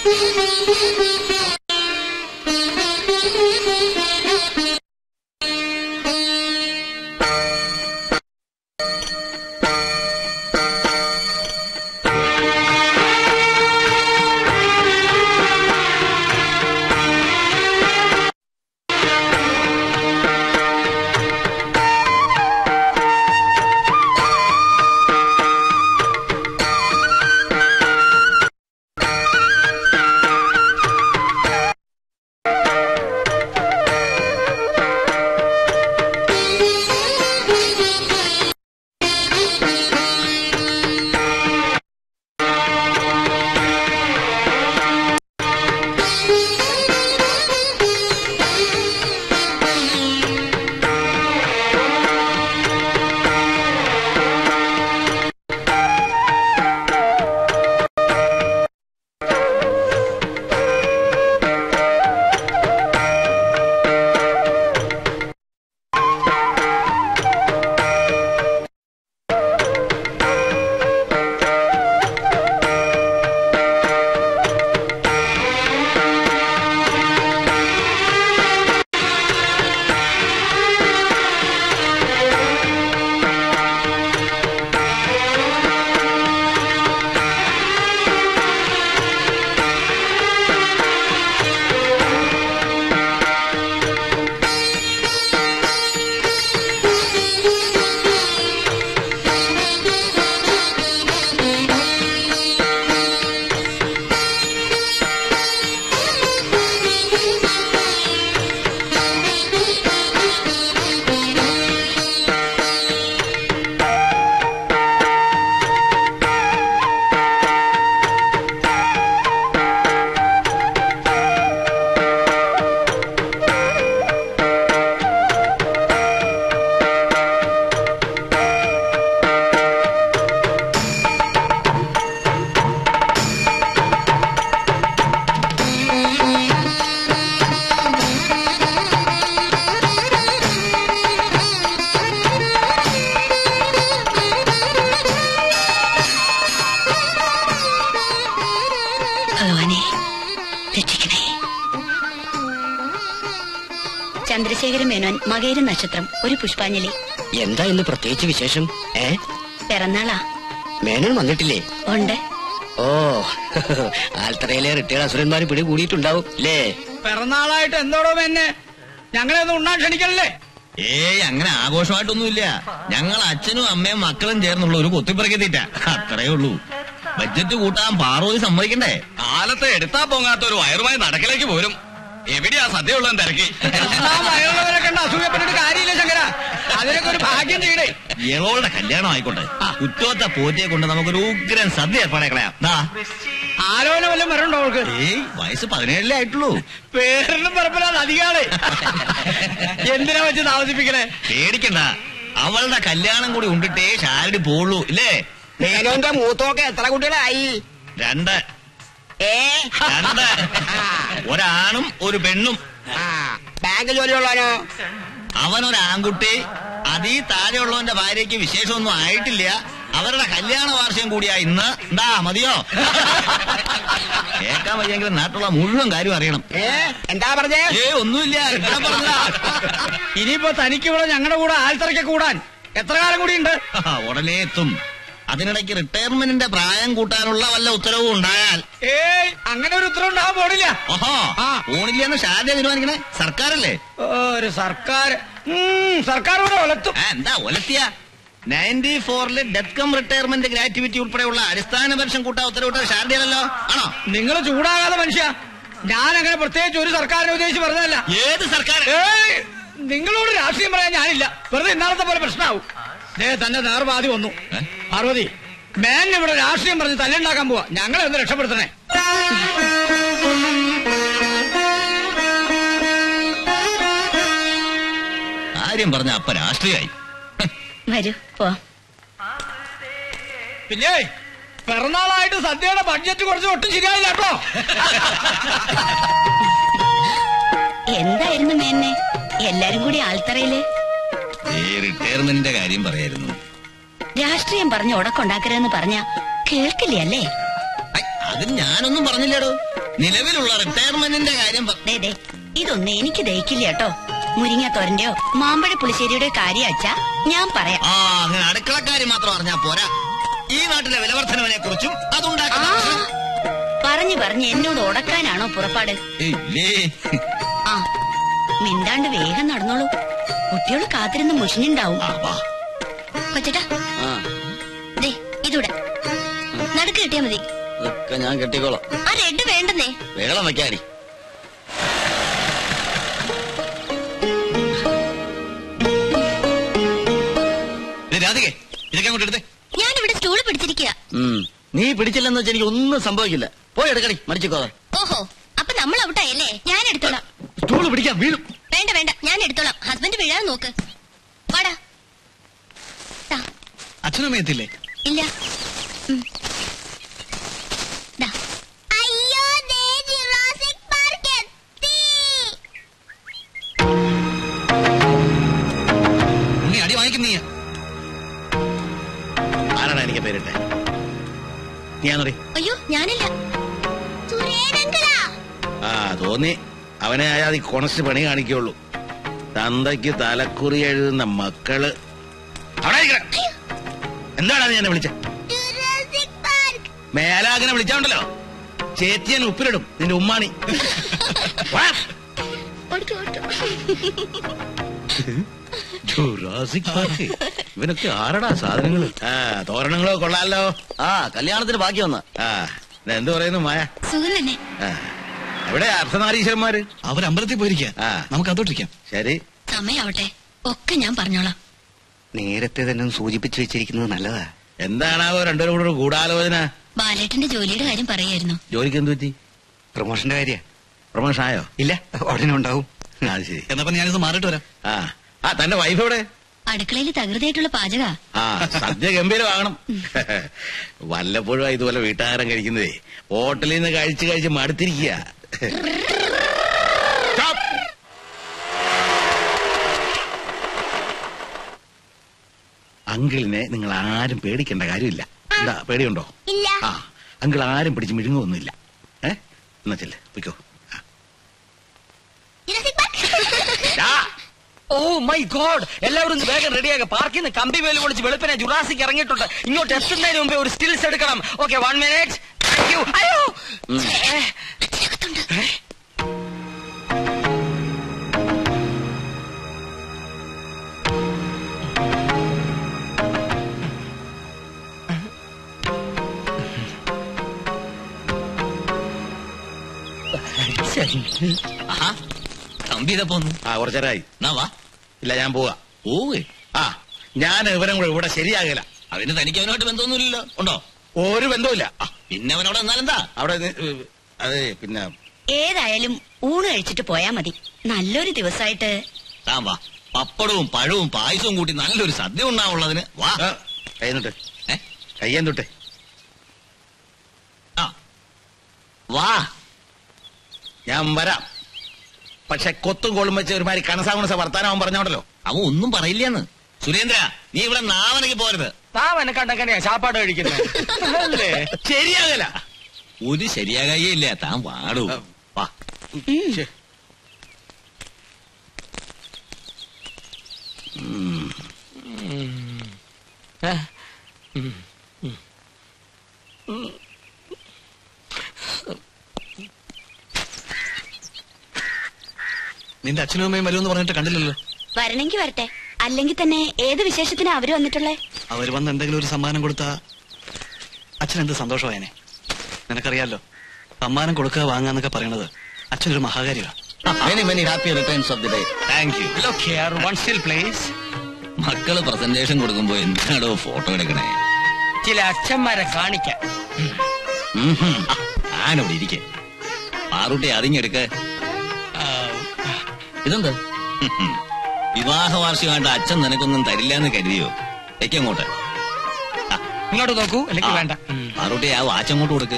ഭഗവാനെ രക്ഷിക്കണേ ചന്ദ്രശേഖര മേനോൻ മകേര നക്ഷത്രം ഒരു പുഷ്പാഞ്ജലി എന്താ ഇന്ന് പ്രത്യേകിച്ച് വിശേഷം ഏ പിറന്നാളാ മേനോൻ വന്നിട്ടില്ലേ ഉണ്ട് ഓ ആൽത്തറയിലെ റിട്ടയർഡ് അസുരന്മാര് പിടി കൂടിയിട്ടുണ്ടാവും അല്ലേ പിറന്നാളായിട്ട് എന്തോടോ എന്നെ ഞങ്ങളെ ഒന്ന് ഉണ്ണാൻ ക്ഷണിക്കണല്ലേ ഏയ് അങ്ങനെ ആഘോഷമായിട്ടൊന്നുമില്ല ഞങ്ങൾ അച്ഛനും അമ്മയും മക്കളും ചേർന്നുള്ള ഒരു കൊത്തിപ്പറക്കത്തിട്ട അത്രേ ഉള്ളൂ ബഡ്ജറ്റ് കൂട്ടാൻ പാറോതി സമ്മതിക്കണ്ടേ കാലത്ത് എടുത്താ പൊങ്ങാത്ത ഒരു വയറുമായി നടക്കിലേക്ക് പോരും എവിടെയാ സദ്യ ഉള്ളതെന്ന് തിരക്കി ആ വയറുള്ളവരൊക്കെ ഉണ്ട് അസൂയപ്പെട്ടിട്ട് കാര്യമില്ല ശങ്കര അതിനൊക്കെ ഒരു ഭാഗ്യം ചെയ്യണേ ഇളോളുടെ കല്യാണം ആയിക്കോട്ടെ കുറ്റോത്ത പോറ്റിയെ കൊണ്ട് നമുക്കൊരു ഉഗ്രൻ സദ്യ ഏർപ്പാടെ കളയാം ദാ ആലോചന വല്ലതും വരണ്ടോ അവൾക്ക് ഏയ് വയസ്സ് പതിനേഴിലേ ആയിട്ടുള്ളൂ പേരിനും പറപ്പില്ലാതെ അധികാളെ എന്തിനാ വെച്ച് താമസിപ്പിക്കണേ പേടിക്കണ്ട അവളുടെ കല്യാണം കൂടി ഉണ്ടിട്ടേ ഷാരടി പോളൂ ഇല്ലേ മേനോന്റെ മൂത്തോക്കെ എത്ര കുട്ടികളായി രണ്ട് ഏ രണ്ട് ഒരാണും ഒരു പെണ്ണും ആ ബാങ്ക് ജോലിയുള്ളവനോ അവനൊരു ആൺകുട്ടി അതീ താഴെയുള്ളവന്റെ ഭാര്യയ്ക്ക് വിശേഷമൊന്നും ആയിട്ടില്ല അവരുടെ കല്യാണ വാർഷികം കൂടിയാ ഇന്ന് എന്താ മതിയോ കേൾക്കാൻ വയ്യെങ്കിലും നാട്ടിലുള്ള മുഴുവൻ കാര്യം അറിയണം ഏ എന്താ പറഞ്ഞേ ഏ ഒന്നുമില്ല ഇവിടെ പറഞ്ഞതാ ഇനിയിപ്പോ തനിക്ക് ഇവിടെ ഞങ്ങളുടെ കൂടെ ആൽത്തറയ്ക്ക് കൂടാൻ എത്ര കാലം കൂടി ഉണ്ട് ഉടനെ എത്തും അതിനിടയ്ക്ക് റിട്ടയർമെന്റിന്റെ പ്രായം കൂട്ടാനുള്ള വല്ല ഉത്തരവും ഉണ്ടായാൽ ഏയ് അങ്ങനെ ഒരു ഉത്തരവ് ഉണ്ടാവാൻ പോണില്ല ഓഹോ ആ. പോണില്ലെന്ന് ഷാജ തീരുമാനിക്കണേ സർക്കാരല്ലേ ഓ, ഒരു സർക്കാർ ഉം, സർക്കാർ കൂടെ ഒലത്തും ആ, എന്താ ഒലത്തിയ നയൻറ്റി ഫോറില് ഡെത്ത് കം റിട്ടയർമെന്റ് ഗ്രാറ്റുവിറ്റി ഉൾപ്പെടെയുള്ള അടിസ്ഥാന പെൻഷൻ കൂട്ടാൻ ഉത്തരവിട്ടത് ഷാർഡിയല്ലോ ആണോ നിങ്ങൾ ചൂടാകാതെ മനുഷ്യ ഞാൻ അങ്ങനെ പ്രത്യേകിച്ച് ഒരു സർക്കാരിനെ ഉദ്ദേശിച്ച് പറഞ്ഞതല്ല ഏത് സർക്കാർ ഏയ് നിങ്ങളോട് രാഷ്ട്രീയം പറയാൻ ഞാനില്ല വെറുതെ ഇന്നാളത്തെ പോലെ പ്രശ്നമാവും ദേ തന്റെ നേർവാദി വന്നു ഏ? പാർവതി മേൻ ഇവിടെ രാഷ്ട്രീയം പറഞ്ഞ് തല്ലുണ്ടാക്കാൻ പോവാ ഞങ്ങളെ ഒന്ന് രക്ഷപ്പെടുത്തണേ കാര്യം പറഞ്ഞ അപ്പ രാഷ്ട്രീയായി വരൂ പോ പിന്നെ പിറന്നാളായിട്ട് സദ്യയുടെ ബഡ്ജറ്റ് കുറച്ച് ഒട്ടും ശരിയായില്ല കേട്ടോ എന്തായിരുന്നു മേന്നെ എല്ലാരും കൂടി ആൽത്തറയില് ഈ റിട്ടയർമെന്റിന്റെ കാര്യം പറയായിരുന്നു രാഷ്ട്രീയം പറഞ്ഞ് ഉടക്കുണ്ടാക്കരുതെന്ന് പറഞ്ഞ കേൾക്കില്ലേ അല്ലേ ഐ, അത് ഞാനൊന്നും പറഞ്ഞില്ലടോ നിലവിലുള്ള റിട്ടയർമെന്റിന്റെ കാര്യം പ- ദേ ദേ ഇതൊന്നും എനിക്ക് ദഹിക്കില്ല കേട്ടോ മുരിങ്ങാത്തോരന്റെയോ മാമ്പഴ പുളിശ്ശേരിയുടെ കാര്യം അച്ഛാ ഞാൻ പറയാം ആ അങ്ങനെ അടുക്കളക്കാരി മാത്രം അറിഞ്ഞാ പോരാ ഈ നാട്ടിലെ വിലവർദ്ധനവിനെ കുറിച്ചും ആ അതുണ്ടാക്കുന്ന പറഞ്ഞു പറഞ്ഞ് എന്നോട് ഉടക്കാനാണോ പുറപ്പാട് ഇല്ലേ ആ മിണ്ടാണ്ട് വേഗം നടന്നോളൂ കുട്ടികൾ കാത്തിരുന്ന് മുഷിഞ്ഞുണ്ടാവും ആ, വാ. കൊച്ചേട്ടാ ആ ദേ ഇതൂടെ നടുക്ക് കിട്ടിയാ മതി ഇതൊക്കെ ഞാൻ കെട്ടിക്കോളാം ആ റെഡ് വേണ്ടെന്നേ വേളം വെക്കാടി ഇത് രാധികെ ഇതൊക്കെ അങ്ങോട്ട് എടുത്തേ ഞാനിവിടെ സ്റ്റൂള് പിടിച്ചിരിക്കുക ഉം. നീ പിടിച്ചില്ലെന്ന് വെച്ചാൽ എനിക്ക് ഒന്നും സംഭവിക്കില്ല പോയി എടുക്കടി മടിച്ചിക്കോ ഓഹോ അപ്പൊ നമ്മൾ ഔട്ടായല്ലേ ഞാൻ എടുത്തോളാം സ്റ്റൂള് പിടിക്കാൻ വീഴും വേണ്ട വേണ്ട ഞാൻ എടുത്തോളാം ഹസ്ബൻഡ് വീഴാൻ നോക്ക് വാടാ ദാ, അച്ഛനും എത്തില്ലേ ഇല്ല ഉം. ദാ. അയ്യോ ദേ ജുറാസിക് പാർക്ക് എത്തി ഉണ്ണി അടി വാങ്ങിക്കും നീ ആരാണ് എനിക്ക് പേരിട്ടെ നീയാണോടി അയ്യോ ഞാനില്ല സുരേനങ്കിളാ ആ തോന്നി അവനെ അയാൾ ഈ കൊണസ്റ്റ് പണി കാണിക്കുള്ളൂ തന്തയ്ക്ക് തലക്കുറി എഴുതുന്ന മക്കള് അവിടെ ഇരിക്കണെ. എന്താണ് നീ എന്നെ വിളിച്ച ജുറാസിക് പാർക്ക് മേലാകനെ വിളിച്ചാണ്ടല്ലോ ചേത്തിയൻ ഉപ്പിലിടും നിന്റെ ഉമ്മാണി വാ. ഓടിക്കോ ഓടിക്കോ ജുറാസിക് പാർക്ക് ഇവനൊക്കെ ആരടാ സാധനങ്ങള് ആ തോരണങ്ങളോ കൊള്ളാലോ ആ കല്യാണത്തിന് ബാക്കി വന്ന ആ എന്ത് പറയുന്നു മായ സുഖം തന്നെ ആ എവിടെ അർദ്ധനാരീശ്വരന്മാര് അവർ അമ്പലത്തിൽ പോയിരിക്കുക ആ. നമുക്ക് അതോട്ടിരിക്കാം ശരി സമയാവട്ടെ ഒക്കെ ഞാൻ പറഞ്ഞോളാം നേരത്തെ തന്നെ ഒന്ന് സൂചിപ്പിച്ചു വെച്ചിരിക്കുന്നത് നല്ലതാ എന്താണാവോ രണ്ടുപേരും കൂടെ ഒരു ഗൂഢാലോചന ബാലേട്ടന്റെ ജോലിയുടെ കാര്യം പറയായിരുന്നു ജോലിക്ക് എന്ത് പറ്റി പ്രൊമോഷന്റെ കാര്യ പ്രൊമോഷൻ ആയോ ഇല്ല ഉടനെ ഉണ്ടാവും അത് ശരി എന്നപ്പോ ഞാനിത് മാറിയിട്ട് വരാം ആ ആ തന്റെ വൈഫ് എവിടെ അടുക്കളയിൽ തകൃതിയായിട്ടുള്ള പാചക ആ സദ്യ ഗംഭീരമാകണം വല്ലപ്പോഴും ഇതുപോലെ വീട്ടുകാരൻ കഴിക്കുന്നതേ ഹോട്ടലിൽ നിന്ന് കഴിച്ച് കഴിച്ച് മടുത്തിരിക്കുക Stop. അങ്കിളിനെ നിങ്ങൾ ആരും പേടിക്കേണ്ട കാര്യമില്ല എന്താ പേടിയുണ്ടോ ഇല്ല ആ അങ്കിൾ ആരും പിടിച്ച് മിഴുങ്ങൊന്നുമില്ല ഏ എന്നാ ചെല്ലേ പൊയ്ക്കോ ആ. ജുറാസിക് പാർക്ക് ആ. ഓ മൈ ഗോഡ് എല്ലാവരും ഒന്ന് വേഗം റെഡിയാക്കുക പാർക്കിൽ നിന്ന് കമ്പി വേല് പൊളിച്ച് വെളുപ്പിനെ ജുറാസിക്ക് ഇറങ്ങിയിട്ടുണ്ട് ഇങ്ങോട്ട് എത്തുന്നതിന് മുമ്പേ ഒരു സ്റ്റിൽസ് എടുക്കണം okay one minute thank you അയ്യോ ഏ, ഏ? ആഹാ തമ്പി ഇതപ്പോ ഒന്ന് ആ കുറച്ചേരായി എന്നാ വാ ഇല്ല ഞാൻ പോവാ ഓവേ ആ ഞാൻ ഇവരും കൂടെ ഇവിടെ ശരിയാകില്ല അതിന് തനിക്ക് അവനുമായിട്ട് ബന്ധമൊന്നുമില്ലല്ലോ ഉണ്ടോ ഒരു ബന്ധവുമില്ല ആ, പിന്നെ അവനോട് എന്നാലെന്താ അവിടെ നി- അതെ പിന്നെ ഏതായാലും ഊണ് കഴിച്ചിട്ട് പോയാ മതി നല്ലൊരു ദിവസമായിട്ട് താൻ വാ പപ്പടവും പഴവും പായസവും കൂട്ടി നല്ലൊരു സദ്യ ഉണ്ടാവുള്ളതിന് വാ ആ, കൈ തൊട്ടെ ഏ? കയ്യാൻ തൊട്ടെ ആ വാ ഞാൻ വരാം പക്ഷെ കൊത്തും കോളും വെച്ച് ഒരുമാതിരി കണസാകുണസ വർത്താനം പറഞ്ഞോണ്ടല്ലോ അവൻ ഒന്നും പറയില്ലെന്ന് സുരേന്ദ്ര നീ ഇവിടെ നാവനക്ക് പോരുത് താൻ എന്നെ കണ്ടെങ്ങനെയാ ചാപ്പാട് കഴിക്കുന്നത് അല്ലേ ശരിയാകല ഒരു ശരിയാകയേ ഇല്ല താൻ വാടൂ വാ ശ്ശെ. നിന്റെ അച്ഛനും അമ്മയും വരുമെന്ന് പറഞ്ഞിട്ട് കണ്ടില്ലല്ലോ വരണമെങ്കിൽ വരട്ടെ അല്ലെങ്കിൽ തന്നെ ഏത് വിശേഷത്തിനാ അവര് വന്നിട്ടുള്ളേ അവർ വന്ന് എന്തെങ്കിലും ഒരു സമ്മാനം കൊടുത്താ അച്ഛൻ എന്ത് സന്തോഷമായനെ നിനക്കറിയാലോ സമ്മാനം കൊടുക്കുക വാങ്ങാന്നൊക്കെ പറയണത് അച്ഛനൊരു മഹാകാര്യമാണ് many many happy returns of the day thank you Look here, one still please. മക്കള് പ്രസന്റേഷൻ കൊടുക്കുമ്പോ എന്താണോ ഫോട്ടോ എടുക്കണേ ചില അച്ഛന്മാരെ കാണിക്കാൻ ആനവിടെ ഇരിക്കെ പാറുട്ടി അതിങ്ങെടുക്ക ഇതെന്ത് വിവാഹ വാർഷികമായിട്ട് അച്ഛൻ നിനക്കൊന്നും തരില്ല എന്ന് കരുതിയോ എക്കങ്ങോട്ട് ഇങ്ങോട്ട് നോക്കൂ അല്ലെങ്കിൽ വേണ്ട ഉം. പാറുട്ടി ആ വാച്ച് അങ്ങോട്ട് കൊടുക്ക്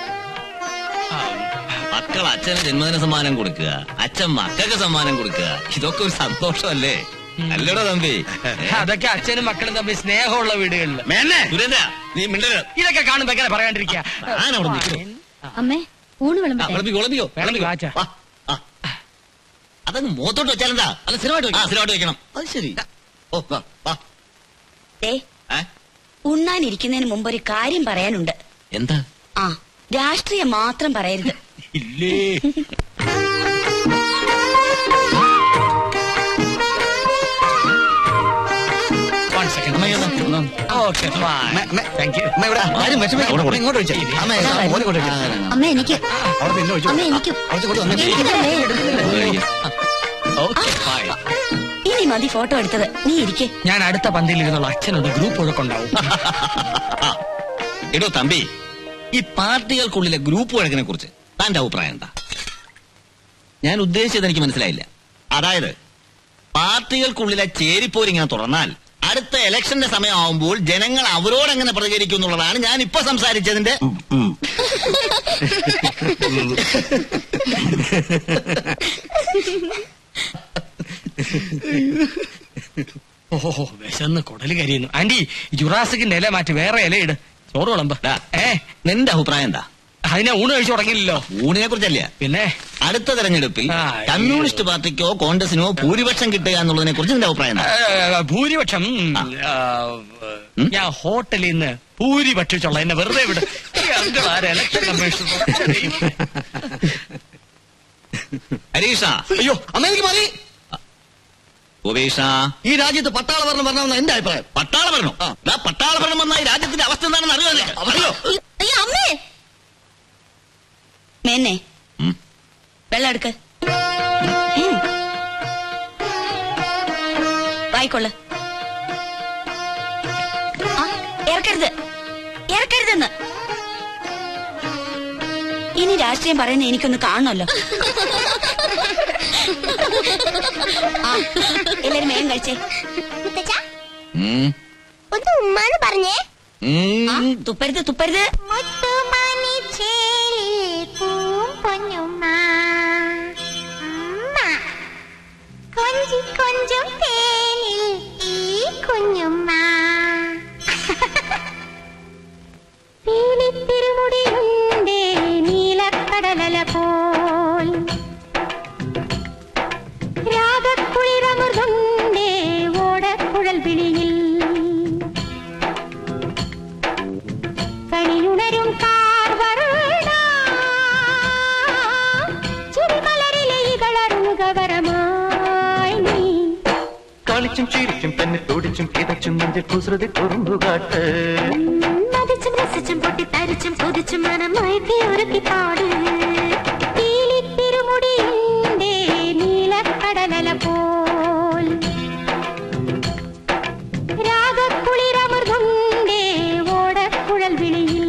മക്കൾ അച്ഛന് ജന്മദിന സമ്മാനം കൊടുക്കുക അച്ഛൻ മക്കൾക്ക് സമ്മാനം കൊടുക്കുക ഇതൊക്കെ ഒരു സന്തോഷമല്ലേ അല്ലടോ തമ്പി അതൊക്കെ അച്ഛനും മക്കളും തമ്മിൽ സ്നേഹമുള്ള വീടുകളിൽ മേന്നെ സുരേന്ദ്ര നീ മിണ്ടരുത് ഇതൊക്കെ കാണുമ്പോ എങ്ങനെ പറയാണ്ടിരിക്കുക ഞാനവിടെ നിൽക്കുന്നു അമ്മേ ഊണ് വിളമ്പട്ടെ വിളമ്പിക്കോ വിളമ്പിക്കോ വേണമെങ്കിൽ വാച്ചാ. വാ, ആ. അതങ്ങ് മുഖത്തോട്ട് വെച്ചാലെന്താ അല്ല സ്ഥിരമായിട്ട് ആ സ്ഥിരമായിട്ട് വെക്കണം അത് ശരി ഓ വാ വാ ദേ ഏ? ഉണ്ണാനിരിക്കുന്നതിന് മുമ്പ് ഒരു കാര്യം പറയാനുണ്ട് എന്താ ആ രാഷ്ട്രീയം മാത്രം പറയരുത് ഇല്ലേ One second. അമ്മ ഇങ്ങ് വന്നോ. Okay, fine. അമ്മ, അമ്മ, Thank you. അമ്മ ഇവിടെ ആരും വിഷമിക്കണ്ട. അവിടെ ഇങ്ങോട്ട് ഒഴിച്ചേ. അമ്മ, മോനെ ഇങ്ങോട്ട് ഒഴിച്ചേ. അമ്മ എനിക്ക് അവിടെ പിന്നെ ഒഴിച്ചു അമ്മ എനിക്കും കുറച്ച് കൂടി വന്നേ. എനിക്കല്ലേ Okay, fine. ഇനി മതി ഫോട്ടോ എടുത്തത് നീ ഇരിക്കെ ഞാൻ അടുത്ത പന്തിയിൽ ഇരുന്നുള്ള അച്ഛനൊരു ഗ്രൂപ്പ് ഒഴുക്കുണ്ടാവും ആ. എടോ തമ്പി ഈ പാർട്ടികൾക്കുള്ളിലെ ഗ്രൂപ്പ് വഴക്കിനെ കുറിച്ച് താന്റെ അഭിപ്രായം എന്താ ഞാൻ ഉദ്ദേശിച്ചത് എനിക്ക് മനസ്സിലായില്ല അതായത് പാർട്ടികൾക്കുള്ളിലെ ചേരിപ്പോരിങ്ങനെ തുറന്നാൽ അടുത്ത ഇലക്ഷന്റെ സമയമാവുമ്പോൾ ജനങ്ങൾ അവരോട് എങ്ങനെ പ്രതികരിക്കും എന്നുള്ളതാണ് ഞാൻ ഇപ്പൊ സംസാരിച്ചതിന്റെ ഓഹോ വിശന്ന് കുടല് കരിയുന്നു ആന്റി ഈ ജുറാസിക്കിന്റെ ഇല മാറ്റി വേറെ ഇല ഇട് ചോറ് വിളമ്പ് ദാ, ഏ നിന്റെ അഭിപ്രായം എന്താ അതിനെ ഊണ് കഴിച്ചു തുടങ്ങിയില്ലല്ലോ ഊണിനെ കുറിച്ചല്ല പിന്നെ അടുത്ത തെരഞ്ഞെടുപ്പിൽ ആ, കമ്മ്യൂണിസ്റ്റ് പാർട്ടിക്കോ കോൺഗ്രസിനോ ഭൂരിപക്ഷം കിട്ടുക എന്നുള്ളതിനെ കുറിച്ച് നിന്റെ അഭിപ്രായം എന്താ ഏ, ഭൂരിപക്ഷം ആ, ഞാൻ ഹോട്ടലിൽ നിന്ന് ഭൂരിപക്ഷിച്ചുള്ള എന്നെ വെറുതെ വിട് ഇലക്ഷൻ കമ്മീഷൻ ഹരീഷ അയ്യോ അമ്മ എനിക്ക് മതി ഉപേഷ ഈ രാജ്യത്ത് പട്ടാള ഭരണം വരണമെന്ന് എന്റെ അഭിപ്രായം പട്ടാള ഭരണം ദാ പട്ടാള ഭരണം വന്ന ഈ രാജ്യത്തിന്റെ അവസ്ഥ എന്താണെന്ന് അറിയോ നിനക്ക്? അറിയോ അയ്യോ അമ്മേ മേന്നെ ഉം. വെള്ളം എടുക്ക് ഉം. വായിക്കൊള്ളു ആ, ഇറക്കരുത് ഇറക്കരുതെന്ന് ഇനി രാഷ്ട്രീയം പറയുന്ന എനിക്കൊന്ന് കാണണമല്ലോ ആ എല്ലാരും വേഗം കഴിച്ചേ മുത്തച്ഛ ഉം. ഒന്ന് ഉമ്മാന്ന് പറഞ്ഞേ ഉം. ആ, തുപ്പരുത് തുപ്പരുത് മുത്തുമണി ചേലിൽ പൂമ്പൊന്നുമ്മ. അമ്മ. കൊഞ്ചി കൊഞ്ചും തേനിൽ ഈ കുഞ്ഞുമ്മ പീലിത്തിരുമുടിയുണ്ടേ നീലക്കടലല പോൽ രാഗക്കുളിരമൃതുണ്ടേ ഓടക്കുഴൽ വിളിയിൽ കണിയുണരും കാർവരുണ ചിരിമലരിലെ ഇകളറുകവരമായി നീ കളിച്ചും ചിരിച്ചും തന്നെ തുടിച്ചും കിതച്ചും നെഞ്ചിൽ കുസൃതി കുറുമ്പുകാട്ട് മതിച്ചും രസിച്ചും പൊട്ടിത്തരിച്ചും കൊതിച്ചും മനമായി ഒരുക്കി പാട് പീലിത്തിരുമുടിയുണ്ടേ നീലക്കടലല പോൽ രാഗക്കുളിരമൃതുണ്ടേ ഓടക്കുഴൽ വിളിയിൽ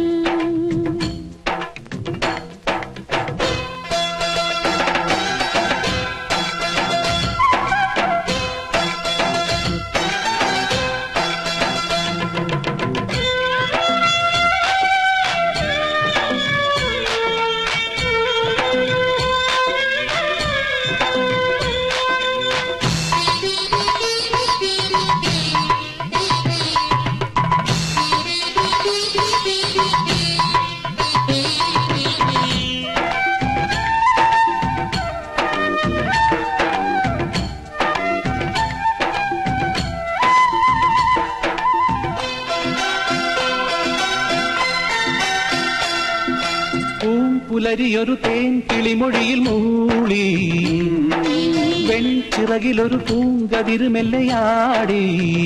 പൂമ്പുലരിയൊരു തേൻ കിളിമൊഴിയിൽ മൂളി വെൺചിറകിലൊരു പൂങ്കതിര് മെല്ലയാടി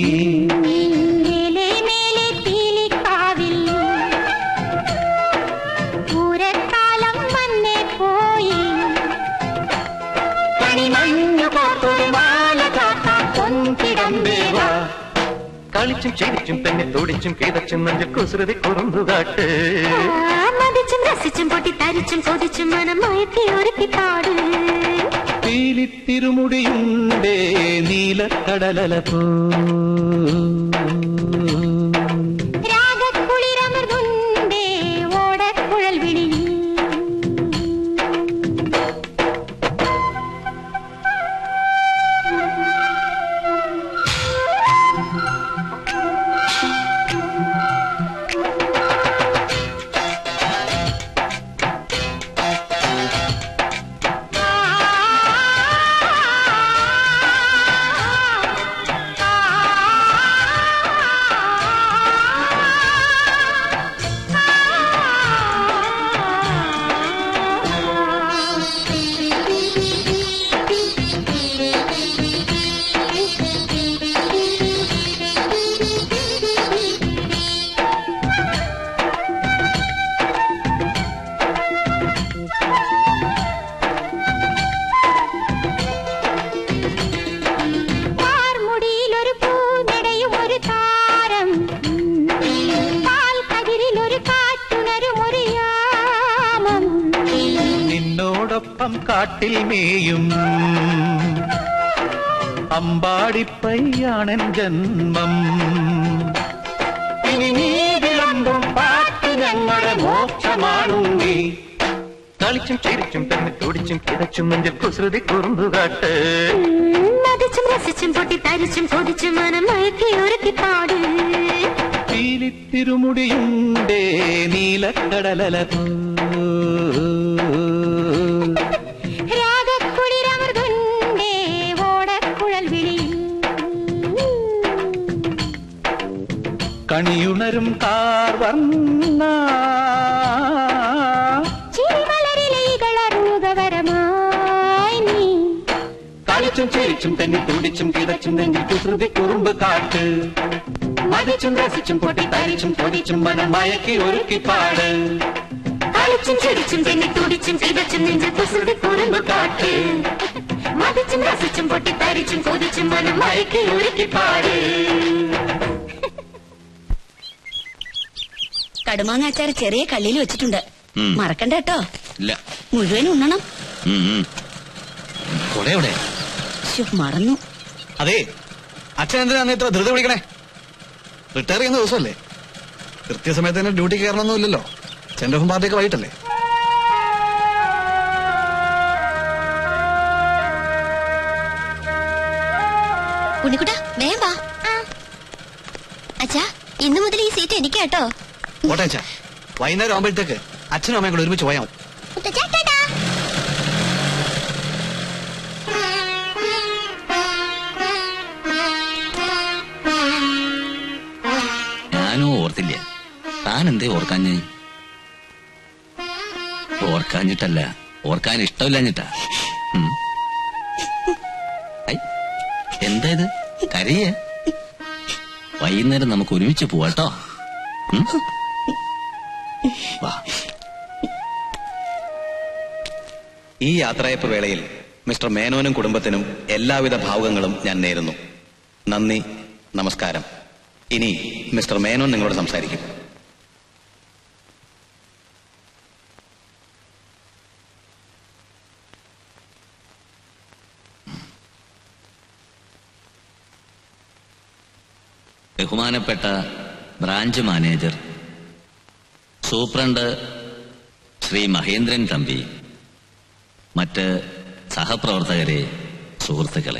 മേലെ മേലെ പീലിക്കാവിൽ പൂരക്കാലം വന്നേ പോയി കണിമഞ്ഞു കോർത്തൊരു മാല ചാർത്താൻ പൊൻകിടമ്പേവാ. കളിച്ചും ചിരിച്ചും തന്നെ തുടിച്ചും കിതച്ചും നെഞ്ചിൽ കുസൃതി കുറുമ്പുകാട്ട് ആ, മതിച്ചും രസിച്ചും പൊട്ടിത്തരിച്ചും കൊതിച്ചും മനമായി ഒരുക്കി പാട് പീലിത്തിരുമുടിയുണ്ടേ നീലക്കടലല പോ രാഗക്കുളിരമൃതുണ്ടേ ഓടക്കുഴൽ വിളിയിൽ കാട്ടിൽ മേയും അമ്പാടിപ്പയ്യാണൻ ജന്മം ഇനി നീ വിളമ്പും പാട്ട് ഞങ്ങളുടെ മോക്ഷമാണുണ്ണി കളിച്ചും ചിരിച്ചും തന്നെ തുടിച്ചും കിതച്ചും നെഞ്ചിൽ കുസൃതി കുറുമ്പുകാട്ട് മതിച്ചും രസിച്ചും പൊട്ടി തരിച്ചും കൊതിച്ചും മനം മയക്കി ഒരുക്കി പാട് പീലിത്തിരുമുടിയുണ്ടേ നീലക്കടലല രാഗക്കുളിരമൃതുണ്ടേ ഓടക്കുഴൽ വിളിയും കണിയുണരും കാർവർണ്ണ ചിരിമലരിലെ ഇതളറുകവരമായി നീ കളിച്ചും ചിരിച്ചും തന്നെ തുടിച്ചും കിതച്ചും നെഞ്ചിൽ കുസൃതി കുറുമ്പ് കാട്ട് മതിച്ചും രസിച്ചും പൊട്ടി തരിച്ചും പൊടിച്ചും മനം മയക്കി ഒരുക്കി പാട് കളിച്ചും ചിരിച്ചും തെന്നി തുടിച്ചും കിതച്ചും നെഞ്ചിൽ കുസൃതി കുറുമ്പ് കാട്ട് മതിച്ചും രസിച്ചും പൊട്ടി തരിച്ചും കൊതിച്ചും മനം മയക്കി ഒരുക്കി പാട് കടുമാങ്ങ അച്ചാർ ചെറിയ കള്ളിയിൽ വെച്ചിട്ടുണ്ട് ഉം. മറക്കണ്ട കേട്ടോ ഇല്ല മുഴുവൻ ഉണ്ണണം ഉം, ഉം. കൊട എവിടെ ശ്ശോ, മറന്നു അതെ അച്ഛൻ എന്തിനാ അന്ന് ഇത്ര ധൃതി പിടിക്കണേ റിട്ടയർ ചെയ്യുന്ന ദിവസമല്ലേ കൃത്യസമയത്ത് തന്നെ ഡ്യൂട്ടി കയറണമെന്നില്ലല്ലോ സെന്റ് ഓഫ് പാർട്ടിയൊക്കെ വൈകിട്ടല്ലേ ഉണ്ണിക്കുട്ട വേഗം വാ അച്ഛാ ഇന്നു മുതൽ ഈ സീറ്റ് എനിക്ക് കേട്ടോ പോട്ടെ അച്ഛാ വൈകുന്നേരം ആകുമ്പോഴത്തേക്ക് അച്ഛനും അമ്മയും കൂടെ ഒരുമിച്ച് പോയാൽ മതി. ഞാനും ഓർത്തില്ല താൻ എന്തേ ഓർക്കാഞ്ഞ് ഓർക്കാഞ്ഞിട്ടല്ല ഓർക്കാൻ ഇഷ്ടമില്ലാഞ്ഞിട്ടാ ഉം. ഐ, എന്താ ഇത് കരയ വൈകുന്നേരം നമുക്ക് ഒരുമിച്ച് പോവാട്ടോ ഉം? വാ ഈ യാത്രയപ്പ് വേളയിൽ മിസ്റ്റർ മേനോനും കുടുംബത്തിനും എല്ലാവിധ ഭാവുകങ്ങളും ഞാൻ നേരുന്നു നന്ദി നമസ്കാരം ഇനി മിസ്റ്റർ മേനോൻ നിങ്ങളോട് സംസാരിക്കും ബഹുമാനപ്പെട്ട branch manager superintendent Shri Mahendran Thampi മറ്റ് സഹപ്രവർത്തകരെ സുഹൃത്തുക്കളെ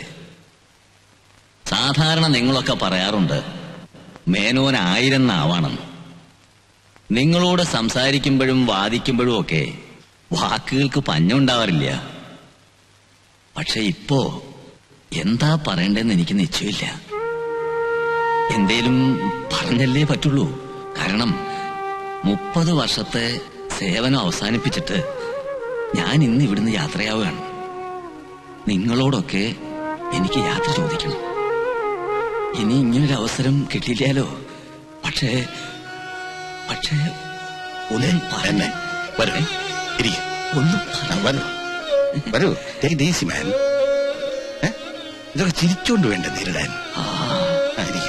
സാധാരണ നിങ്ങളൊക്കെ പറയാറുണ്ട് മേനോൻ ആയിരം നാവാണെന്ന് നിങ്ങളോട് സംസാരിക്കുമ്പോഴും വാദിക്കുമ്പോഴും ഒക്കെ വാക്കുകൾക്ക് പഞ്ഞുണ്ടാവാറില്ല പക്ഷെ ഇപ്പോ എന്താ പറയണ്ടെന്ന് എനിക്ക് നിശ്ചയമില്ല എന്തേലും പറഞ്ഞല്ലേ പറ്റുള്ളൂ കാരണം മുപ്പത് വർഷത്തെ സേവനം അവസാനിപ്പിച്ചിട്ട് ഞാൻ ഇന്ന് ഇവിടുന്ന് യാത്രയാവുകയാണ് നിങ്ങളോടൊക്കെ എനിക്ക് യാത്ര ചോദിക്കണം ഇനി ഇങ്ങനൊരു അവസരം കിട്ടിയില്ലാലോ പക്ഷേ പക്ഷേ ഒന്നും പറഞ്ഞേ വരൂ ഇരിക്കും ഒന്നും വരൂ വരൂ ടേക്ക് ഈസി മാൻ ഇതൊക്കെ ചിരിച്ചോണ്ട് വേണ്ട നേരിടാൻ ആ, ഇരിക്ക്.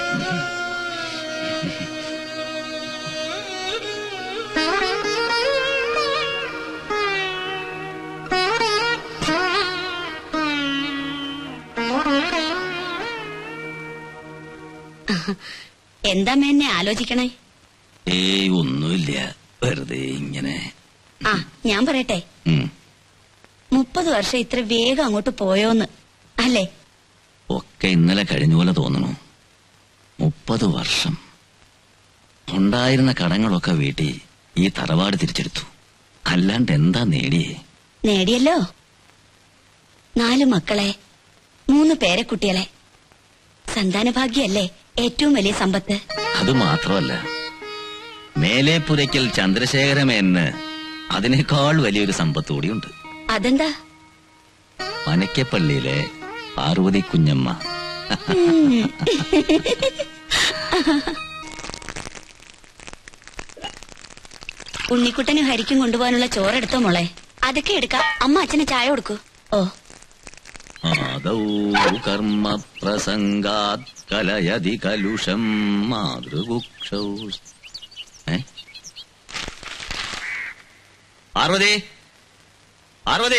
എന്താ മേന്നെ ആലോചിക്കണേ ഏയ് ഒന്നുമില്ല വെറുതെ ഇങ്ങനെ ആ ഞാൻ പറയട്ടെ ഉം. മുപ്പത് വർഷം ഇത്ര വേഗം അങ്ങോട്ട് പോയോന്ന് അല്ലേ ഒക്കെ ഇന്നലെ കഴിഞ്ഞ പോലെ തോന്നണു മുപ്പത് വർഷം ഉണ്ടായിരുന്ന കടങ്ങളൊക്കെ വീട്ടി ഈ തറവാട് തിരിച്ചെടുത്തു അല്ലാണ്ട് എന്താ നേടിയേ നേടിയല്ലോ നാലു മക്കളെ മൂന്ന് പേരക്കുട്ടികളെ സന്താനഭാഗ്യല്ലേ ഏറ്റവും വലിയ സമ്പത്ത് അത് മാത്രമല്ല മേലേപ്പുരയ്ക്കൽ ചന്ദ്രശേഖരമേന് അതിനേക്കാൾ വലിയൊരു സമ്പത്ത് കൂടിയുണ്ട് അതെന്താ പനക്കപ്പള്ളിയിലെ പാർവതി കുഞ്ഞമ്മ ഉണ്ണിക്കുട്ടനും ഹരിക്കും കൊണ്ടുപോകാനുള്ള ചോറെടുത്തോ മോളെ അതൊക്കെ എടുക്കാം അമ്മ അച്ഛന് ചായ കൊടുക്കൂ ഓ ആദൗ കർമ്മ പ്രസംഗാത് കലയതി കലുഷം മാതൃകുക്ഷൗ ഏ? പാർവതി പാർവതി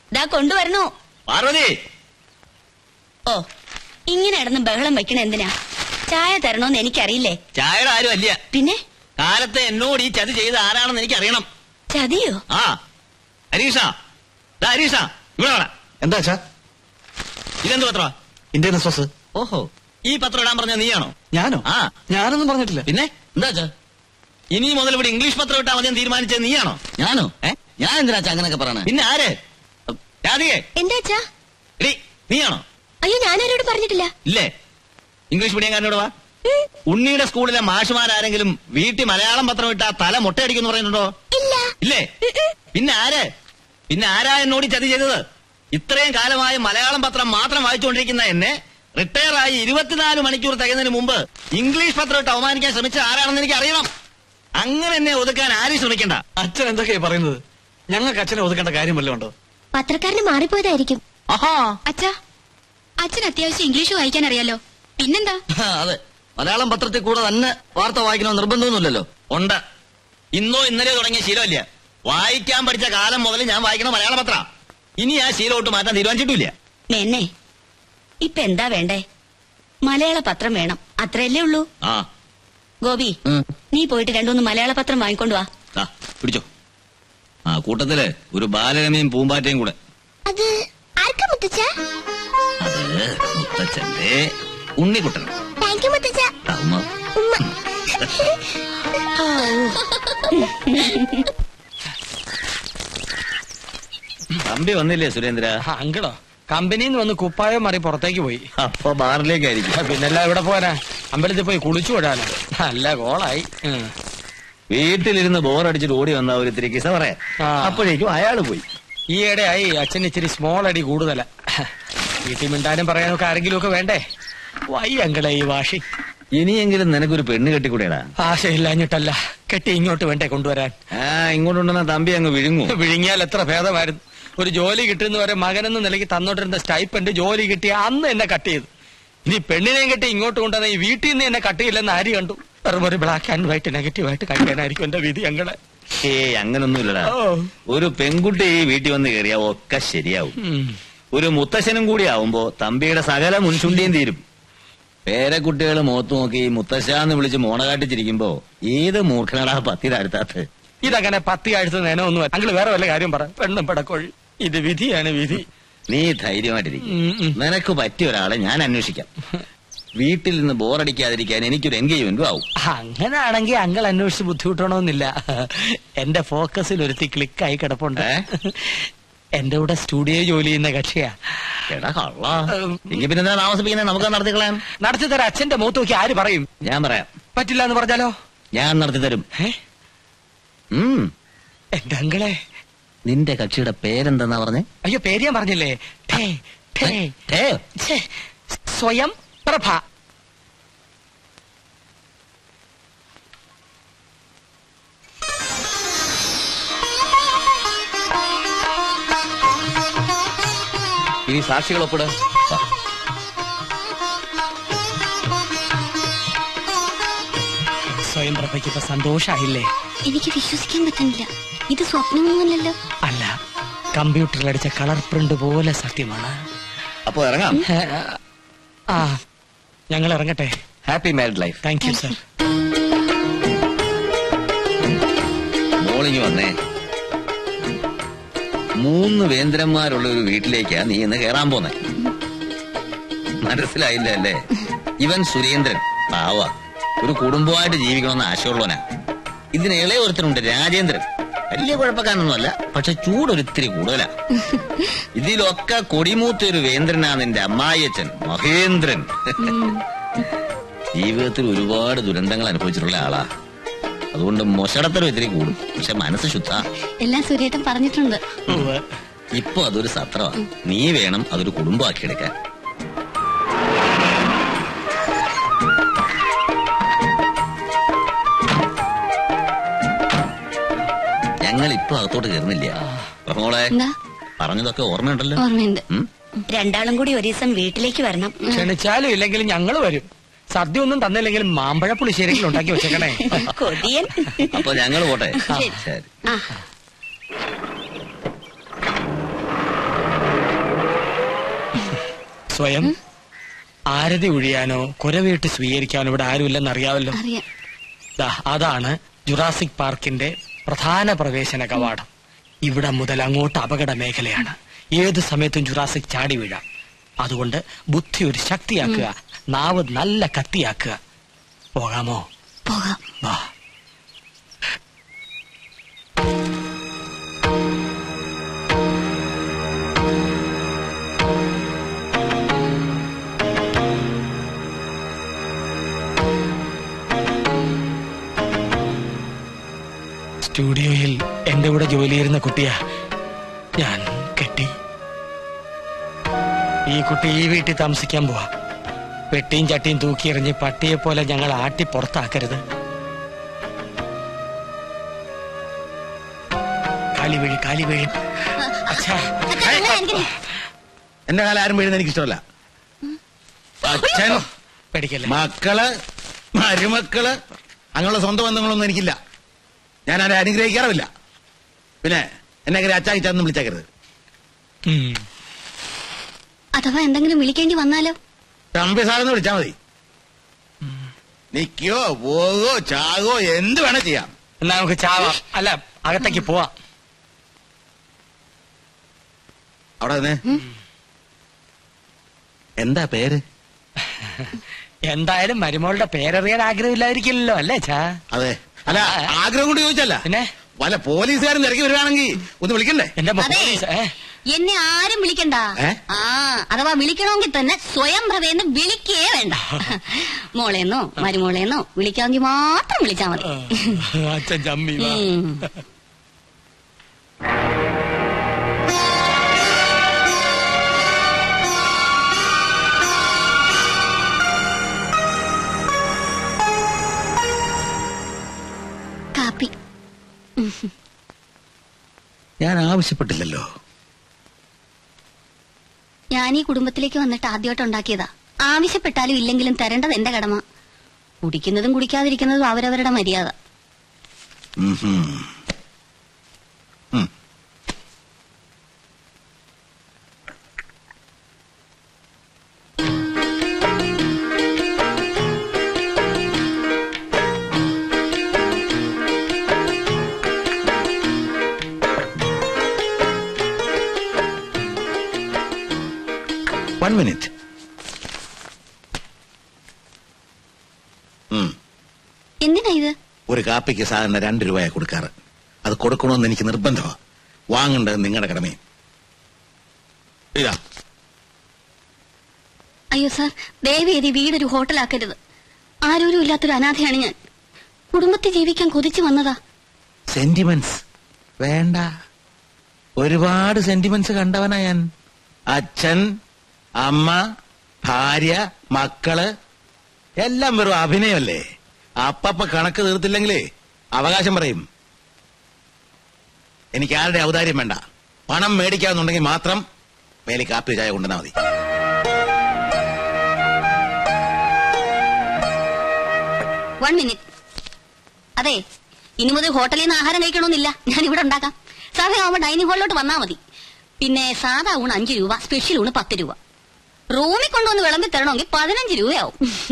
ദാ കൊണ്ടുവരണോ പാർവതി ഓ ഇങ്ങനെ ഇടന്ന് ബഹളം വെക്കണ എന്തിനാ ചായ തരണോന്ന് എനിക്കറിയില്ലേ ചായയുടെ ആരും അല്ല പിന്നെ കാലത്തെ എന്നോട് ഈ ചതി ചെയ്ത് ആരാണെന്ന് എനിക്ക് അറിയണം ചതിയോ ആ ഹരീഷ ദാ ഹരീഷ ഇവിടെ വേണം എന്താ അച്ഛാ ഇതെന്ത് പത്രമാ ഇന്ത്യൻ എക്സ്പ്രസ് ഓഹോ ഈ പത്രം ഇടാൻ പറഞ്ഞ നീയാണോ ഞാനോ ആ ഞാനൊന്നും പറഞ്ഞിട്ടില്ല പിന്നെ എന്താ വെച്ചാ ഇനി മുതൽ ഇവിടെ ഇംഗ്ലീഷ് പത്രം ഇട്ടാ മതി തീരുമാനിച്ചത് നീയാണോ ഞാനോ ഏ? ഞാൻ എന്തിനാ അച്ഛാ അങ്ങനെയൊക്കെ പറയണേ പിന്നെ ആര് രാധികേ എന്താ അച്ഛാ എടി നീയാണോ അയ്യോ ഞാനാരോട് പറഞ്ഞിട്ടില്ല ഇല്ലേ ഇംഗ്ലീഷ് മീഡിയംകാരനോട് വാ ഉണ്ണിയുടെ സ്കൂളിലെ മാഷുമാരാരെങ്കിലും വീട്ടിൽ മലയാളം പത്രം ഇട്ടാ തല മുട്ടയടിക്കുന്നു പറയുന്നുണ്ടോ ഇല്ല ഇല്ലേ പിന്നെ ആര് പിന്നെ ആരാ എന്നോട് ഈ ചതി ചെയ്തത് ഇത്രയും കാലമായി മലയാളം പത്രം മാത്രം വായിച്ചുകൊണ്ടിരിക്കുന്ന എന്നെ റിട്ടയർ ആയി ഇരുപത്തിനാല് മണിക്കൂർ തികയുന്നതിന് മുമ്പ് ഇംഗ്ലീഷ് പത്രം ഇട്ട് അവമാനിക്കാൻ ശ്രമിച്ച ആരാണെന്ന് എനിക്ക് അറിയണം അങ്ങനെ എന്നെ ഒതുക്കാൻ ആരും ശ്രമിക്കണ്ട അച്ഛൻ എന്തൊക്കെയാ പറയുന്നത് ഞങ്ങൾക്ക് അച്ഛനെ ഒതുക്കേണ്ട കാര്യം വല്ലതും ഉണ്ടോ പത്രക്കാരന് മാറിപ്പോയതായിരിക്കും ആഹാ അച്ഛാ അച്ഛൻ അത്യാവശ്യം ഇംഗ്ലീഷ് വായിക്കാൻ അറിയാലോ പിന്നെന്താ അതെ മലയാളം പത്രത്തിൽ കൂടെ തന്നെ വാർത്ത വായിക്കണമെന്ന് നിർബന്ധമൊന്നുമില്ലല്ലോ ഉണ്ട് ഇന്നോ ഇന്നലെ തുടങ്ങിയ ശീലമില്ല വായിക്കാൻ പഠിച്ച കാലം മുതൽ ഞാൻ വായിക്കണ മലയാള പത്ര ഇനി ആ ശീലോട്ട് മാറ്റാൻ തീരുമാനിച്ചിട്ടില്ല മെന്നെ ഇപ്പൊ എന്താ വേണ്ടേ മലയാള പത്രം വേണം അത്രയല്ലേ ഉള്ളൂ ആ ഗോപി നീ പോയിട്ട് രണ്ടുമൂന്ന് മലയാള പത്രം വാങ്ങിക്കൊണ്ടു വാ ദാ, പിടിച്ചോ ആ കൂട്ടത്തില് ഒരു ബാലരമയും പൂമ്പാറ്റയും കൂടെ അത് ആർക്കാ മുത്തച്ഛ അത് മുത്തച്ഛന്റെ ഉണ്ണിക്കുട്ടനും താങ്ക് യു മുത്തച്ഛ ദാ, ഉമ്മ. ഉമ്മ തമ്പി വന്നില്ലേ സുരേന്ദ്ര അങ്കിളോ കമ്പനിയിൽ നിന്ന് വന്ന് കുപ്പായം മാറി പുറത്തേക്ക് പോയി അപ്പൊ ബാറിലേക്കായിരിക്കും പിന്നെല്ലാം എവിടെ പോരാ അമ്പലത്തിൽ പോയി കുളിച്ചു വിടാനോ നല്ല കോളായി ഉം. വീട്ടിലിരുന്ന് ബോറടിച്ചിട്ട് ഓടി വന്ന ഒരു ഇത്തിരി കിസ പറയാം ആ. അപ്പോഴേക്കും അയാള് പോയി ഈയിടെ ആയി അച്ഛൻ ഇച്ചിരി സ്മോൾ അടി കൂടുതല വീട്ടിൽ മിണ്ടാനും പറയാനൊക്കെ ആരെങ്കിലും ഒക്കെ വേണ്ടേ വൈ അങ്കിളെ ഈ വാഷി ഇനിയെങ്കിലും നിനക്കൊരു പെണ്ണ് കെട്ടിക്കൂടെടാ ആശയില്ലാഞ്ഞിട്ടല്ല കെട്ടി ഇങ്ങോട്ട് വേണ്ടേ കൊണ്ടുവരാൻ ആ ഇങ്ങോട്ടുണ്ടെന്ന തമ്പി അങ്ങ് വിഴുങ്ങു വിഴുങ്ങിയാൽ എത്ര ഭേദമായിരുന്നു ഒരു ജോലി കിട്ടുന്ന വരെ മകനെന്ന നിലയ്ക്ക് തന്നോട്ടിരുന്ന സ്റ്റൈപ്പൻഡ് ജോലി കിട്ടിയ അന്ന് എന്നെ കട്ട് ചെയ്തു ഇനി പെണ്ണിനെയും കെട്ടി ഇങ്ങോട്ട് കൊണ്ടുവന്ന ഈ വീട്ടിൽ നിന്ന് എന്നെ കട്ട് ചെയ്യില്ലെന്ന് ആര് കണ്ടു വെറും ഒരു ബ്ലാക്ക് ആൻഡ് വൈറ്റ് നെഗറ്റീവ് ആയിട്ട് കഴിക്കാനായിരിക്കും എന്റെ വിധി അങ്ങളെ ഏ അങ്ങനൊന്നുമില്ലടാ ഓ. ഒരു പെൺകുട്ടി ഈ വീട്ടിൽ വന്ന് കയറിയാ ഒക്കെ ശരിയാവും ഒരു മുത്തശ്ശനും കൂടി ആവുമ്പോ തമ്പിയുടെ സകല മുൻചുണ്ടിയും തീരും പേരക്കുട്ടികൾ മുഖത്ത് നോക്കി മുത്തശ്ശാന്ന് വിളിച്ച് മോണ കാട്ടിച്ചിരിക്കുമ്പോ ഏത് മൂർഖനടാ പത്തി താഴ്ത്താത്ത് ഇതങ്ങനെ പത്തി ആഴ്ച നേനമൊന്നും അങ്കിള് വേറെ വല്ല കാര്യം പറ പെണ്ണും പടക്കോഴി ഇത് വിധിയാണ് വിധി നീ ധൈര്യമായിട്ടിരിക്കും ഉം, ഉം. നിനക്ക് പറ്റിയ ഒരാളെ ഞാൻ അന്വേഷിക്കാം വീട്ടിൽ നിന്ന് ബോറടിക്കാതിരിക്കാൻ എനിക്കൊരു എൻഗേജ്മെന്റും ആവും അങ്ങനാണെങ്കിൽ അങ്കിൾ അന്വേഷിച്ച് ബുദ്ധിമുട്ടണമെന്നില്ല എന്റെ ഫോക്കസിൽ ഒരുത്തി ക്ലിക്കായി കിടപ്പുണ്ട് ഏ? എന്റെ കൂടെ സ്റ്റുഡിയോ ജോലി ചെയ്യുന്ന കക്ഷിയാ എടാ കള്ള ഉം. എങ്കിൽ പിന്നെ എന്താ താമസിപ്പിക്കുന്നത് നമുക്ക് നടത്തിക്കളയാം നടത്തി തരാം അച്ഛന്റെ മുഖത്ത് നോക്കി ആര് പറയും ഞാൻ പറയാം പറ്റില്ല എന്ന് പറഞ്ഞാലോ ഞാൻ നടത്തി തരും ഏ? ഉം. എന്റെ അങ്കിളെ നിന്റെ കക്ഷിയുടെ പേരെന്തെന്നാ പറഞ്ഞേ അയ്യോ പേര് ഞാൻ പറഞ്ഞില്ലേ ഠേ, ഠേ. ഏ ഛേ, സ്വയം പ്രഭ ഇനി സാക്ഷികൾ ഒപ്പിട സ്വയം പ്രഭയ്ക്ക് ഇപ്പൊ സന്തോഷായില്ലേ എനിക്ക് വിശ്വസിക്കാൻ പറ്റുന്നില്ല ഇത് സ്വപ്നമൊന്നുമല്ലല്ലോ അല്ല കമ്പ്യൂട്ടറിൽ അടിച്ച കളർ പ്രിന്റ് പോലെ സത്യമാണ് അപ്പൊ ഇറങ്ങാം ഏ, ആ ഞങ്ങൾ ഇറങ്ങട്ടെ happy married life thank you sir മോളിങ് വന്നേ മൂന്ന് വേന്ദ്രന്മാരുള്ള ഒരു വീട്ടിലേക്കാ നീ ഇന്ന് കേറാൻ പോന്നെ മനസ്സിലായില്ല അല്ലേ ഇവൻ സുരേന്ദ്രൻ പാവ ഒരു കുടുംബമായിട്ട് ജീവിക്കണമെന്ന് ആശയമുള്ളവനാ ഇതിന് ഇളയ ഒരുത്തനുണ്ട് രാജേന്ദ്രൻ വലിയ കുഴപ്പക്കാരനൊന്നുമല്ല പക്ഷെ ചൂടൊരിത്തിരി കൂടുതലാ ഇതിലൊക്കെ കൊടിമൂത്ത ഒരു വേന്ദ്രനാ നിന്റെ അമ്മായിയച്ഛൻ മഹേന്ദ്രൻ ജീവിതത്തിൽ ഒരുപാട് ദുരന്തങ്ങൾ അനുഭവിച്ചിട്ടുള്ള ആളാ അതുകൊണ്ട് മൊശടത്തരം ഇത്തിരി കൂടും പക്ഷെ മനസ്സ് ശുദ്ധ എല്ലാം സുരേട്ടൻ പറഞ്ഞിട്ടുണ്ട് ഇപ്പൊ അതൊരു സത്രമാ നീ വേണം അതൊരു കുടുംബമാക്കി എടുക്കാൻ ഞങ്ങൾ ഇപ്പൊ അകത്തോട്ട് കയറുന്നില്ല മോളെ എന്താ പറഞ്ഞതൊക്കെ ഓർമ്മയുണ്ടല്ലോ ഓർമ്മയുണ്ട് ഉം? രണ്ടാളും കൂടി ഒരു ദിവസം വീട്ടിലേക്ക് വരണം ക്ഷണിച്ചാലും ഇല്ലെങ്കിലും ഞങ്ങൾ വരും സദ്യ ഒന്നും തന്നില്ലെങ്കിലും മാമ്പഴ പുളിശ്ശേരികൾ ഉണ്ടാക്കി വെച്ചേക്കണേ കൊതിയൻ അപ്പൊ ഞങ്ങൾ പോട്ടെ ശരി. ശരി ആ സ്വയം ആരതി ഒഴിയാനോ കുരവീട്ട് സ്വീകരിക്കാനോ ഇവിടെ ആരുമില്ലെന്ന് അറിയാമല്ലോ അറിയാം ദാ, അതാണ് ജുറാസിക് പാർക്കിന്റെ പ്രധാന പ്രവേശന കവാടം ഇവിടെ മുതൽ അങ്ങോട്ട് അപകട മേഖലയാണ് ഏത് സമയത്തും ജുറാസിക് ചാടി വീഴാം അതുകൊണ്ട് ബുദ്ധി ഒരു ശക്തിയാക്കുക നാവ് നല്ല കത്തിയാക്കുക പോകാമോ പോകാം വാ സ്റ്റുഡിയോയിൽ എന്റെ കൂടെ ജോലി ചെയ്യുന്ന കുട്ടിയാ ഞാൻ കെട്ടി ഈ കുട്ടി ഈ വീട്ടിൽ താമസിക്കാൻ പോവാ പെട്ടിയും ചട്ടിയും തൂക്കിയെറിഞ്ഞ് പട്ടിയെ പോലെ ഞങ്ങൾ ആട്ടി പുറത്താക്കരുത് കാലി വീഴി കാലി വീഴി അച്ഛാ എന്റെ കാലം ആരും വീഴുന്ന എനിക്ക് ഇഷ്ടമല്ല അച്ഛൻ പേടിക്കല്ലേ മക്കള് മരുമക്കള് അങ്ങനെയുള്ള സ്വന്തം ബന്ധങ്ങളൊന്നും എനിക്കില്ല ഞാൻ ആരെ അനുഗ്രഹിക്കാറുമില്ല പിന്നെ എന്നെ അങ്ങനെ അച്ചാക്കിച്ചാന്നും വിളിച്ചേക്കരുത് ഉം. അഥവാ എന്തെങ്കിലും വിളിക്കേണ്ടി വന്നാലോ തമ്പി സാറെന്ന് വിളിച്ചാ മതി നിക്കോ പോകോ ചാകോ എന്ത് വേണേ ചെയ്യാം എന്നാ നമുക്ക് ചാവാം അല്ല അകത്തേക്ക് പോവാം അവിടെ നിന്ന് എന്താ പേര് എന്തായാലും മരുമോളുടെ പേരറിയാൻ ആഗ്രഹമില്ലായിരിക്കില്ലല്ലോ അല്ലേ ചാ അതെ അല്ല ആഗ്രഹം കൊണ്ട് ചോദിച്ചല്ല പിന്നെ വല്ല പോലീസുകാരും തിരക്കി വരുവാണെങ്കിൽ ഒന്ന് വിളിക്കണ്ടേ എന്റെ മോ- അതെ. പോലീസ്, ഏ? എന്നെ ആരും വിളിക്കണ്ട ഏ? ആ അഥവാ വിളിക്കണമെങ്കിൽ തന്നെ സ്വയം പ്രവേന്ന് വിളിക്കേ വേണ്ട മോളേന്നോ മരുമോളേന്നോ വിളിക്കാമെങ്കിൽ മാത്രം വിളിച്ചാ മതി ആ, അച്ഛൻ ചമ്മി വാ. ഉം. കാപ്പി ഞാൻ ആവശ്യപ്പെട്ടില്ലല്ലോ ഞാൻ ഈ കുടുംബത്തിലേക്ക് വന്നിട്ട് ആദ്യമായിട്ട് ഉണ്ടാക്കിയതാ ആവശ്യപ്പെട്ടാലും ഇല്ലെങ്കിലും തരേണ്ടത് എന്റെ കടമ കുടിക്കുന്നതും കുടിക്കാതിരിക്കുന്നതും അവരവരുടെ മര്യാദ ഉം ഹും. ഉം. വൺ മിനിറ്റ് ഉം എന്തിനാ ഇത് ഒരു കാപ്പിക്ക് സാധാരണ രണ്ട് രൂപയാ കൊടുക്കാറ് അത് കൊടുക്കണമെന്ന് എനിക്ക് നിർബന്ധമാണ് വാങ്ങേണ്ടത് നിങ്ങളുടെ കടമയും ഇതാ അയ്യോ സാർ ദയവേദി വീടൊരു ഹോട്ടലാക്കരുത് ആരോരും ഇല്ലാത്തൊരു അനാഥയാണ് ഞാൻ കുടുംബത്തിൽ ജീവിക്കാൻ കൊതിച്ചു വന്നതാ സെന്റിമെന്റ്സ് വേണ്ട ഒരുപാട് സെന്റിമെന്റ്സ് കണ്ടവനാ ഞാൻ അച്ഛൻ അമ്മ ഭാര്യ മക്കള് എല്ലാം വെറും അഭിനയമല്ലേ അപ്പപ്പ കണക്ക് തീർത്തില്ലെങ്കിലേ അവകാശം പറയും എനിക്ക് ആരുടെ ഔദാര്യം വേണ്ട പണം മേടിക്കാവുന്നുണ്ടെങ്കിൽ മാത്രം മേലെ കാപ്പി ചായ കൊണ്ടുവന്നാ മതി വൺ മിനിറ്റ് അതെ ഇനി മുതൽ ഹോട്ടലിൽ നിന്ന് ആഹാരം കഴിക്കണമെന്നില്ല ഞാൻ ഇവിടെ ഉണ്ടാക്കാം സമയമാകുമ്പോൾ ഡൈനിങ് ഹാളിലോട്ട് വന്നാ മതി പിന്നെ സാധാ ഊണ് അഞ്ച് രൂപ സ്പെഷ്യൽ ഊണ് പത്ത് രൂപ റൂമിൽ കൊണ്ടുവന്ന് വിളമ്പി തരണമെങ്കിൽ പതിനഞ്ച് രൂപയാവും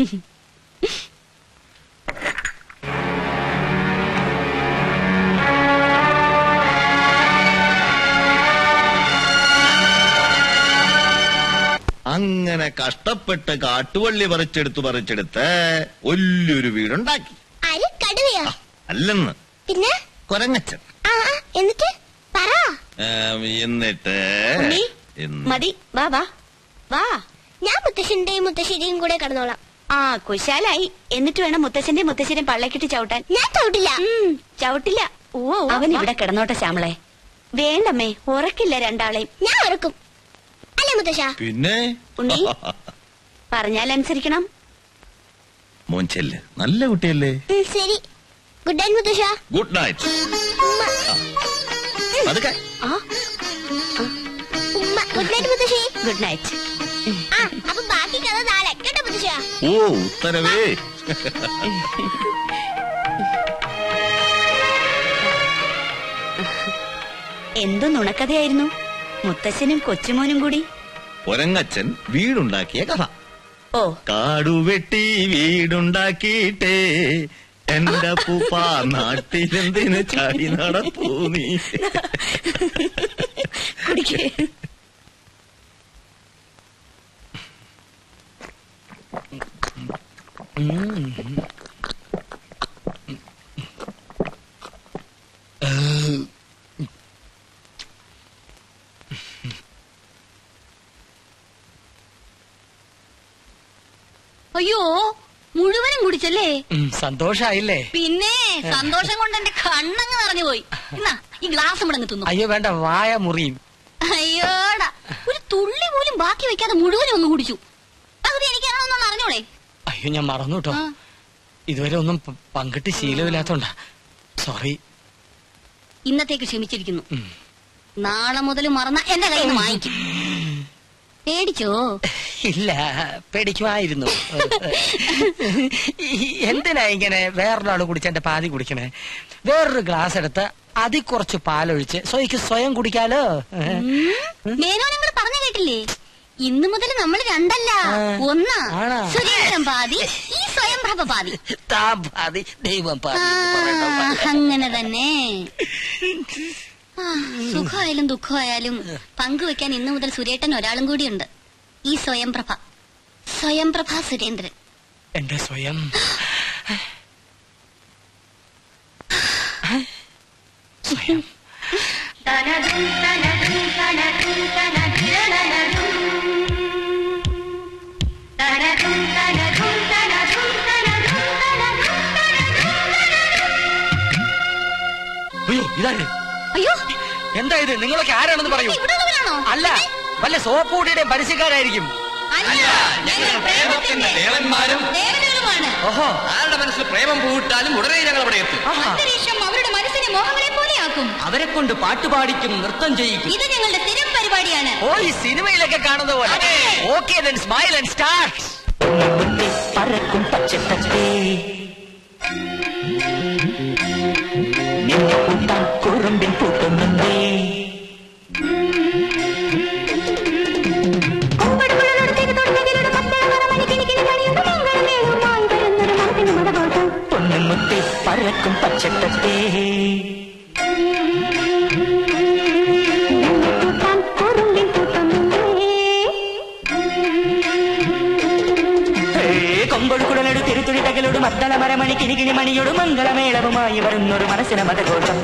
അങ്ങനെ കഷ്ടപ്പെട്ട് കാട്ടുവള്ളി പറിച്ചെടുത്ത് പറിച്ചെടുത്ത് വലിയൊരു വീടുണ്ടാക്കി ആര് കടുവയാ അല്ലെന്ന് പിന്നെ കൊരങ്ങച്ചൻ ആ ആ, എന്നിട്ട് പറ ഏം, എന്നിട്ട് ഉണ്ണി, എന്ന് മതി വാ വാ വാ ഞാൻ മുത്തശ്ശന്റെയും മുത്തശ്ശേരിയും കൂടെ കടന്നോളാം ആ കുശാലായി എന്നിട്ട് വേണം മുത്തച്ഛന്റെ മുത്തശ്ശനും പള്ളക്കിട്ട് ചവിട്ടാൻ ഞാൻ ചവിട്ടില്ല ഉം, ചവിട്ടില്ല ഓ അവൻ ഇവിടെ കിടന്നോട്ടെ ശ്യാമളെ വേണ്ടമ്മേ ഉറക്കില്ല രണ്ടാളെയും ഞാൻ ഉറക്കും അല്ലേ മുത്തശ്ശ പിന്നെ ഉണ്ണി. പറഞ്ഞാൽ അനുസരിക്കണം മോൻ ചെല്ല് നല്ല കുട്ടിയല്ലേ ഉം, ശരി ഗുഡ് നൈറ്റ് മുത്തശ്ശ ഗുഡ് നൈറ്റ് ഉമ്മ അതൊക്കെ ആ ഉമ്മ ഗുഡ് നൈറ്റ് മുത്തശ്ശി ഗുഡ് നൈറ്റ് ആ അപ്പൊ ബാക്കി കഥ നാളെ കേട്ടോ മുത്തശ്ശ ഓ ഉത്തരവേ എന്തു നുണക്കഥയായിരുന്നു മുത്തശ്ശനും കൊച്ചുമോനും കൂടി ഒരങ്ങച്ചൻ വീടുണ്ടാക്കിയ കഥ ഓ കാടുവെട്ടി വീടുണ്ടാക്കിയിട്ടേ എന്റെ പൂപ്പ നാട്ടിലെന്തിന് ചാടി നടപ്പൂ നീ കുടിക്കേ അയ്യോ മുഴുവനും കുടിച്ചല്ലേ ഉം, സന്തോഷായില്ലേ പിന്നെ സന്തോഷം കൊണ്ട് എന്റെ കണ്ണങ്ങ് നിറഞ്ഞു പോയി എന്നാ ഈ ഗ്ലാസ് ഇവിടെ തിന്നു അയ്യോ വേണ്ട വായ മുറിയും അയ്യോടാ ഒരു തുള്ളി പോലും ബാക്കി വെക്കാതെ മുഴുവനും ഒന്ന് കുടിച്ചു പകുതി എനിക്കാണോന്നൊന്ന് അറിഞ്ഞോളെ അയ്യോ ഞാൻ മറന്നു കേട്ടോ ആ. ഇതുവരെ ഒന്നും പ- പങ്കിട്ട് ശീലമില്ലാത്തോണ്ടാ സോറി ഇന്നത്തേക്ക് ക്ഷമിച്ചിരിക്കുന്നു ഉം. നാളെ മുതൽ മറന്ന എന്റെ കയ്യിൽ നിന്ന് വാങ്ങിക്കും പേടിച്ചോ ഇല്ല പേടിക്കുമായിരുന്നു ഈ- എന്തിനാ ഇങ്ങനെ വേറൊരാൾ കുടിച്ച എന്റെ പാതി കുടിക്കണേ വേറൊരു ഗ്ലാസ് എടുത്ത് അതിൽ കുറച്ച് പാലൊഴിച്ച് സ്വയ്ക്ക് സ്വയം കുടിക്കാലോ മേനോ നിങ്ങൾ പറഞ്ഞു കേട്ടില്ലേ ഇന്നു മുതൽ നമ്മൾ രണ്ടല്ല ആ. ഒന്നാ ആണോ? സുരേന്ദ്രൻ പാതി ഈ സ്വയം പ്രഭ പാതി താൻ പാതി ദൈവം ആ, പാതി അങ്ങനെ തന്നെ ആ, സുഖമായാലും ദുഃഖമായാലും പങ്കുവെക്കാൻ ഇന്നു മുതൽ സുരേട്ടൻ ഒരാളും കൂടിയുണ്ട് ഈ സ്വയം പ്രഭ സ്വയം പ്രഭ സുരേന്ദ്രൻ എന്റെ സ്വയം സ്വയം അയ്യോ ഇതാര് അയ്യോ എന്താ ഇത് നിങ്ങളൊക്കെ ആരാണെന്ന് പറയൂ ഇവിടെ ഉള്ളവരാണോ അല്ല വല്ല സോപ്പ് കൂട്ടിയുടെയും പരസ്യക്കാരായിരിക്കും അല്ല ഞങ്ങൾ പ്രേമത്തിന്റെ ദേവന്മാരും ദേവതകളുമാണ് ഓഹോ ആരുടെ മനസ്സിൽ പ്രേമം പൂവിട്ടാലും ഉടനെ ഞങ്ങൾ അവിടെ എത്തും ആഹാ. അന്തരീക്ഷം അവരുടെ മനസ്സിനെ മോഹങ്ങളെ പോലെയാക്കും അവരെ കൊണ്ട് പാട്ടുപാടിക്കും നൃത്തം ചെയ്യിക്കും ഇത് ഞങ്ങളുടെ സ്ഥിരം പരിപാടിയാണ് ഓ ഈ സിനിമയിലൊക്കെ കാണുന്ന പോലെ okay then smile and start പറക്കും പച്ചത്തത്തേ നിന്നെ കൂട്ടാൻ കുറുമ്പിൻ കൂട്ടുന്നുണ്ടേ പൊന്നുമുത്തി പറക്കും പച്ചത്തത്തേ കൊമ്പൊടുക്കുടലൊടു തിരുത്തുടി തകലോട് മദ്ദള മരമണി കിണികിണി മണിയോട് മംഗളമേളവുമായി വരുന്നൊരു മനസ്സിന് മതഘോഷം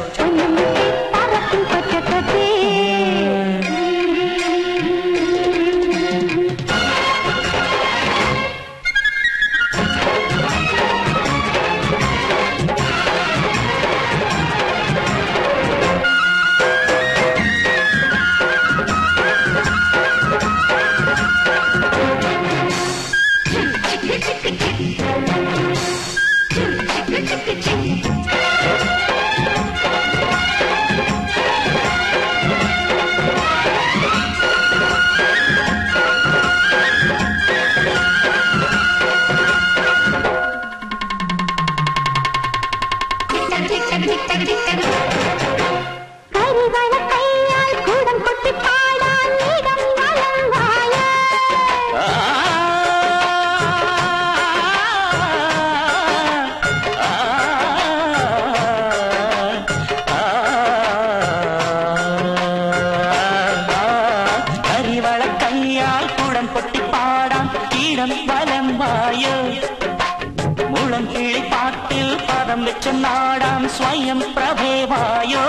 കരിവള കയ്യാൽ കുടം പൊട്ടിപ്പാടാം കീടം വലം വായോ മുളം കിളിപ്പാട്ടിൽ പദം വെച്ച് നാടാം സ്വയം പ്രഭേവായോ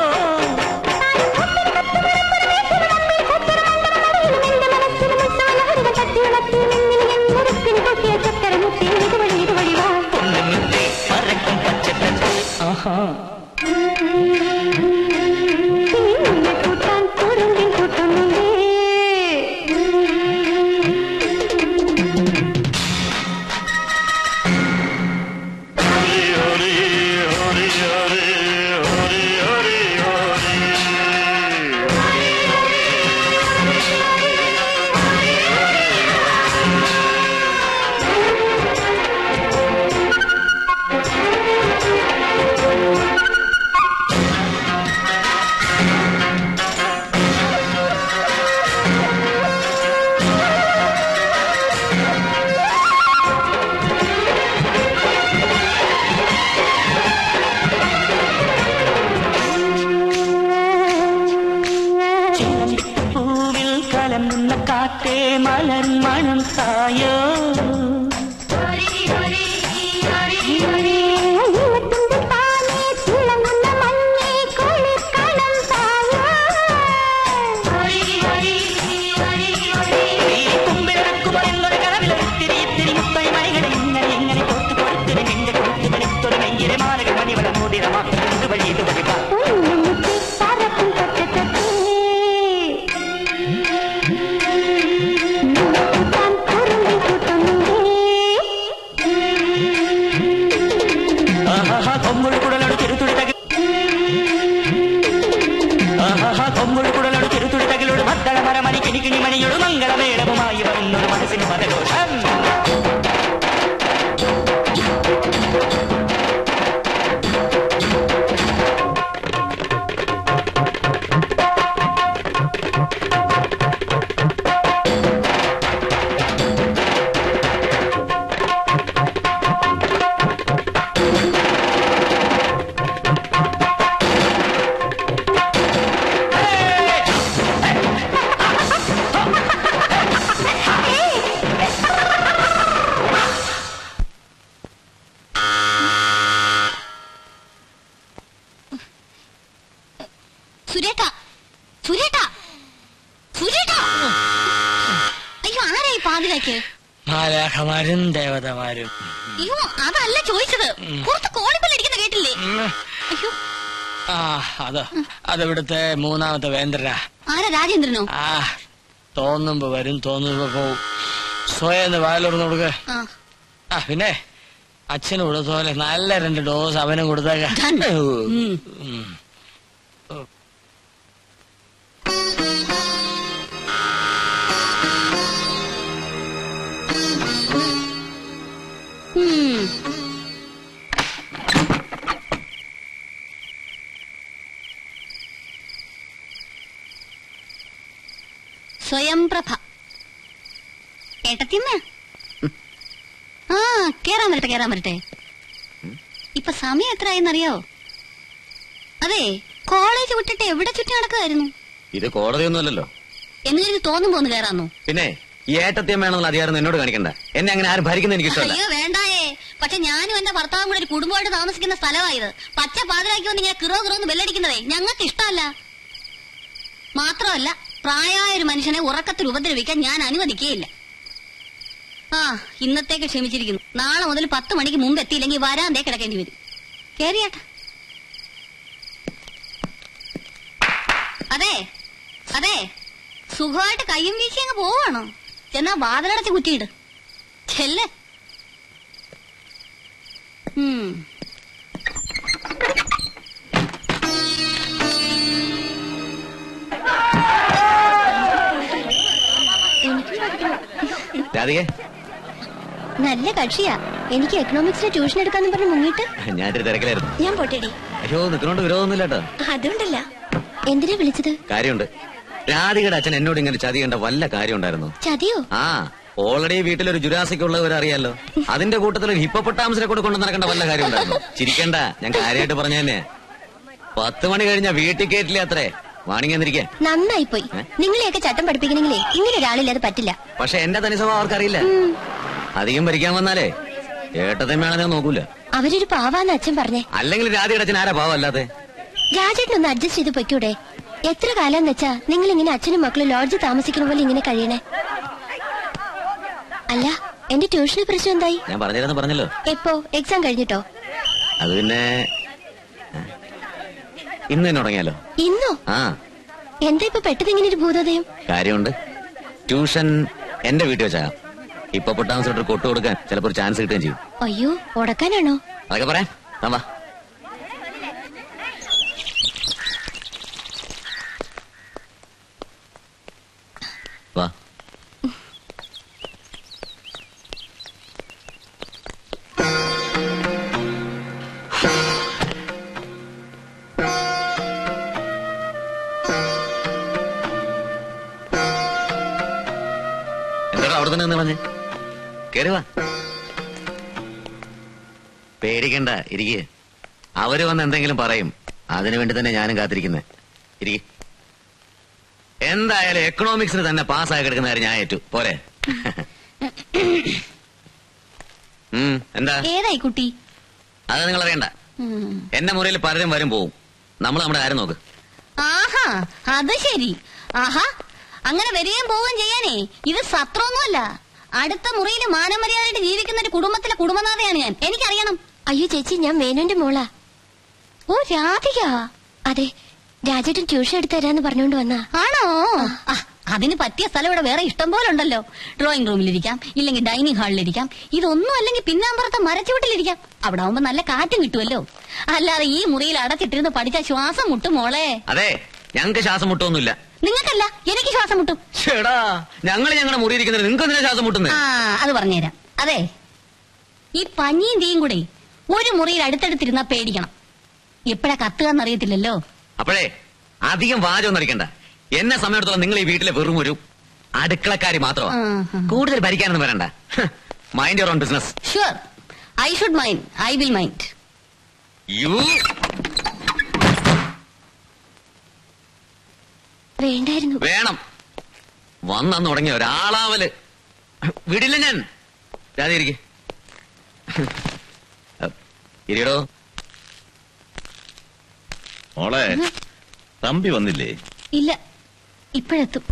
പൊന്നുമുത്തേ പറക്കും പച്ചത്തത്തെ ആഹാ Thank you. കിണികിണി മണിയൊടു മംഗളമേളവുമായി വരുന്നൊരു മനസ്സിന് മതഘോഷം സുരേട്ടാ സുരേട്ടാ സുരേട്ടാ അയ്യോ ആരായി പാതിരാക്ക് മാലാഖമാരും ദേവതമാരും അയ്യോ അതല്ല ചോദിച്ചത് പുറത്ത് കോളിപ്പല്ലടിക്കുന്ന കേട്ടില്ലേ ഉം. അയ്യോ ആ അത് അതിവിടുത്തെ മൂന്നാമത്തെ വേന്ദ്രനാ ആരാ രാജേന്ദ്രനോ ആ തോന്നുമ്പോ വരും തോന്നുമ്പോ പോവും സ്വയം ഒന്ന് വായലുറന്നു കൊടുക്ക ആ ആ പിന്നെ അച്ഛന് കൊടുത്ത പോലെ നല്ല രണ്ട് ഡോസ് അവനും കൊടുത്തേക്ക Done. ഉം. ഉം. ഉം. സ്വയംപ്രഭ ഏട്ടത്തിയമ്മ ആ കേറാൻ വരട്ടെ കേറാൻ വരട്ടെ ഇപ്പൊ സമയം എത്രയെന്നറിയാവോ അതെ കോളേജ് വിട്ടിട്ട് എവിടെ ചുറ്റി നടക്കുമായിരുന്നു ഇത് കോടതിയൊന്നുമല്ലല്ലോ എന്ന് കരുതി തോന്നുമ്പോ ഒന്ന് കേറാന്നോ പിന്നെ ഈ ഏട്ടത്യം വേണമെന്നുള്ള അധികാരം എന്നോട് കാണിക്കണ്ട എന്നെ അങ്ങനെ ആരും ഭരിക്കുന്ന എനിക്ക് ഇഷ്ടമല്ല അയ്യോ വേണ്ടായേ പക്ഷെ ഞാനും എന്റെ ഭർത്താവും കൂടെ ഒരു കുടുംബമായിട്ട് താമസിക്കുന്ന സ്ഥലമായത് പച്ച പാതിരാക്കി വന്ന് ഇങ്ങനെ കിറോ കിറോ എന്ന് ബെല്ലടിക്കുന്നതേ ഞങ്ങൾക്ക് ഇഷ്ടമല്ല മാത്രമല്ല പ്രായമായ ഒരു മനുഷ്യനെ ഉറക്കത്തിൽ ഉപദ്രവിക്കാൻ ഞാൻ അനുവദിക്കുകയില്ല ആ ഇന്നത്തേക്ക് ക്ഷമിച്ചിരിക്കുന്നു നാളെ മുതൽ പത്ത് മണിക്ക് മുമ്പ് എത്തിയില്ലെങ്കിൽ വരാന്തേ കിടക്കേണ്ടി വരും കേറിയാട്ട അതെ അതെ സുഖമായിട്ട് കയ്യും വീശി അങ്ങ് പോവാണോ ചെന്നാ വാതിലടച്ച് കുറ്റിയിട് ചെല്ലേ ഉം. രാധികെ നല്ല കക്ഷിയാ എനിക്ക് എക്കണോമിക്സിന് ട്യൂഷൻ എടുക്കാന്ന് പറഞ്ഞ് മുങ്ങിട്ട് ഞാനൊരു തിരക്കിലായിരുന്നു ഞാൻ പൊട്ടേടി അയ്യോ നിൽക്കുന്നോണ്ട് വിരോധമൊന്നുമില്ല കേട്ടോ അതുകൊണ്ടല്ല എന്തിനാ വിളിച്ചത് കാര്യമുണ്ട് രാധികയുടെ അച്ഛൻ എന്നോട് ഇങ്ങനെ ചതിയേണ്ട വല്ല കാര്യം ഉണ്ടായിരുന്നു ചതിയോ ആ ഓൾറെഡി വീട്ടിലൊരു ജുരാസിക് ഉള്ളവർ അറിയാലോ അതിന്റെ കൂട്ടത്തിൽ ഒരു ഹിപ്പോപ്പൊട്ടാമസിനെ കൂടെ കൊണ്ടു നടക്കേണ്ട വല്ല കാര്യം ഉണ്ടായിരുന്നു ചിരിക്കണ്ട ഞാൻ കാര്യമായിട്ട് പറഞ്ഞു തന്നെ പത്ത് മണി കഴിഞ്ഞ വീട്ടിൽ കയറ്റില്ല അത്രേ വാണിങ്ങി എന്നിരിക്കേ നന്നായി പോയി ഏ? നിങ്ങളെയൊക്കെ ചട്ടം പഠിപ്പിക്കണമെങ്കിലേ ഇങ്ങനെ ഒരാളില്ലാതെ പറ്റില്ല പക്ഷെ എന്റെ തനി സ്വഭാവം അവർക്കറിയില്ല അധികം ഭരിക്കാൻ വന്നാലേ ഏട്ടത്തമ്മയാണെന്ന് നോക്കൂല അവരൊരു പാവാന്ന് അച്ഛൻ പറഞ്ഞേ അല്ലെങ്കിൽ രാധികയുടെ അച്ഛൻ ആരാ പാവം അല്ലാതെ രാജേട്ടനൊന്ന് അഡ്ജസ്റ്റ് ചെയ്ത് പൊയ്ക്കൂടെ എത്ര കാലം വെച്ചാ നിങ്ങൾ ഇങ്ങനെ അച്ഛനും മക്കളും ലോഡ്ജ് താമസിക്കുന്ന പോലെ ഇങ്ങനെ കഴിയണേ അല്ല എന്റെ ട്യൂഷന് പ്രശ്നം എന്തായി ഞാൻ പറഞ്ഞിരുന്നു പറഞ്ഞല്ലോ എപ്പോ എക്സാം കഴിഞ്ഞിട്ടോ അത് പിന്നെ ഏ? ഇന്ന് തന്നെ തുടങ്ങിയാലോ ഇന്നോ ആ എന്താ ഇപ്പൊ പെട്ടത് ഇങ്ങനെ ഒരു ഭൂതോദയം കാര്യമുണ്ട് ട്യൂഷൻ എന്റെ വീട്ടിൽ വെച്ചാ ഇപ്പൊ പൊട്ടാമസിട്ട് കൊട്ടു കൊടുക്കാൻ ചിലപ്പോ ഒരു ചാൻസ് കിട്ടുകയും ചെയ്യും അയ്യോ ഉടക്കാനാണോ അതൊക്കെ പറയാം താൻ വാ വാ എന്താ അവിടെ തന്നെ നിന്ന് പറഞ്ഞേ കേറി വാ പേടിക്കണ്ട ഇരിക്കെ അവര് വന്ന് എന്തെങ്കിലും പറയും അതിനു വേണ്ടി തന്നെ ഞാനും കാത്തിരിക്കുന്നത് ഇരിക്കെ എന്തായാലും എക്കണോമിക്സിന് തന്നെ പാസ്സായി കിടക്കുന്ന കാര്യം ഞാൻ ഏറ്റു പോരെ ഉം, എന്താ ഏതായി കുട്ടി അത് നിങ്ങൾ അറിയണ്ട ഉം. എന്റെ മുറിയിൽ പലരും വരും പോവും നമ്മൾ നമ്മുടെ കാര്യം നോക്ക് ആഹാ അത് ശരി ആഹാ അങ്ങനെ വരികയും പോവുകയും ചെയ്യാനേ ഇത് സത്രമൊന്നുമല്ല അടുത്ത മുറിയിൽ മാനമര്യാദയായിട്ട് ജീവിക്കുന്ന ഒരു കുടുംബത്തിലെ കുടുംബനാഥയാണ് ഞാൻ എനിക്കറിയണം അയ്യോ ചേച്ചി ഞാൻ മേനോന്റെ മോളാ ഓ രാധിക അതെ രാജേട്ടൻ ട്യൂഷൻ എടുത്തു തരാന്ന് പറഞ്ഞുകൊണ്ട് വന്നാ ആണോ ആ, അതിന് പറ്റിയ സ്ഥലം ഇവിടെ വേറെ ഇഷ്ടം പോലെ ഉണ്ടല്ലോ ഡ്രോയിങ് റൂമിലിരിക്കാം ഇല്ലെങ്കിൽ ഡൈനിങ് ഹാളിലിരിക്കാം ഇതൊന്നും അല്ലെങ്കിൽ പിന്നാമ്പുറത്തെ മരച്ചുവട്ടിലിരിക്കാം അവിടെ ആവുമ്പോ നല്ല കാറ്റും കിട്ടുമല്ലോ അല്ലാതെ ഈ മുറിയിൽ അടച്ചിട്ടിരുന്ന് പഠിച്ച ശ്വാസം മുട്ടും മോളെ അതെ ഞങ്ങൾക്ക് ശ്വാസം മുട്ടൊന്നുമില്ല നിങ്ങൾക്കല്ല എനിക്ക് ശ്വാസം മുട്ടും ചേടാ ഞങ്ങൾ ഞങ്ങളുടെ മുറിയിരിക്കുന്നത് നിങ്ങൾക്ക് എന്തിനാ ശ്വാസം മുട്ടുന്നത് ആ അത് പറഞ്ഞുതരാം അതെ ഈ പഞ്ഞിയും തീയും കൂടെ ഒരു മുറിയിൽ അടുത്തടുത്തിരുന്നാ പേടിക്കണം എപ്പോഴാ കത്തുകയെന്നറിയത്തില്ലല്ലോ അപ്പോഴേ അധികം വാചകം നടിക്കണ്ട എന്നെ സമയത്തോളം നിങ്ങൾ ഈ വീട്ടിലെ വെറും ഒരു അടുക്കളക്കാരി മാത്രമാണ് ആഹാ. കൂടുതൽ ഭരിക്കാനൊന്നും വരണ്ട mind your own business sure I should mind I will mind you വേണ്ടായിരുന്നു വേണം വന്നു തുടങ്ങിയ ഒരാളാവല് വിടില്ല ഞാൻ രാധയിരിക്കെ ഇരിയടോ മോളെ തമ്പി വന്നില്ലേ ഇല്ല ഇപ്പോഴെത്തും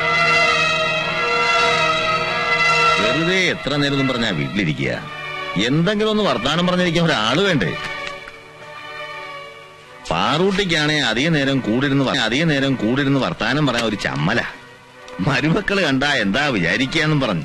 വെറുതെ എത്ര നേരം പറഞ്ഞാ വീട്ടിലിരിക്കുക എന്തെങ്കിലും ഒന്ന് വർത്താനം പറഞ്ഞിരിക്കാൻ ഒരാള് വേണ്ടേ പാറൂട്ടിക്കാണെ അധിക നേരം കൂടിരുന്ന് വ- അധിക നേരം കൂടിരുന്ന് വർത്താനം പറയാൻ ഒരു ചമ്മല മരുമക്കള് കണ്ടാ എന്താ വിചാരിക്കാന്നും പറഞ്ഞു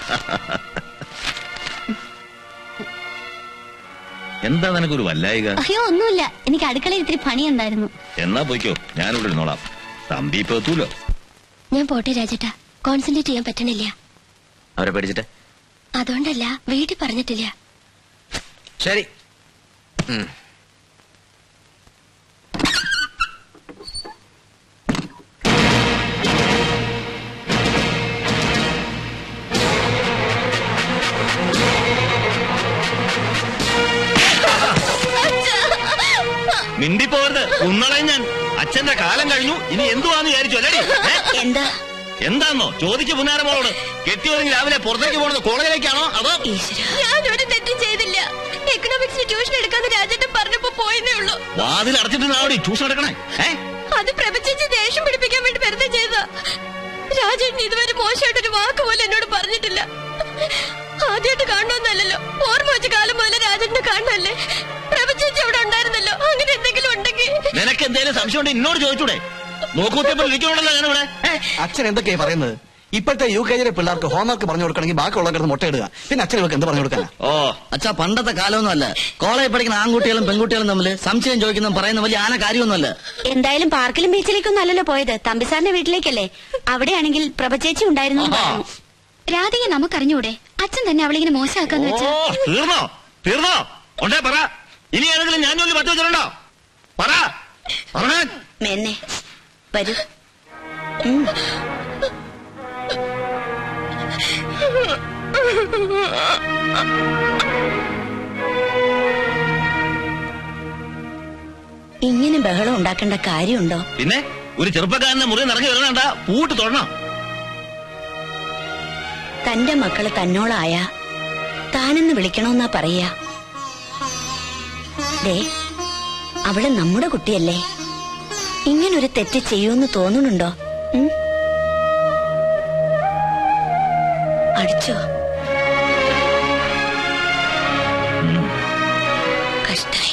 എന്താ നിനക്കൊരു വല്ലായിക അയ്യോ ഒന്നുമില്ല എനിക്ക് അടുക്കളയിൽ ഇത്തിരി പണിയുണ്ടായിരുന്നു എന്നാ പോയിക്കോ ഞാനിവിടെ ഇരുന്നോളാം തമ്പി ഇപ്പൊ എത്തൂലോ ഞാൻ പോട്ടെ രാജേട്ടാ കോൺസെൻട്രേറ്റ് ചെയ്യാൻ പറ്റണില്ല അവരെ പേടിച്ചിട്ട് അതുകൊണ്ടല്ല വീട്ടിൽ പറഞ്ഞിട്ടില്ല ശരി ഉം. മിണ്ടിപ്പോരുത് ഉന്നളയും ഞാൻ അച്ഛന്റെ കാലം കഴിഞ്ഞു ഇനി എന്തുവാന്ന് വിചാരിച്ചു അല്ലടി ഏ? എന്താ എന്താന്നോ ചോദിച്ചു പുന്നാരമോളോട് കെട്ടിയൊരുങ്ങി രാവിലെ പുറത്തേക്ക് പോണത് കോളേജിലേക്കാണോ അതോ ഞാൻ ഒരു തെറ്റും ചെയ്തില്ല എക്കണോമിക്സിന് ട്യൂഷൻ എടുക്കാന്ന് രാജേട്ടൻ പറഞ്ഞപ്പോ പോയതേ ഉള്ളൂ വാതിൽ അടച്ചിട്ട് നാടി ട്യൂഷൻ എടുക്കണേ ഏ അത് പ്രപഞ്ചിച്ച് ദേഷ്യം പിടിപ്പിക്കാൻ വേണ്ടി വെറുതെ ചെയ്തതാ രാജേട്ടൻ ഇതുവരെ മോശമായിട്ടൊരു വാക്ക് പോലും എന്നോട് പറഞ്ഞിട്ടില്ല ആദ്യമായിട്ട് കാണണമെന്നല്ലല്ലോ ഓർമ്മ വെച്ച കാലം മുതൽ രാജേട്ടനെ കാണണല്ലേ പ്രപഞ്ചിച്ച് അവിടെ ഉണ്ടായിരുന്നല്ലോ അങ്ങനെ എന്തെങ്കിലും ഉണ്ടെങ്കിൽ നിനക്ക് എന്തേലും സംശയം ഉണ്ട് എന്നോട് ചോദിച്ചൂടെ നോക്കൂത്തിയപ്പോൾ ഇരിക്കണമല്ലോ ഞാൻ ഇവിടെ അച്ഛൻ എന്തൊക്കെയാ പറയുന്നത് ഇപ്പോഴത്തെ യു കെ ജിയിലെ പിള്ളേർക്ക് ഹോംവർക്ക് പറഞ്ഞു കൊടുക്കണമെങ്കിൽ ബാക്കിയുള്ള കിടന്ന് മുട്ടയിടുക പിന്നെ അച്ഛൻ ഇവർക്ക് എന്ത് പറഞ്ഞു കൊടുക്കാനാ ഓ അച്ഛാ പണ്ടത്തെ കാലമൊന്നും അല്ല കോളേജിൽ പഠിക്കുന്ന ആൺകുട്ടികളും പെൺകുട്ടികളും തമ്മിൽ സംശയം ചോദിക്കുന്ന പറയുന്ന വലിയ ആന കാര്യമൊന്നുമല്ല എന്തായാലും പാർക്കിലും ബീച്ചിലേക്കൊന്നും അല്ലല്ലോ പോയത് തമ്പിസാറിന്റെ വീട്ടിലേക്കല്ലേ അവിടെയാണെങ്കിൽ പ്രഭചേച്ചി ഉണ്ടായിരുന്നു എന്ന് പറഞ്ഞു. രാധിക നമുക്കറിഞ്ഞൂടെ അച്ഛൻ തന്നെ അവളിങ്ങനെ മോശമാക്കാന്ന് ഓ വെച്ചാ തീർന്നോ തീർന്നോ ഉണ്ടേ പറ ഇനി ഏതെങ്കിലും ഞാൻ ജോലി പറ്റു വെച്ചിട്ടുണ്ടോ പറ പറഞ്ഞേ മെന്നെ വരൂ ഇങ്ങനെ ബഹളം ഉണ്ടാക്കേണ്ട കാര്യമുണ്ടോ പിന്നെ ഒരു ചെറുപ്പക്കാരന്റെ മുറി നിറങ്ങി വരണണ്ട പൂട്ട് തൊടണം തന്റെ മക്കള് തന്നോളായ താനെന്ന് വിളിക്കണമെന്നാ പറയാ ദേ അവള് നമ്മുടെ കുട്ടിയല്ലേ ഇങ്ങനൊരു തെറ്റ് ചെയ്യൂന്ന് തോന്നുന്നുണ്ടോ ഉം? അടിച്ചോ കഷ്ടായി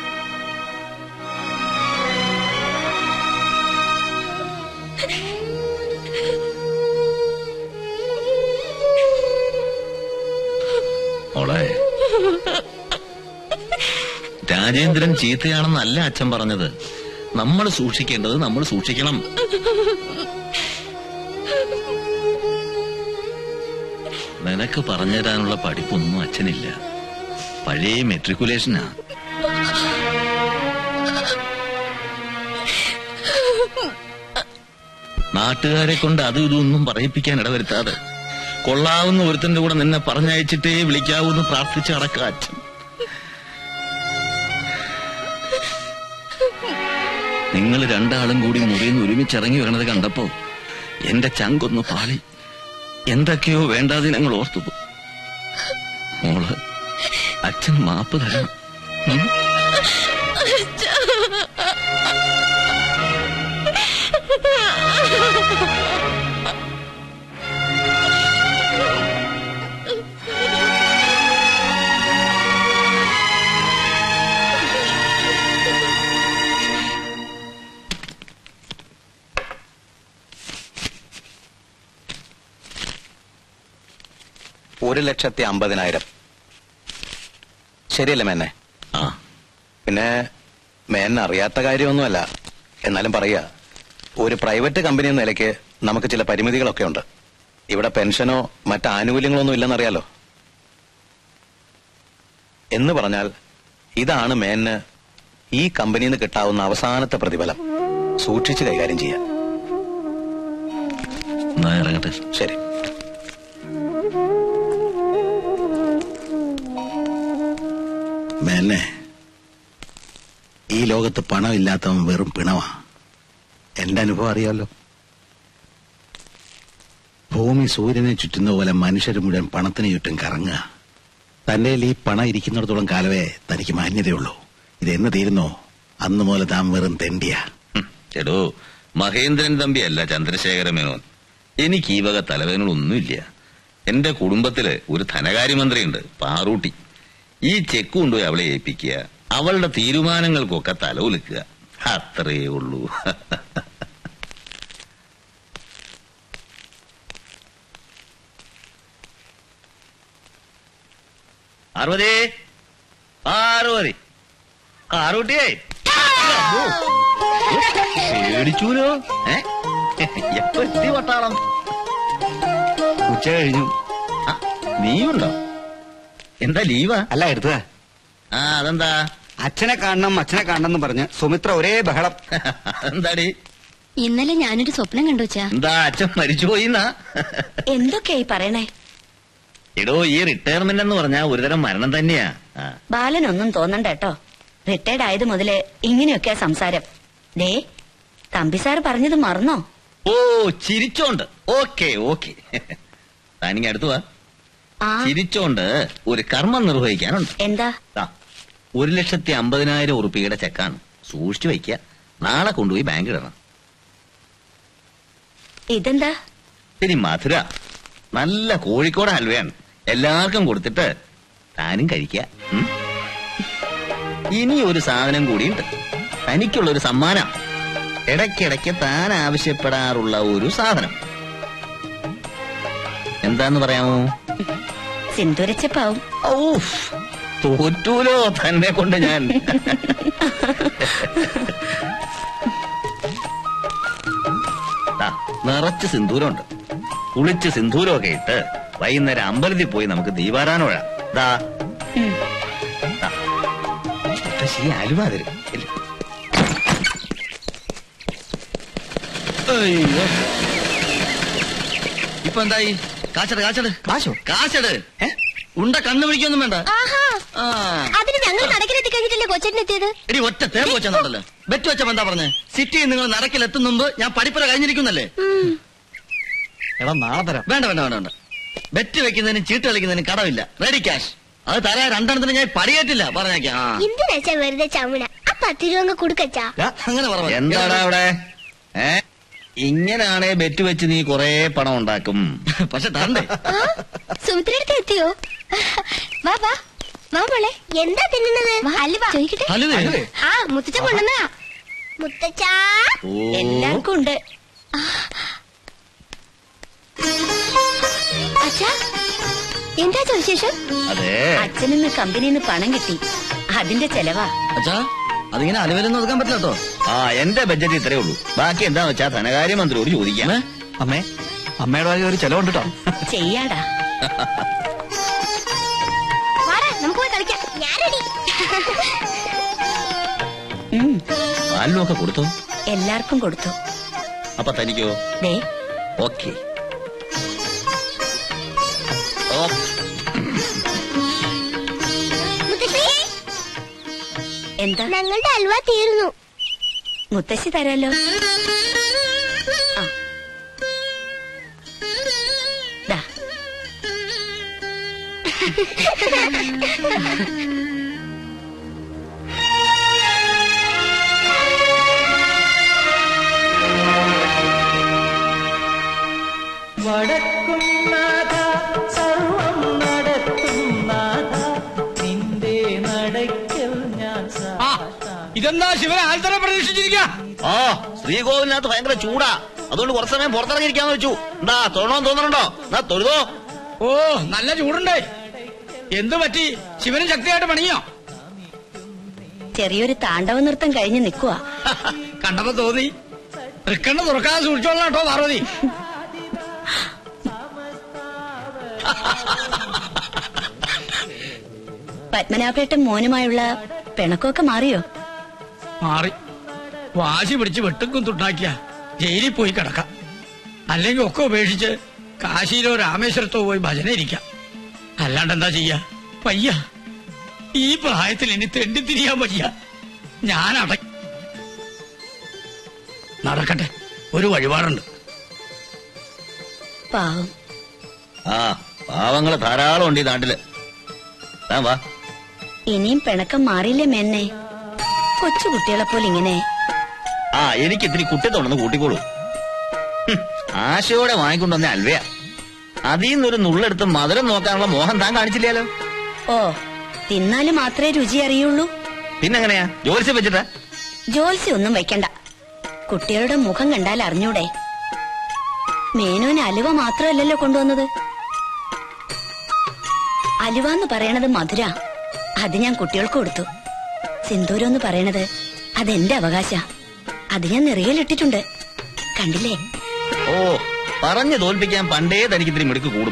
മോളെ രാജേന്ദ്രൻ ചീത്തയാണെന്നല്ല അച്ഛൻ പറഞ്ഞത് നമ്മൾ സൂക്ഷിക്കേണ്ടത് നമ്മൾ സൂക്ഷിക്കണം നിനക്ക് പറഞ്ഞുതരാനുള്ള പഠിപ്പൊന്നും അച്ഛനില്ല പഴയ മെട്രിക്കുലേഷനാ നാട്ടുകാരെ കൊണ്ട് അതും ഇതൊന്നും പറയിപ്പിക്കാൻ ഇടവരുത്താതെ കൊള്ളാവുന്ന ഒരുത്തന്റെ കൂടെ നിന്നെ പറഞ്ഞയച്ചിട്ടേ വിളിക്കാവൂന്ന് പ്രാർത്ഥിച്ച് അടക്ക അച്ഛൻ നിങ്ങൾ രണ്ടാളും കൂടി മുറിയിൽ ഒരുമിച്ചിറങ്ങി വരണത് കണ്ടപ്പോ എന്റെ ചങ്കൊന്ന് പാളി എന്തൊക്കെയോ വേണ്ടാതെ ഞങ്ങൾ ഓർത്തു മോള് അച്ഛൻ മാപ്പ് തരണം ഉം? ഒരു ലക്ഷത്തി അമ്പതിനായിരം ശരിയല്ലേ മേന്നെ ആ പിന്നെ മേന്നെ അറിയാത്ത കാര്യമൊന്നുമല്ല എന്നാലും പറയാ ഒരു പ്രൈവറ്റ് കമ്പനി എന്ന നിലയ്ക്ക് നമുക്ക് ചില പരിമിതികളൊക്കെ ഉണ്ട് ഇവിടെ പെൻഷനോ മറ്റ് ആനുകൂല്യങ്ങളോ ഒന്നും ഇല്ലെന്നറിയാലോ എന്ന് പറഞ്ഞാൽ ഇതാണ് മേന് ഈ കമ്പനിയിൽ നിന്ന് കിട്ടാവുന്ന അവസാനത്തെ പ്രതിഫലം സൂക്ഷിച്ച് കൈകാര്യം ചെയ്യാം എന്നാ ഇറങ്ങട്ടെ ശരി മേന്നെ ഈ ലോകത്ത് പണമില്ലാത്തവൻ വെറും പിണവാ എന്റെ അനുഭവം അറിയാലോ ഭൂമി സൂര്യനെ ചുറ്റുന്ന പോലെ മനുഷ്യർ മുഴുവൻ പണത്തിന് ചുറ്റും കറങ്ങുക തന്റെ ഈ പണം ഇരിക്കുന്നിടത്തോളം കാലമേ തനിക്ക് മാന്യതയുള്ളൂ ഇതെന്ന് തീരുന്നോ അന്ന് മുതൽ താൻ വെറും തെണ്ടിയാ ഹും, എടോ മഹേന്ദ്രൻ തമ്പിയല്ല ചന്ദ്രശേഖര മേനോൻ എനിക്ക് ഈ വക തലവേദനകളൊന്നുമില്ല എന്റെ കുടുംബത്തില് ഒരു ധനകാര്യമന്ത്രിയുണ്ട് പാറൂട്ടി ഈ ചെക്ക് കൊണ്ടുപോയി അവളെ ഏൽപ്പിക്കുക അവളുടെ തീരുമാനങ്ങൾക്കൊക്കെ തലവുലുക്കുക അത്രയേ ഉള്ളൂ പാർവതി പാർവതി പാറൂട്ടിയേ പേടിച്ചൂലോ ഏ എപ്പോ എത്തി പട്ടാളം ഉച്ച കഴിഞ്ഞു ആ, നീയുണ്ടോ എന്താ ലീവാ അല്ല എടുത്തതാ ആ അതെന്താ അച്ഛനെ കാണണം അച്ഛനെ കാണണം എന്ന് പറഞ്ഞ് സുമിത്ര ഒരേ ബഹളം എന്താടി ഇന്നലെ ഞാനൊരു സ്വപ്നം കണ്ടു വെച്ചാ എന്താ അച്ഛൻ മരിച്ചുപോയിന്നാ എന്തൊക്കെയായി പറയണേ എടോ ഈ റിട്ടയർമെന്റ് എന്ന് പറഞ്ഞാ ഒരുതരം മരണം തന്നെയാ ആ. ബാലനൊന്നും തോന്നണ്ട കേട്ടോ റിട്ടയർഡ് ആയത് മുതല് ഇങ്ങനെയൊക്കെയാ സംസാരം ദേ തമ്പി സാർ പറഞ്ഞത് മറന്നോ ഓ ചിരിച്ചോണ്ട് ഓക്കെ ഓക്കെ താനിങ്ങ അടുത്തു വാ ആ ചിരിച്ചോണ്ട് ഒരു കർമ്മം നിർവഹിക്കാനുണ്ട് എന്താ ദാ, ഒരു ലക്ഷത്തി അമ്പതിനായിരം ഉറുപ്പികയുടെ ചെക്കാണ് സൂക്ഷിച്ചു വയ്ക്കുക നാളെ കൊണ്ടുപോയി ബാങ്കിൽ ഇടണം ഇതെന്താ ഇനി മധുര നല്ല കോഴിക്കോട് ഹൽവയാണ് എല്ലാവർക്കും കൊടുത്തിട്ട് താനും കഴിക്കുക ഉം? ഇനി ഒരു സാധനം കൂടിയുണ്ട് തനിക്കുള്ള ഒരു സമ്മാനം ഇടയ്ക്കിടയ്ക്ക് താൻ ആവശ്യപ്പെടാറുള്ള ഒരു സാധനം എന്താന്ന് പറയാമോ സിന്ദൂരച്ചപ്പാവും ഔഫ്, തോറ്റൂലോ തന്നെ കൊണ്ട് ഞാൻ ദാ, നിറച്ച് സിന്ദൂരമുണ്ട് കുളിച്ച് സിന്ദൂരമൊക്കെ ഇട്ട് വൈകുന്നേരം അമ്പലത്തിൽ പോയി നമുക്ക് ദീപാരാധന വിഴാം ദാ ഉം. ദാ. മുത്തശ്ശി അലുവ തരും ഇല്ലേ? അയ്യോ. ഇപ്പൊ എന്തായി കാച്ചട് കാച്ചട് കാശോ കാശട് ഉണ്ട കണ്ണു പിടിക്കൊന്നും വേണ്ട ആഹാ ആ അതിന് ഞങ്ങൾ നടക്കിലെത്തി കഴിഞ്ഞിട്ടല്ലേ കൊച്ചേട്ടനെത്തിയത് എടി ഒറ്റ തേമ്പ് വെച്ചെന്നുണ്ടല്ലോ ബെറ്റ് വെച്ചപ്പോ എന്താ പറഞ്ഞേ സിറ്റിയിൽ നിങ്ങൾ നടക്കിൽ എത്തും മുമ്പ് ഞാൻ പഠിപ്പുര കഴിഞ്ഞിരിക്കുന്നല്ലേ എടാ നാളെ തരാം വേണ്ട വേണ്ട വേണ്ട വേണ്ട ബെറ്റ് വെക്കുന്നതിനും ചീട്ട് കളിക്കുന്നതിനും കടമില്ല റെഡി ക്യാഷ് അത് തരാൻ രണ്ടെണ്ണത്തിന് ഞാൻ പടിയേറ്റില്ല പറഞ്ഞേക്കാം ആ. എന്തിനാച്ചാ വെറുതെ ചമ്മണ ആ പത്ത് രൂപ അങ്ങ് കൊടുക്കച്ചാ ദാ, അങ്ങനെ പറ എന്താടാ അവിടെ ഏ ഇങ്ങനാണേ ബെറ്റ് വെച്ച് നീ കൊറേ പണം ഉണ്ടാക്കും പക്ഷെ തരണ്ടേ സുമിത്രടുത്ത് എത്തിയോ വാ വാ വാ മോളെ എന്താ തിന്നുന്നത് അലുവ ചോദിക്കട്ടെ ഹലുവേ? ആ മുത്തച്ഛൻ കൊണ്ടുവന്നതാ മുത്തച്ഛാ ഓ എല്ലാവർക്കും ഉണ്ട് അച്ഛാ എന്താ വിശേഷം അതെ അച്ഛനിന്ന് കമ്പനിന്ന് പണം കിട്ടി അതിന്റെ ചെലവാ അച്ഛാ അതിങ്ങനെ അലുവലൊന്നും ഒതുക്കാൻ പറ്റില്ല കേട്ടോ ആ എന്റെ ബഡ്ജറ്റ് ഇത്രേ ഉള്ളൂ ബാക്കി എന്താന്ന് വെച്ചാ ധനകാര്യമന്ത്രിയോട് ചോദിക്കാം അമ്മേ അമ്മയുടെ വക ഒരു ചെലവുണ്ട് കേട്ടോ ചെയ്യാടാ വാടാ നമുക്ക് പോയി കളിക്കാം ഞാൻ റെഡി ഉം, പാലിനും ഒക്കെ കൊടുത്തോ എല്ലാവർക്കും കൊടുത്തു അപ്പൊ തനിക്കോ ദേ ഓക്കെ മുത്തശ്ശി എന്താ ഞങ്ങളുടെ അലുവ തീർന്നു മുത്തശ്ശി തരാലോ ആ. ദാ, വടക്കും നാഥ സർവം നടത്തും നാഥ നിന്റെ നടയ്ക്കൽ ഞാൻ ആ ഇതെന്താ ശിവൻ ആൽത്തറ പ്രതീക്ഷിച്ചിരിക്കുക ആ ശ്രീകോവിലിനകത്ത് ഭയങ്കര ചൂടാ അതുകൊണ്ട് കുറച്ച് സമയം പുറത്തിറങ്ങിയിരിക്കാന്ന് വെച്ചു എന്താ തൊഴണമെന്ന് തോന്നണുണ്ടോ എന്നാ തൊഴുതോ ഓ നല്ല ചൂടുണ്ടേ എന്തു പറ്റി ശിവനും ശക്തിയായിട്ട് പണിയോ ചെറിയൊരു താണ്ഡവ നൃത്തം കഴിഞ്ഞ് നിൽക്കുക കണ്ടപ്പോ തോന്നി തൃക്കണ്ണ തുറക്കാതെ സൂക്ഷിച്ചോളാം കേട്ടോ പാർവതി പത്മനാഭേട്ടൻ മോനുമായുള്ള പിണക്കമൊക്കെ മാറിയോ മാറി വാശി പിടിച്ച് വെട്ടുക്കും തുണ്ടാക്കിയ ജയിലിൽ പോയി കിടക്കാം അല്ലെങ്കിൽ ഒക്കെ ഉപേക്ഷിച്ച് കാശിയിലോ രാമേശ്വരത്തോ പോയി ഭജന ഇരിക്കാം അല്ലാണ്ട് എന്താ ചെയ്യാ വയ്യ ഈ പ്രായത്തിൽ ഇനി തെണ്ടിത്തിരിയാൻ വയ്യ ഞാൻ അട നടക്കട്ടെ ഒരു വഴിപാടുണ്ട് പാവം ആ പാവങ്ങള് ധാരാളം ഉണ്ട് ഈ നാട്ടില് താൻ വാ ഇനിയും പിണക്കം മാറിയില്ലേ മേന്നെ കൊച്ചു കുട്ടികളെ പോലെ ഇങ്ങനെ ആ എനിക്ക് ഇത്തിരി കുട്ടിത്തോണെന്ന് കൂട്ടിക്കോളൂ ഹും, ആശയോടെ വാങ്ങിക്കൊണ്ടുവന്ന അൽവയാ അതിൽ നിന്നൊരു നുള്ളെടുത്ത് മധുരം നോക്കാനുള്ള മോഹം താൻ കാണിച്ചില്ലല്ലോ ഓ തിന്നാല് മാത്രമേ രുചി അറിയുള്ളൂ പിന്നെങ്ങനെയാ ജോലിച്ച് വെച്ചിട്ടാ ജോൽസി ഒന്നും വെക്കണ്ട കുട്ടികളുടെ മുഖം കണ്ടാൽ അറിഞ്ഞൂടെ മേനോന് അലുവ മാത്രമല്ലല്ലോ കൊണ്ടുവന്നത് അലുവ എന്ന് പറയണത് മധുര അത് ഞാൻ കുട്ടികൾക്ക് കൊടുത്തു സിന്ദൂരം എന്ന് പറയണത് അതെന്റെ അവകാശ അത് ഞാൻ നിറയിലിട്ടിട്ടുണ്ട് കണ്ടില്ലേ ഓ പറഞ്ഞു തോൽപ്പിക്കാൻ പണ്ടേ തനിക്ക് ഇത്തിരി മിടുക്ക് കൂടും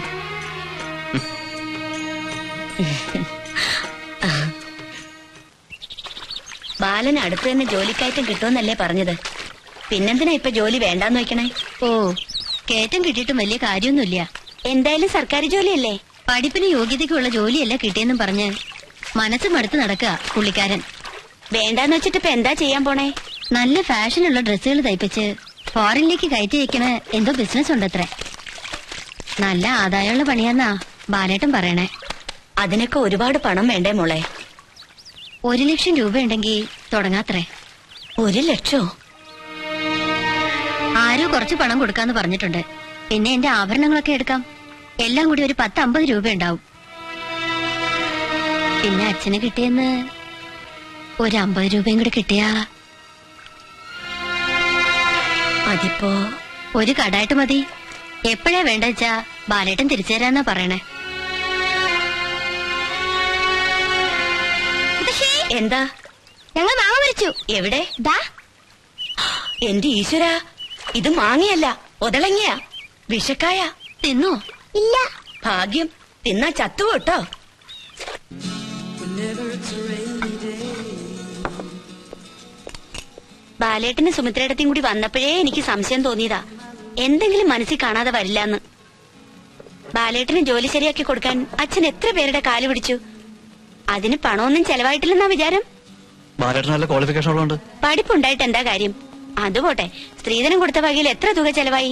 ബാലന് അടുത്ത് തന്നെ ജോലിക്കയറ്റം കിട്ടുമെന്നല്ലേ പറഞ്ഞത് പിന്നെന്തിനാ ഇപ്പൊ ജോലി വേണ്ടാന്ന് വെക്കണേ ഓ കയറ്റം കിട്ടിയിട്ടും വലിയ കാര്യമൊന്നുമില്ല എന്തായാലും സർക്കാർ ജോലിയല്ലേ പഠിപ്പിന് യോഗ്യതയ്ക്കുള്ള ജോലിയല്ല കിട്ടിയെന്നും പറഞ്ഞ് മനസ്സ് മടുത്ത് നടക്കുക പുള്ളിക്കാരൻ വേണ്ടാന്ന് വെച്ചിട്ട് ഇപ്പൊ എന്താ ചെയ്യാൻ പോണേ നല്ല ഫാഷനുള്ള ഡ്രസ്സുകൾ തയ്പ്പിച്ച് ഫോറിനിലേക്ക് കയറ്റി വെക്കണ എന്തോ ബിസിനസ് ഉണ്ടത്രേ നല്ല ആദായമുള്ള പണിയാന്നാ ബാലേട്ടൻ പറയണേ അതിനൊക്കെ ഒരുപാട് പണം വേണ്ടേ മോളെ ഒരു ലക്ഷം രൂപ ഉണ്ടെങ്കിൽ തുടങ്ങാത്രേ ഒരു ലക്ഷോ ആരോ കുറച്ച് പണം കൊടുക്കാന്ന് പറഞ്ഞിട്ടുണ്ട് പിന്നെ എന്റെ ആഭരണങ്ങളൊക്കെ എടുക്കാം എല്ലാം കൂടി ഒരു പത്ത് അമ്പത് രൂപ ഉണ്ടാവും പിന്നെ അച്ഛന് കിട്ടിയെന്ന് ഒരു അമ്പത് രൂപയും കൂടി കിട്ടിയാ അതിപ്പോ ഒരു കടായിട്ട് മതി എപ്പോഴാ വേണ്ട വെച്ചാ ബാലേട്ടൻ തിരിച്ചു തരാന്നാ പറയണേ എന്താ ഞങ്ങൾ മാങ്ങ മരിച്ചു എവിടെ ദാ എന്റെ ഈശ്വര ഇത് മാങ്ങയല്ല ഒതളങ്ങിയ വിഷക്കായ തിന്നോ ഇല്ല ഭാഗ്യം തിന്നാ ചത്തുപോട്ടോ ബാലേട്ടന് സുമിത്രയിടത്തും കൂടി വന്നപ്പോഴേ എനിക്ക് സംശയം തോന്നിയതാ എന്തെങ്കിലും മനസ്സിൽ കാണാതെ വരില്ലാന്ന് ബാലേട്ടന് ജോലി ശരിയാക്കി കൊടുക്കാൻ അച്ഛൻ എത്ര പേരുടെ കാല് പിടിച്ചു അതിന് പണമൊന്നും ചെലവായിട്ടില്ലെന്നാ വിചാരം ബാലേട്ടൻ നല്ല ക്വാളിഫിക്കേഷൻ ഉള്ളതുകൊണ്ട് പഠിപ്പുണ്ടായിട്ട് എന്താ കാര്യം അതുപോട്ടെ സ്ത്രീധനം കൊടുത്ത വകയിൽ എത്ര തുക ചെലവായി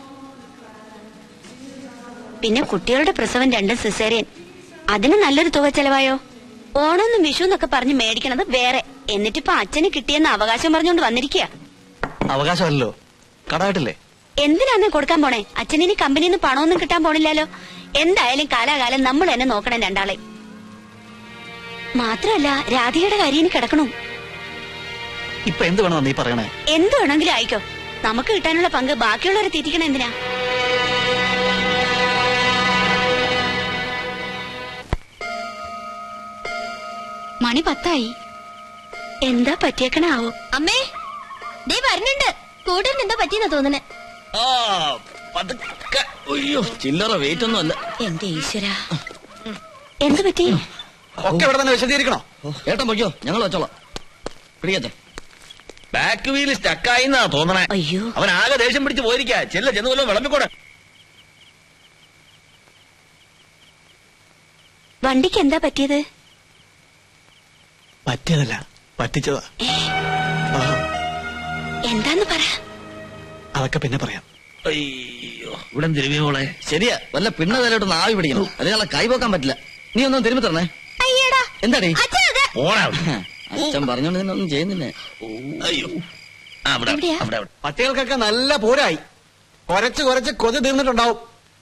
പിന്നെ കുട്ടികളുടെ പ്രസവം രണ്ടും സിസേറിയൻ അതിന് നല്ലൊരു തുക ചെലവായോ ഓണമെന്നും വിഷു എന്നൊക്കെ പറഞ്ഞ് മേടിക്കണത് വേറെ എന്നിട്ടിപ്പോ അച്ഛന് കിട്ടിയെന്ന് അവകാശം പറഞ്ഞുകൊണ്ട് വന്നിരിക്കുക അവകാശമല്ലോ കടായിട്ടില്ലേ എന്തിനാന്ന് കൊടുക്കാൻ പോണേ അച്ഛനിനി കമ്പനിയിൽ നിന്ന് പണമൊന്നും കിട്ടാൻ പോണില്ലല്ലോ എന്തായാലും കാലാകാലം നമ്മൾ തന്നെ നോക്കണം രണ്ടാളെ മാത്രമല്ല രാധികയുടെ കാര്യം ഇനി കിടക്കണു ഇപ്പൊ എന്ത് വേണമെന്ന് നീ പറയണേ എന്ത് വേണമെങ്കിലും ആയിക്കോ നമുക്ക് കിട്ടാനുള്ള പങ്ക് ബാക്കിയുള്ളവരെ തീറ്റിക്കണ എന്തിനാ മണി പത്തായി എന്താ പറ്റിയേക്കണാവോ അമ്മേ ദേ വരുന്നുണ്ട് കൂട്ടിന് എന്താ പറ്റിയെന്നാ തോന്നണേ ആ പതുക്കെ അയ്യോ ചില്ലറ വെയിറ്റ് ഒന്നും അല്ല എന്റെ ഈശ്വര എന്ത് പറ്റി ഒക്കെ ഇവിടെ തന്നെ വിശദീകരിക്കണോ ഏട്ടൻ പൊയ്ക്കോ ഞങ്ങൾ വെച്ചോളാം പിടിക്കട്ടെ ബാക്ക് വീല് സ്റ്റക്കായി എന്നാ തോന്നണേ അയ്യോ അവൻ ആകെ ദേഷ്യം പിടിച്ച് പോയിരിക്കാ ചെല്ല ചെന്ന് വല്ലതും വിളമ്പിക്കൂടെ വണ്ടിക്ക് എന്താ പറ്റിയത് പറ്റിയതല്ല പറ്റിച്ചതാ ആ, എന്താന്ന് പറ അതൊക്കെ പിന്നെ പറയാം അയ്യോ ഇവിടെ തിരുമ്പി മോളെ ശരിയാ വല്ല പിണ്ണ തലയോട്ടൊന്ന് ആവി പിടിക്കണം അല്ലെങ്കിൽ കൈ പോക്കാൻ പറ്റില്ല നീ ഒന്നും തിരുമ്പി തരണേ അയ്യടാ എന്താടി അച്ഛനത് ഓടാ അച്ഛൻ പറഞ്ഞോണ്ട് നിന്നൊന്നും ചെയ്യുന്നില്ലേ അയ്യോ ആ, അവിടെ എവിടെയാ? അവിടെ അവിടെ പട്ടികൾക്കൊക്കെ നല്ല പോരായി കുറച്ച് കുറച്ച് കൊതി തീർന്നിട്ടുണ്ടാവും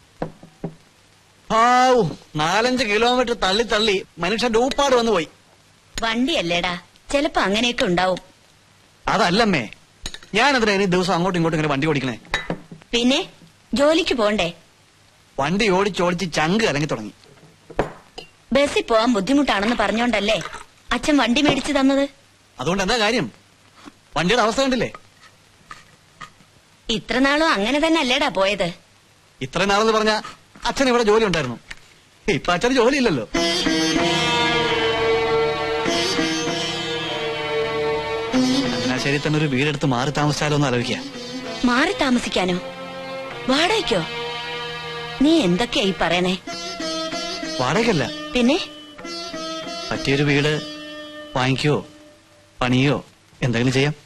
ആവൂ നാലഞ്ച് കിലോമീറ്റർ തള്ളി തള്ളി മനുഷ്യന്റെ ഊപ്പാട് വന്നു പോയി വണ്ടിയല്ലേടാ ചിലപ്പോ അങ്ങനെയൊക്കെ ഉണ്ടാവും അതല്ലമ്മേ ഞാനെന്തിനാ ഇനി ദിവസം അങ്ങോട്ടും ഇങ്ങോട്ടും ഇങ്ങനെ വണ്ടി ഓടിക്കണേ പിന്നെ ജോലിക്ക് പോണ്ടേ വണ്ടി ഓടിച്ചോടിച്ച് ചങ്ക് കലങ്ങി തുടങ്ങി ബസ്സിൽ പോവാൻ ബുദ്ധിമുട്ടാണെന്ന് പറഞ്ഞോണ്ടല്ലേ അച്ഛൻ വണ്ടി മേടിച്ചു തന്നത് അതുകൊണ്ട് എന്താ കാര്യം വണ്ടിയുടെ അവസ്ഥ കണ്ടില്ലേ ഇത്ര നാളും അങ്ങനെ തന്നെ അല്ലേടാ പോയത് ഇത്ര നാളെന്ന് പറഞ്ഞ അച്ഛൻ ഇവിടെ ജോലി ഉണ്ടായിരുന്നു ഇപ്പൊ അച്ഛന് ജോലിയില്ലല്ലോ ചങ്ങനാശ്ശേരി തന്നെ ഒരു വീടെടുത്ത് മാറി താമസിച്ചാലോ എന്ന് ആലോചിക്കാം മാറി താമസിക്കാനോ വാടകയ്ക്കോ നീ എന്തൊക്കെയായി പറയണേ വാടകയ്ക്കല്ല പിന്നെ പറ്റിയൊരു വീട് വാങ്ങിക്കോ പണിയോ എന്തെങ്കിലും ചെയ്യാം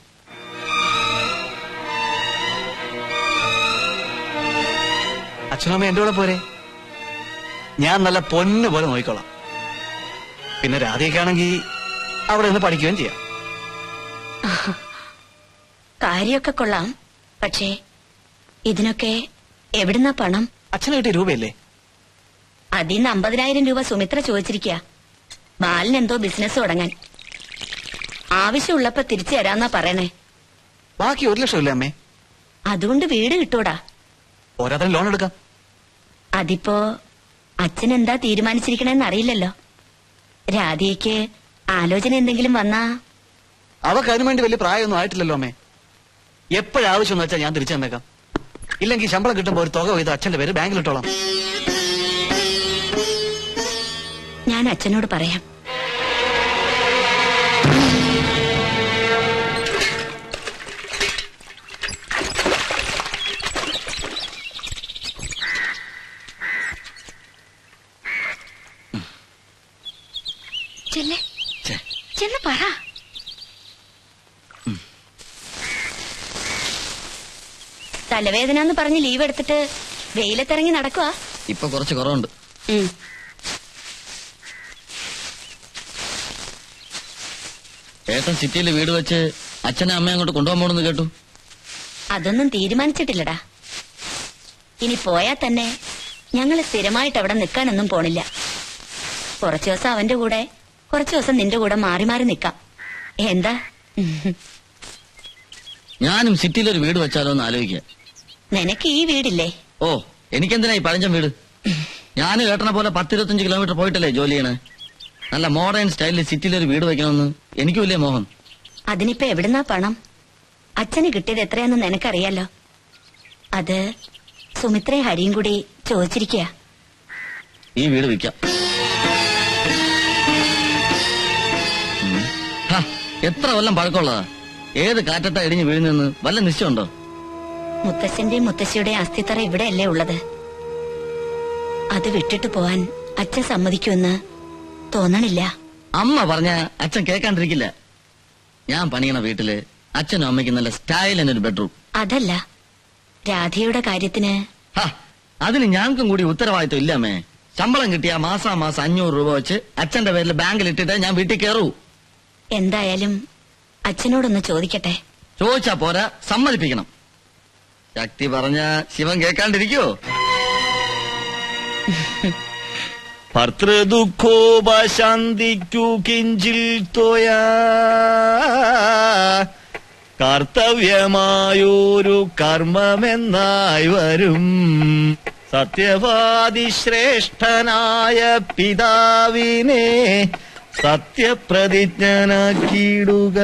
അച്ഛനും അമ്മ എന്റെ കൂടെ പോരെ ഞാൻ നല്ല പൊന്ന് പോലെ നോക്കിക്കോളാം പിന്നെ രാധയൊക്കെ ആണെങ്കിൽ അവിടെ നിന്ന് പഠിക്കുകയും ചെയ്യാം കാര്യമൊക്കെ കൊള്ളാം പക്ഷേ ഇതിനൊക്കെ എവിടുന്നാ പണം അച്ഛന് കിട്ടിയ രൂപയല്ലേ അതിന്ന് അമ്പതിനായിരം രൂപ സുമിത്ര ചോദിച്ചിരിക്കുക ബാലൻ എന്തോ ബിസിനസ് തുടങ്ങാൻ ആവശ്യമുള്ളപ്പോ തിരിച്ചു തരാന്നാ പറയണേ ബാക്കി ഒരു ലക്ഷം ഇല്ലേ അമ്മേ അതുകൊണ്ട് വീട് കിട്ടൂടാ പോരാത്തന്നെ ലോൺ എടുക്കാം അതിപ്പോ അച്ഛൻ എന്താ തീരുമാനിച്ചിരിക്കണേന്ന് അറിയില്ലല്ലോ രാധയ്ക്ക് ആലോചന എന്തെങ്കിലും വന്നാ അവക്ക് അതിനു വേണ്ടി വലിയ പ്രായമൊന്നും ആയിട്ടില്ലല്ലോ അമ്മേ എപ്പോഴാവശ്യം എന്ന് വെച്ചാൽ ഞാൻ തിരിച്ചു തന്നേക്കാം ഇല്ലെങ്കിൽ ശമ്പളം കിട്ടുമ്പോൾ ഒരു തുക ചെയ്ത് അച്ഛന്റെ പേര് ബാങ്കിൽ ഇട്ടോളാം ഞാൻ അച്ഛനോട് പറയാം ചെല്ലേ ചെന്ന് പറ തലവേദന എന്ന് പറഞ്ഞ് ലീവ് എടുത്തിട്ട് വെയിലത്തിറങ്ങി നടക്കുക ഇപ്പൊ കുറച്ച് കുറവുണ്ട് ഏട്ടൻ സിറ്റിയിൽ വീട് വെച്ച് അച്ഛനെ അമ്മയെ അങ്ങോട്ട് കൊണ്ടുപോകാൻ പോണെന്ന് കേട്ടു അതൊന്നും തീരുമാനിച്ചിട്ടില്ലടാ ഇനി പോയാൽ തന്നെ ഞങ്ങൾ സ്ഥിരമായിട്ട് അവിടെ നിൽക്കാനൊന്നും പോണില്ല കുറച്ചു ദിവസം അവന്റെ കൂടെ കുറച്ചു ദിവസം നിന്റെ കൂടെ മാറി മാറി നിൽക്കാം എന്താ ഞാനും സിറ്റിയിൽ ഒരു വീട് വെച്ചാലോ എന്ന് ആലോചിക്കുക നിനക്ക് ഈ വീടില്ലേ ഓ എനിക്കെന്തിനാ ഈ പഴഞ്ചൻ വീട് ഞാനും ഏട്ടനെ പോലെ പത്തിരുപത്തഞ്ച് കിലോമീറ്റർ പോയിട്ടല്ലേ ജോലി ചെയ്യണേ നല്ല മോഡേൺ സ്റ്റൈലിൽ സിറ്റിയിൽ ഒരു വീട് വെക്കണമെന്ന് എനിക്ക് വലിയ മോഹം അതിനിപ്പോ എവിടുന്നാ പണം അച്ഛന് കിട്ടിയത് എത്രയാന്ന് നിനക്കറിയാലോ അത് സുമിത്രയും ഹരിയും കൂടി ചോദിച്ചിരിക്കുക ഈ വീട് വിൽക്കാം ഉം. ഹാ, എത്ര കൊല്ലം പഴക്കമുള്ളതാ ഏത് കാറ്റത്താ ഇടിഞ്ഞ് വീഴുന്നെന്ന് വല്ല നിശ്ചയമുണ്ടോ മുത്തശ്ശന്റെയും മുത്തശ്ശിയുടെയും അസ്ഥിത്തറ ഇവിടെയല്ലേ ഉള്ളത് അത് വിട്ടിട്ട് പോവാൻ അച്ഛൻ സമ്മതിക്കുമെന്ന് തോന്നണില്ല അമ്മ പറഞ്ഞ അച്ഛൻ കേൾക്കാണ്ടിരിക്കില്ല ഞാൻ പണിയണ വീട്ടില് അച്ഛനും അമ്മയ്ക്കും നല്ല സ്റ്റൈൽ ഒരു ബെഡ്റൂം അതല്ല രാധയുടെ കാര്യത്തിന് ഹാ, അതിന് ഞങ്ങൾക്കും കൂടി ഉത്തരവാദിത്വം ഇല്ല അമ്മേ ശമ്പളം കിട്ടിയ മാസാ മാസം അഞ്ഞൂറ് രൂപ വെച്ച് അച്ഛന്റെ പേരിൽ ബാങ്കിൽ ഇട്ടിട്ട് ഞാൻ വീട്ടിൽ കയറൂ എന്തായാലും അച്ഛനോടൊന്ന് ചോദിക്കട്ടെ ചോദിച്ചാ പോരാ സമ്മതിപ്പിക്കണം ശക്തി പറഞ്ഞ ശിവൻ കേൾക്കാണ്ടിരിക്കോ ഭർത്തൃദുഃഖോപശാന്തിക്കു കിഞ്ചിൽ തോയാ കർത്തവ്യമായൊരു കർമ്മമെന്നായി വരും സത്യവാദി ശ്രേഷ്ഠനായ പിതാവിനെ സത്യപ്രതിജ്ഞനാക്കിയിടുക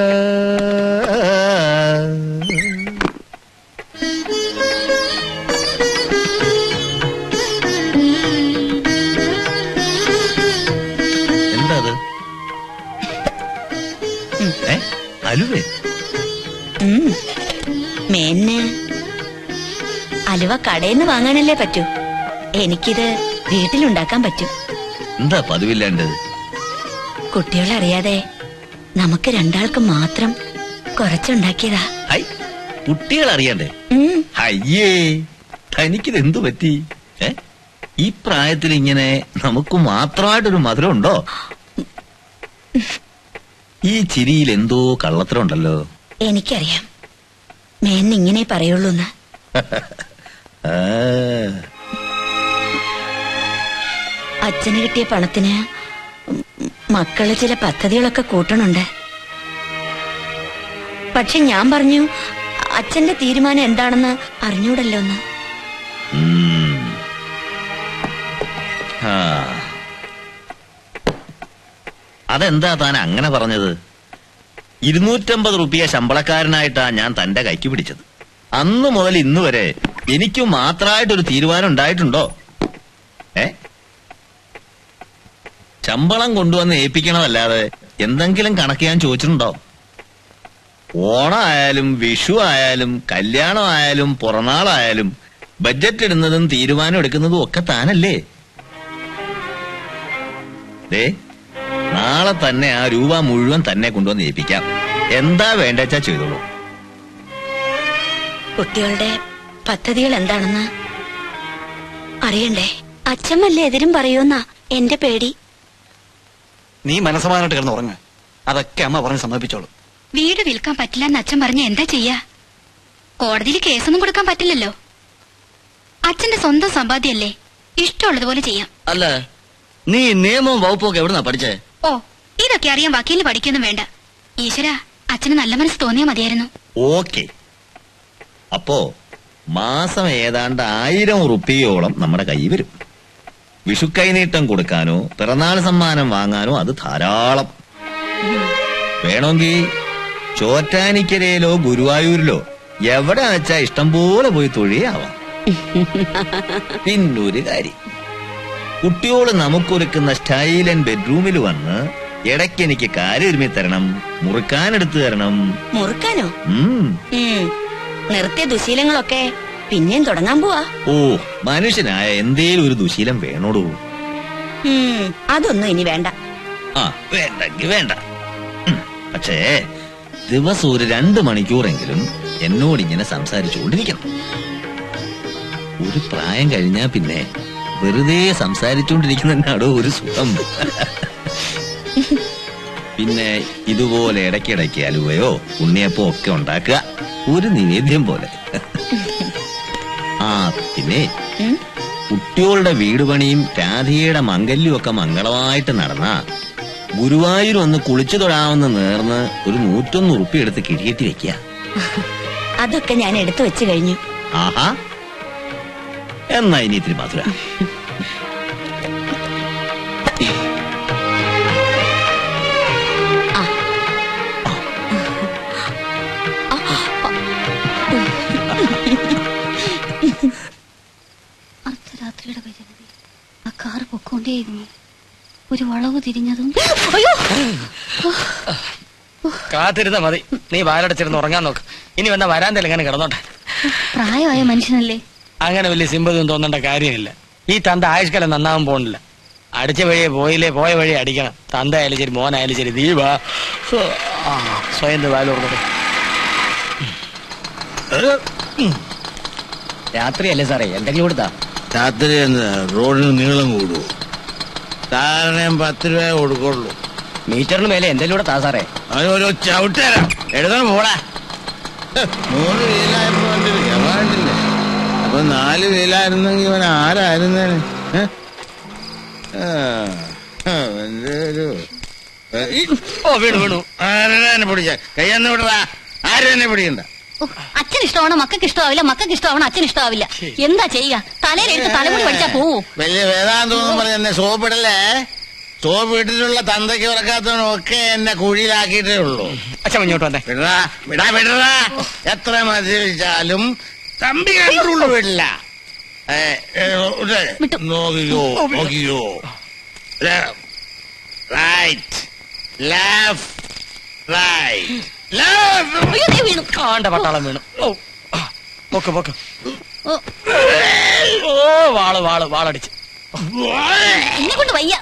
എന്താ അത് ഏ അലുവേ ഉം. മേന്ന് അലുവ കടയിൽ നിന്ന് വാങ്ങാനല്ലേ പറ്റൂ എനിക്കിത് വീട്ടിലുണ്ടാക്കാൻ പറ്റും എന്താ പതിവില്ലാണ്ട് കുട്ടികളറിയാതെ നമുക്ക് രണ്ടാൾക്ക് മാത്രം കുറച്ചുണ്ടാക്കിയതാ ഹൈ കുട്ടികൾ അറിയണ്ടേ ഉം. അയ്യേ തനിക്കിത് എന്തു പറ്റി ഏ ഈ പ്രായത്തിൽ ഇങ്ങനെ നമുക്ക് മാത്രമായിട്ടൊരു മധുരം ഉണ്ടോ ഈ ചിരിയിൽ എന്തോ കള്ളത്തരം ഉണ്ടല്ലോ എനിക്കറിയാം മേന്ന് ഇങ്ങനെ പറയുള്ളൂന്ന് ആ, അച്ഛന് കിട്ടിയ പണത്തിന് ഉം മക്കള് ചില പദ്ധതികളൊക്കെ കൂട്ടണുണ്ട് പക്ഷെ ഞാൻ പറഞ്ഞു അച്ഛന്റെ തീരുമാനം എന്താണെന്ന് അറിഞ്ഞൂടല്ലോ എന്ന് ഉം. ആ. അതെന്താ താൻ അങ്ങനെ പറഞ്ഞത് ഇരുന്നൂറ്റമ്പത് റുപ്യ ശമ്പളക്കാരനായിട്ടാ ഞാൻ തന്റെ കൈക്ക് പിടിച്ചത് അന്ന് മുതൽ ഇന്ന് വരെ എനിക്ക് മാത്രമായിട്ടൊരു തീരുമാനം ഉണ്ടായിട്ടുണ്ടോ ഏ ശമ്പളം കൊണ്ടുവന്ന് ഏൽപ്പിക്കണമല്ലാതെ എന്തെങ്കിലും കണക്ക് ഞാൻ ചോദിച്ചിട്ടുണ്ടോ ഓണമായാലും വിഷു ആയാലും കല്യാണം ആയാലും പിറന്നാളായാലും ബഡ്ജറ്റ് ഇടുന്നതും തീരുമാനം എടുക്കുന്നതും ഒക്കെ താനല്ലേ ദേ നാളെ തന്നെ ആ രൂപ മുഴുവൻ തന്നെ കൊണ്ടുവന്ന് ഏൽപ്പിക്കാം എന്താ വേണ്ടച്ചാ ചെയ്തോളൂ കുട്ടികളുടെ പദ്ധതികൾ എന്താണെന്ന് അറിയണ്ടേ അച്ഛമ്മല്ലേ എതിരും പറയൂന്നാ എന്റെ പേടി നീ മനസ്സമാനായിട്ട് കിടന്ന് ഉറങ്ങ് അതൊക്കെ അമ്മ പറഞ്ഞ് സമ്മതിപ്പിച്ചോളൂ വീട് വിൽക്കാൻ പറ്റില്ലെന്ന് അച്ഛൻ പറഞ്ഞ എന്താ ചെയ്യാ കോടതിയിൽ കേസൊന്നും കൊടുക്കാൻ പറ്റില്ലല്ലോ അച്ഛന്റെ സ്വന്തം സമ്പാദ്യല്ലേ ഇഷ്ടമുള്ളതുപോലെ ചെയ്യാം അല്ല നീ നിയമവും വകുപ്പൊക്കെ എവിടുന്നാ പഠിച്ചേ ഓ ഇതൊക്കെ അറിയാൻ വക്കീലിന് പഠിക്കൊന്നും വേണ്ട ഈശ്വര അച്ഛന് നല്ല മനസ്സ് തോന്നിയാ മതിയായിരുന്നു ഓക്കെ അപ്പോ മാസം ഏതാണ്ട് ആയിരം റുപ്യയോളം നമ്മുടെ കയ്യിൽ വരും വിഷുക്കൈനീട്ടം കൊടുക്കാനോ പിറന്നാൾ സമ്മാനം വാങ്ങാനോ അത് ധാരാളം വേണമെങ്കിൽ ചോറ്റാനിക്കരയിലോ ഗുരുവായൂരിലോ എവിടെ വെച്ചാ ഇഷ്ടം പോലെ പോയി തൊഴിയാവാം പിന്നൊരു കാര്യം കുട്ടിയോള് നമുക്കൊരുക്കുന്ന സ്റ്റൈലൻ ബെഡ്റൂമിൽ വന്ന് ഇടയ്ക്ക് എനിക്ക് കാലൊരുമി തരണം മുറുക്കാനെടുത്തു തരണം മുറുക്കാനോ ഉം ഉം. നിർത്തിയ ദുശീലങ്ങളൊക്കെ പിന്നെയും തുടങ്ങാൻ പോവാ ഓ മനുഷ്യനായ എന്തേലും ഒരു ദുശീലം വേണോടൂ ഉം, അതൊന്നും ഇനി വേണ്ട ആ വേണ്ടെങ്കി വേണ്ട ഉം, പക്ഷേ ദിവസം ഒരു രണ്ട് മണിക്കൂറെങ്കിലും എന്നോട് ഇങ്ങനെ സംസാരിച്ചുകൊണ്ടിരിക്കണം ഒരു പ്രായം കഴിഞ്ഞാ പിന്നെ വെറുതെ സംസാരിച്ചുകൊണ്ടിരിക്കുന്നതിനാടോ ഒരു സുഖം പിന്നെ ഇതുപോലെ ഇടയ്ക്കിടയ്ക്ക് അലുവയോ ഉണ്ണിയപ്പോ ഒക്കെ ഉണ്ടാക്കുക ഒരു നിവേദ്യം പോലെ ആ പിന്നെ കുട്ടികളുടെ വീട് പണിയും രാധികയുടെ മംഗല്യം ഒക്കെ മംഗളമായിട്ട് നടന്ന ഗുരുവായൂർ ഒന്ന് കുളിച്ചു തൊഴാമെന്ന് നേർന്ന് ഒരു നൂറ്റൊന്ന് ഉറുപ്പി എടുത്ത് കിഴിയെട്ടി വെക്കുക അതൊക്കെ ഞാൻ എടുത്തു വെച്ചു കഴിഞ്ഞു ആഹാ എന്നാ ഇനി ഇത്തിരി മധുര അർദ്ധരാത്രിയുടെ പരിധി ആ കാർ പൊക്കോണ്ടേയിരുന്നു ഒരു വളവ് തിരിഞ്ഞതും അയ്യോ കാത്തിരുന്ന മതി നീ വാലടച്ചിരുന്ന് ഉറങ്ങാൻ നോക്ക് ഇനി വന്ന വരാന്തൽ എങ്ങനെ കിടന്നോട്ടെ പ്രായമായ മനുഷ്യനല്ലേ അങ്ങനെ വലിയ സിമ്പതിയും തോന്നേണ്ട കാര്യമില്ല ഈ തന്ത ആയുഷ്കാലം നന്നാവാൻ പോണില്ല അടിച്ച വഴിയെ പോയില്ലേ പോയ വഴി അടിക്കണം തന്ത ആയാലും ശരി മോനായാലും ശരി ദീപ സ്വയം വാലോർന്നത് രാത്രിയല്ലേ സാറേ എന്തെങ്കിലും കൊടുത്താ രാത്രി എന്താ റോഡിന് നീളം കൂടു സാറിന് പത്ത് രൂപ കൊടുക്കുള്ളൂ മീറ്ററിന് മേലെ എന്തെങ്കിലും കൂടെ താ സാറേ അവനൊരു ചവിട്ടേരാം എടുത്തോണ്ട് പോടാ ഹ്, മൂന്ന് വീലായപ്പോ കണ്ടില്ലേ കണ്ടില്ലേ അപ്പൊ നാല് വീലായിരുന്നെങ്കിൽ ഇവൻ ആരായിരുന്നേനെ ഹ്? ആ, അവന്റെ ഒരു ഓ വീണു വീണു ആരാ എന്നെ പിടിച്ച കയ്യെന്ന് വിടറാ ആരും എന്നെ പിടിക്കണ്ട അച്ഛൻ ഇഷ്ടമാണോ മക്കൾക്ക് ഇഷ്ടമാവില്ല മക്കൾക്ക് ഇഷ്ടമാവണം അച്ഛൻ ഇഷ്ടമാവില്ല എന്താ ചെയ്യുക തലയിലെടുത്ത് തലമുടി പഠിച്ചാ പോവൂ വലിയ വേദാന്തം പറഞ്ഞ എന്നെ സോപ്പിടല്ലേ സോപ്പ് ഇട്ടിട്ടുള്ള തന്തയ്ക്ക് ഉറക്കാത്തവനും ഒക്കെ എന്നെ കുഴിയിലാക്കിയിട്ടേ ഉള്ളൂ അച്ഛൻ മുന്നോട്ട് വന്നേ വിടറാ വിടാ വിടറാ എത്ര മത്സരിച്ചാലും തമ്പി കണ്ടുള്ളൂ വിടില്ല ഏ, ഏ, ഇത് നോക്കിക്കോ നോക്കിക്കോ റൈറ്റ് ലെഫ്റ്റ് റൈറ്റ് ലെഫ്റ്റ് ആണ്ട പട്ടാളം വീണു ഓ പൊക്ക് പൊക്ക് ഓ, ഓ വാള് വാള് വാളടിച്ച് എന്നെ കൊണ്ട് വയ്യ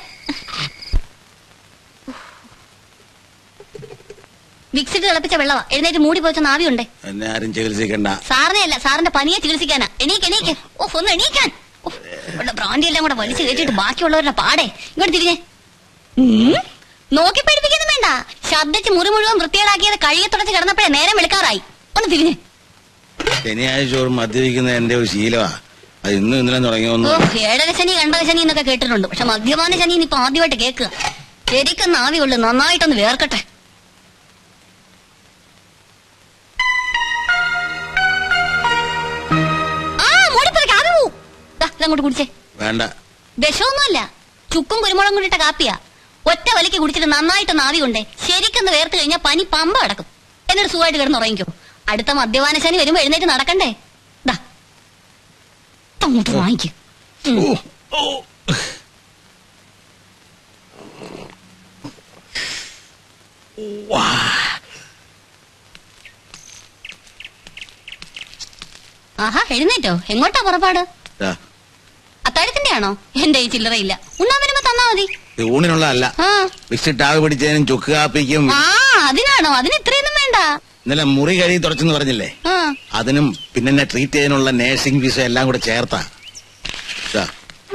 മിക്സിട്ട് തിളപ്പിച്ച വെള്ളവാ എഴുന്നേറ്റ് മൂടി പോച്ച നാവിയുണ്ടേ എന്നെ ആരും ചികിത്സിക്കണ്ട സാറിനെ അല്ല സാറിന്റെ പനിയെ ചികിത്സിക്കാനാ എണീക്ക് എണീക്ക് ഓ ഒന്ന് എണീക്കാൻ ഓ, ഇവിടെ ബ്രാൻഡി എല്ലാം കൂടെ വലിച്ചു കയറ്റിട്ട് ബാക്കിയുള്ളവരുടെ പാടെ ഇങ്ങോട്ട് തിരിഞ്ഞേ ഉം, നോക്കി പഠിപ്പിക്കുന്നു വേണ്ട ശബ്ദിച്ച് മുറി മുഴുവൻ വൃത്തികേടാക്കിയത് കഴുകി തുടച്ച് കിടന്നപ്പോഴേ നേരം വെളുക്കാറായി ഒന്ന് തിരിഞ്ഞേ ശനിയാഴ്ച ഒരു മദ്യപിക്കുന്ന എന്റെ ഒരു ശീലമാ അത് ഇന്നും ഇന്നലെ തുടങ്ങിയൊന്നും ഓ ഏഴര ശനി രണ്ടര ശനി എന്നൊക്കെ കേട്ടിട്ടുണ്ട് പക്ഷെ മദ്യപാന ശനി ഇനിയിപ്പോ ആദ്യമായിട്ട് കേൾക്കുക ശരിക്കും നാവിയുള്ളു നന്നായിട്ടൊന്ന് വേർക്കട്ടെ ആ മൂടിപ്പോയി കാപ്പി പോവും ദാ, ഇതങ്ങോട്ട് കുടിച്ചേ വേണ്ട വിഷമൊന്നുമല്ല ചുക്കും കുരുമുളകും കൂടിയിട്ട കാപ്പിയാ ഒറ്റ വലിക്ക് കുടിച്ചിട്ട് നന്നായിട്ട് നാവി കൊണ്ടേ ശരിക്കൊന്ന് വേർത്ത് കഴിഞ്ഞാൽ പനി പമ്പ കിടക്കും എന്നിട്ട് സുഖമായിട്ട് കിടന്ന് ഉറങ്ങിക്കോ അടുത്ത മദ്യപാനശാനി വരുമ്പോ എഴുന്നേറ്റ് നടക്കണ്ടേ ദാ അങ്ങോട്ട് വാങ്ങിക്കും ആഹാ എഴുന്നേറ്റോ എങ്ങോട്ടാ പുറപ്പാട് ദാ, അത്താഴത്തിന്റെ ആണോ എന്റെ ഈ ചില്ലറയില്ല ഉണ്ണാൻ വരുമ്പോ തന്നാ മതി ഇത് ഊണിനുള്ളതല്ല ആ വിക്സിട്ട് ആവ് പിടിച്ചതിനും ചുക്ക് കാപ്പിക്കും ആ അതിനാണോ അതിന് ഇത്രയൊന്നും വേണ്ട ഇന്നലെ മുറി കഴുകി തുടച്ചെന്ന് പറഞ്ഞില്ലേ ആ അതിനും പിന്നെ എന്നെ ട്രീറ്റ് ചെയ്യാനുള്ള നേഴ്സിംഗ് ഫീസ് എല്ലാം കൂടെ ചേർത്താ ദാ,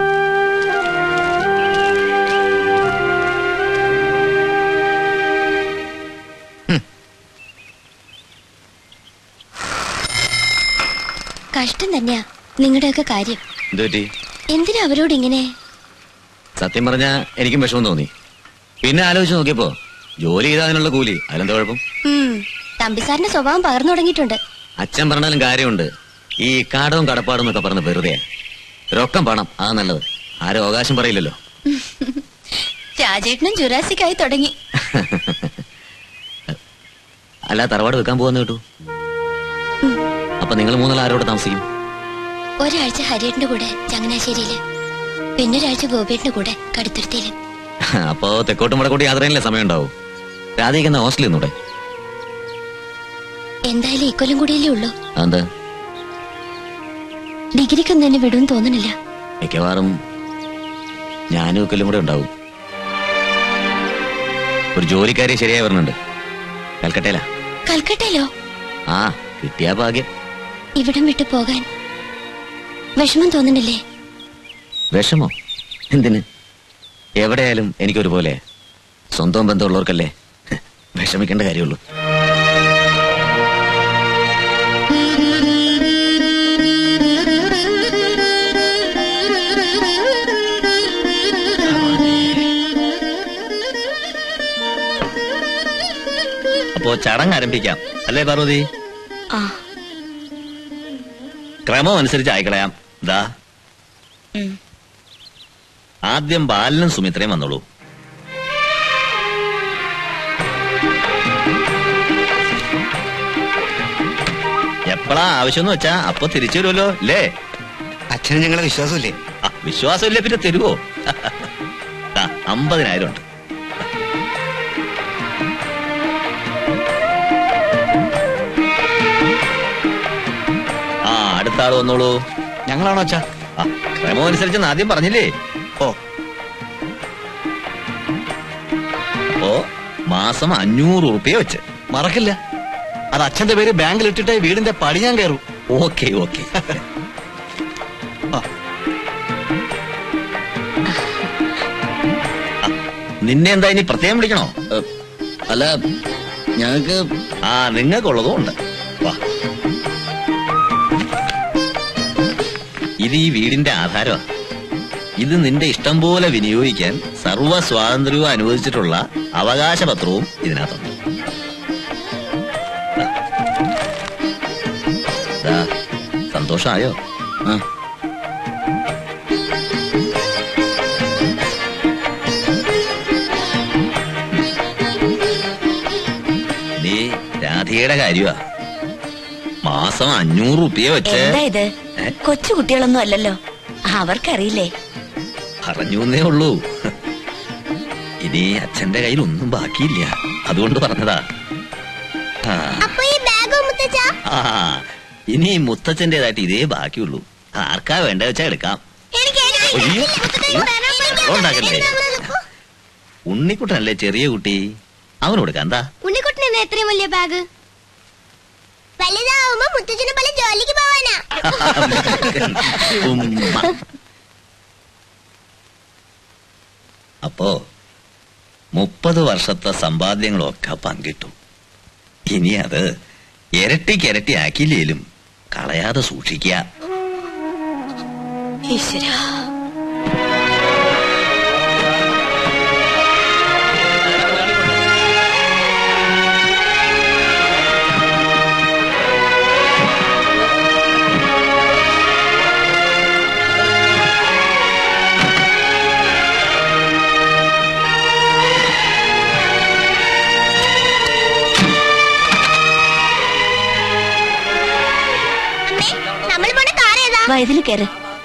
കഷ്ടം തന്നെയാ നിങ്ങളുടെയൊക്കെ കാര്യം എന്ത് പറ്റി എന്തിനാ അവരോട് ഇങ്ങനെ സത്യം പറഞ്ഞ എനിക്കും വിഷമം തോന്നി പിന്നെ ആലോചിച്ച് നോക്കിയപ്പോ ജോലി ചെയ്താൽ അതിനുള്ള കൂലി അതിലെന്താ കുഴപ്പം ഉം, തമ്പിസാറിന്റെ സ്വഭാവം പകർന്നു തുടങ്ങിയിട്ടുണ്ട് അച്ഛൻ പറഞ്ഞാലും കാര്യമുണ്ട് ഈ കാടവും കടപ്പാടും എന്നൊക്കെ പറഞ്ഞ് വെറുതെ രൊക്കം പണം അതാ നല്ലത് ആരും അവകാശം പറയില്ലല്ലോ രാജേട്ടനും ജുറാസിക്കായി തുടങ്ങി അല്ല തറവാട് വെക്കാൻ പോവാന്ന് കേട്ടു അപ്പൊ നിങ്ങൾ മൂന്നാൾ ആരോട് താമസിക്കും ഒരാഴ്ച ഹരിയേട്ടന്റെ കൂടെ ചങ്ങനാശ്ശേരിയില് പിന്നെ ഒരാഴ്ച ഗോപിയേട്ടന്റെ കൂടെ കടുത്തുരുത്തിയില് അപ്പോ തെക്കോട്ടും വടക്കോട്ടും യാത്ര ചെയ്യാനല്ലേ സമയം ഉണ്ടാവും രാധിക്കുന്ന ഹോസ്റ്റലിൽ നിന്നൂടെ എന്തായാലും ഇക്കൊല്ലം കൂടിയല്ലേ ഉള്ളൂ അതെന്താ ഡിഗ്രിക്കൊന്നും എന്നെ വിടുമെന്ന് തോന്നണില്ല മിക്കവാറും ഞാനും ഒക്കെല്ലാം കൂടെ ഉണ്ടാവും ഒരു ജോലിക്കാരി ശരിയായി വരുന്നുണ്ട് കൽക്കട്ടയിലാ കൽക്കട്ടയിലോ ആ കിട്ടിയാ ഭാഗ്യം ഇവിടം വിട്ടു പോകാൻ വിഷമം തോന്നണില്ലേ വിഷമോ എന്തിന് എവിടെയായാലും എനിക്കൊരുപോലെ സ്വന്തം ബന്ധമുള്ളവർക്കല്ലേ വിഷമിക്കേണ്ട കാര്യമുള്ളൂ അപ്പോ ചടങ്ങ് ആരംഭിക്കാം അല്ലേ പാർവതി ആ ക്രമം അനുസരിച്ച് അയക്കളയാം ദാ ഉം. ആദ്യം ബാലനും സുമിത്രയും വന്നോളൂ എപ്പോഴാ ആവശ്യം എന്ന് വെച്ചാ അപ്പൊ തിരിച്ചു വരുമല്ലോ അല്ലേ അച്ഛന് ഞങ്ങളെ വിശ്വാസമില്ലേ ആ, വിശ്വാസമില്ലേ പിന്നെ തരുവോ ദാ, അമ്പതിനായിരം ഉണ്ട് ആ അടുത്ത ആള് വന്നോളൂ ഞങ്ങളാണോ അച്ഛാ ആ ക്രമം അനുസരിച്ച് ആദ്യം പറഞ്ഞില്ലേ ഓ അപ്പോ മാസം അഞ്ഞൂറ് ഉറുപ്പിയ വെച്ച് മറക്കില്ല അത് അച്ഛന്റെ പേര് ബാങ്കിൽ ഇട്ടിട്ട് വീടിന്റെ പടി ഞാൻ കയറും ഓക്കെ ഓക്കെ നിന്നെ എന്താ ഇനി പ്രത്യേകം വിളിക്കണോ അല്ല ഞങ്ങൾക്ക് ആ നിങ്ങൾക്കുള്ളതും ഉണ്ട് വാ ഇത് ഈ വീടിന്റെ ആധാരമാണ് ഇത് നിന്റെ ഇഷ്ടം പോലെ വിനിയോഗിക്കാൻ സർവ്വ സ്വാതന്ത്ര്യവും അനുവദിച്ചിട്ടുള്ള അവകാശപത്രവും ഇതിനകത്തുണ്ട് ദാ, സന്തോഷമായോ ആ നീ രാധികയുടെ കാര്യമാ മാസം അഞ്ഞൂറ് റുപ്യ വെച്ച് എന്താ ഇത് ഏ? കൊച്ചു കുട്ടികളൊന്നും അല്ലല്ലോ അവർക്കറിയില്ലേ പറഞ്ഞു എന്നേ ഉള്ളൂ ഇനി അച്ഛന്റെ കയ്യിൽ ഒന്നും ബാക്കിയില്ല അതുകൊണ്ട് പറഞ്ഞതാ ആ അപ്പൊ ഈ ബാഗ് മുത്തച്ഛ ആ ഇനി മുത്തച്ഛൻ്റെതായിട്ട് ഇതേ ബാക്കിയുള്ളൂ ആർക്കാ വേണ്ട വെച്ചാ എടുക്കാം അയ്യോ, അയ്യോ, വെള്ളം ഉണ്ടാക്കല്ലേ ഉണ്ണിക്കുട്ടനല്ലേ ചെറിയ കുട്ടി അവന് കൊടുക്കാം എന്താ ഉണ്ണിക്കുട്ടൻ എന്നാ എത്രയും വലിയ ബാഗ് വലുതാവുമ്പോ മുത്തച്ഛനെ പോലെ ജോലിക്ക് പോവാനാ ഉമ്മ. അപ്പോ മുപ്പത് വർഷത്തെ സമ്പാദ്യങ്ങളൊക്കെ പങ്കിട്ടു ഇനി അത് ഇരട്ടിക്ക് ഇരട്ടി ആക്കിയില്ലേലും കളയാതെ സൂക്ഷിക്കുക ഈശ്വരാ ഇതിൽ കയറ്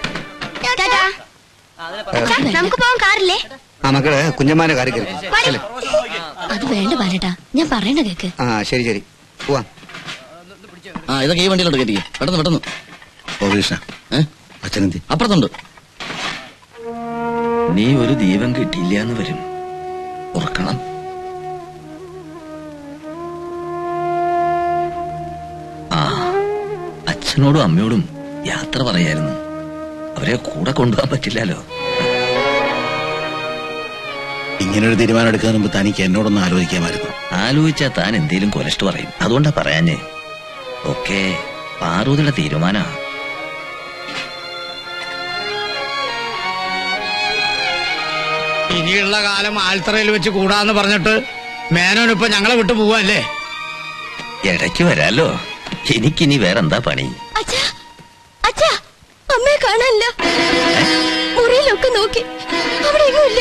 നമുക്ക് പോകാൻ കാറില്ലേ ആ മക്കള് കുഞ്ഞമ്മാന്റെ കാര്യം കയറി അല്ലേ അത് വേണ്ട ബാലേട്ടാ ഞാൻ പറയണ കേക്ക് ആ ശരി ശരി പോവാം ആ ഇതൊക്കെ ഈ വണ്ടിയിലോട്ട് കയറ്റി പെട്ടെന്ന് പെട്ടെന്ന് ഓ കൃഷ്ണ അച്ഛനെന്തി അപ്പുറത്തുണ്ട് നീ ഒരു ദീപം കിട്ടിയില്ല എന്ന് വരും ഓർക്കണം ആ അച്ഛനോടും അമ്മയോടും യാത്ര പറയായിരുന്നു അവരെ കൂടെ കൊണ്ടുപോകാൻ പറ്റില്ലല്ലോ ഇങ്ങനൊരു തീരുമാനം എടുക്കുന്നതിന് മുമ്പ് തനിക്ക് എന്നോടൊന്ന് ആലോചിക്കാമായിരുന്നു ആലോചിച്ചാ താൻ എന്തേലും കൊലസ്റ്റ് പറയും അതുകൊണ്ടാ പറയാഞ്ഞേ ഒക്കെ പാർവതിയുടെ തീരുമാനാ ഇനിയുള്ള കാലം ആൽത്തറയിൽ വെച്ച് കൂടാന്ന് പറഞ്ഞിട്ട് മേനോൻ ഇപ്പൊ ഞങ്ങളെ വിട്ടു പോവല്ലേ ഇടയ്ക്ക് വരാലോ എനിക്കിനി വേറെന്താ പണി അച്ഛാ അച്ഛാ അമ്മയെ കാണാനില്ല മുറിയിലൊക്കെ നോക്കി അവിടെ എങ്ങുമില്ല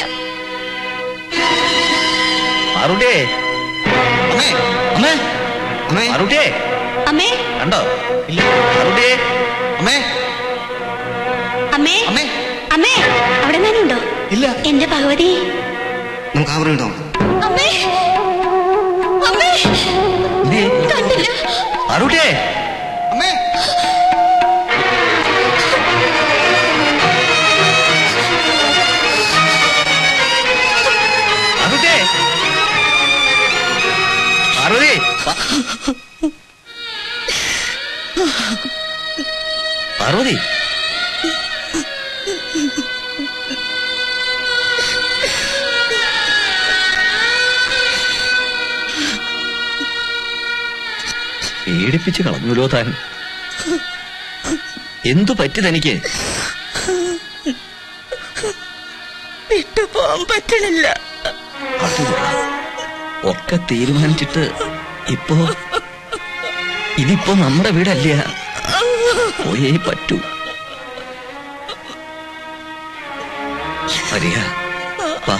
മാറുട്ടിയേ അമ്മേ അമ്മേ അമ്മേ മാറുട്ടിയേ അമ്മേ കണ്ടോ മാറുട്ടിയേ അമ്മേ അമ്മേ അമ്മേ അമ്മേ അവിടെ ഉണ്ടോ ഇല്ല എന്റെ ഭഗവതി നമുക്ക് ആ മുറി കിട്ടാം അമ്മേ അമ്മേ കണ്ടില്ല മാറുട്ടിയേ അമ്മേ മാറുട്ടിയേ പാർവതി പ- പാർവതി പേടിപ്പിച്ച് കളഞ്ഞല്ലോ താൻ എന്തു പറ്റി തനിക്ക് വിട്ടു പോകാൻ പറ്റണില്ല അത് കൊള്ളാം. ഒക്കെ തീരുമാനിച്ചിട്ട് ഇപ്പോ ഇതിപ്പോ നമ്മുടെ വീടല്ല പോയേ പറ്റൂ വരിക വാ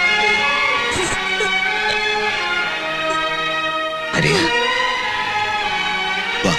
വരിക വാ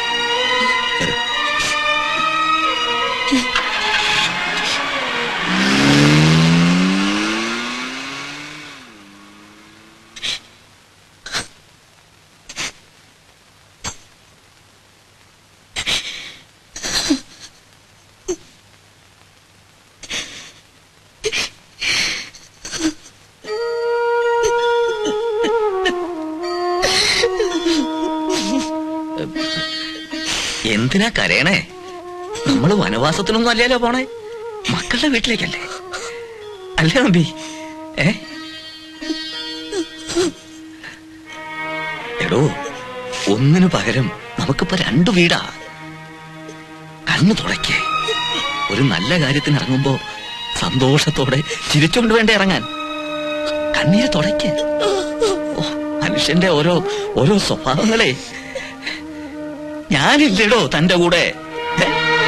എന്തിനാ കരയണേ നമ്മള് വനവാസത്തിനൊന്നും അല്ലല്ലോ പോണേ മക്കളുടെ വീട്ടിലേക്കല്ലേ അല്ലേ നമ്പി ഏ എടോ ഒന്നിനു പകരം നമുക്കിപ്പോ രണ്ടു വീടാ കണ്ണു തുടയ്ക്കേ ഒരു നല്ല കാര്യത്തിന് ഇറങ്ങുമ്പോ സന്തോഷത്തോടെ ചിരിച്ചുകൊണ്ട് വേണ്ട ഇറങ്ങാൻ കണ്ണീര് തുടയ്ക്ക് ഓ, മനുഷ്യന്റെ ഓരോ ഓരോ സ്വഭാവങ്ങളെ ഞാനില്ലടോ തന്റെ കൂടെ ഏ?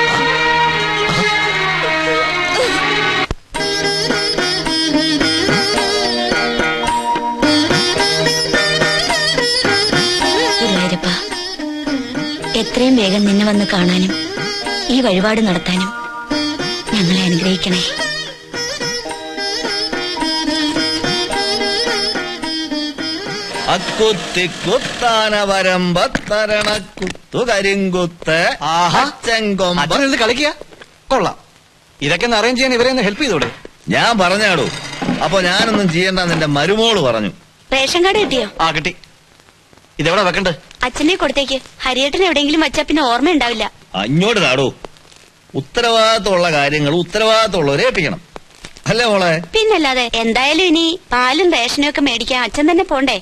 ഗുരുവായൂരപ്പ എത്രയും വേഗം നിന്നെ വന്ന് കാണാനും ഈ വഴിപാട് നടത്താനും ഞങ്ങളെ അനുഗ്രഹിക്കണേ അക്കുത്തി കുത്താന വരമ്പത്തരണ കുത്തു കരിങ്കുത്ത് അച്ചൻകൊമ്പ അച്ഛനിത് കളിക്കുക കൊള്ളാം ഇതൊക്കെ ഒന്ന് അറേഞ്ച് ചെയ്യാൻ ഇവരെ ഒന്ന് ഹെൽപ്പ് ചെയ്തോടെ ഞാൻ പറഞ്ഞാടോ അപ്പൊ ഞാനൊന്നും ചെയ്യണ്ട നിന്റെ മരുമോള് പറഞ്ഞു റേഷൻ കാർഡ് കിട്ടിയോ ആ കിട്ടി ഇതെവിടെ വെക്കണ്ടേ അച്ഛനെ കൊടുത്തേക്ക് ഹരിയേട്ടൻ എവിടെയെങ്കിലും വച്ചാ പിന്നെ ഓർമ്മ ഉണ്ടാവില്ല അങ്ങോട്ട് നാടോ ഉത്തരവാദിത്തമുള്ള കാര്യങ്ങൾ ഉത്തരവാദിത്തമുള്ളവരെ ഏൽപ്പിക്കണം അല്ലേ മോളെ പിന്നല്ലാതെ എന്തായാലും ഇനി പാലും റേഷനും ഒക്കെ മേടിക്കാൻ അച്ഛൻ തന്നെ പോണ്ടേ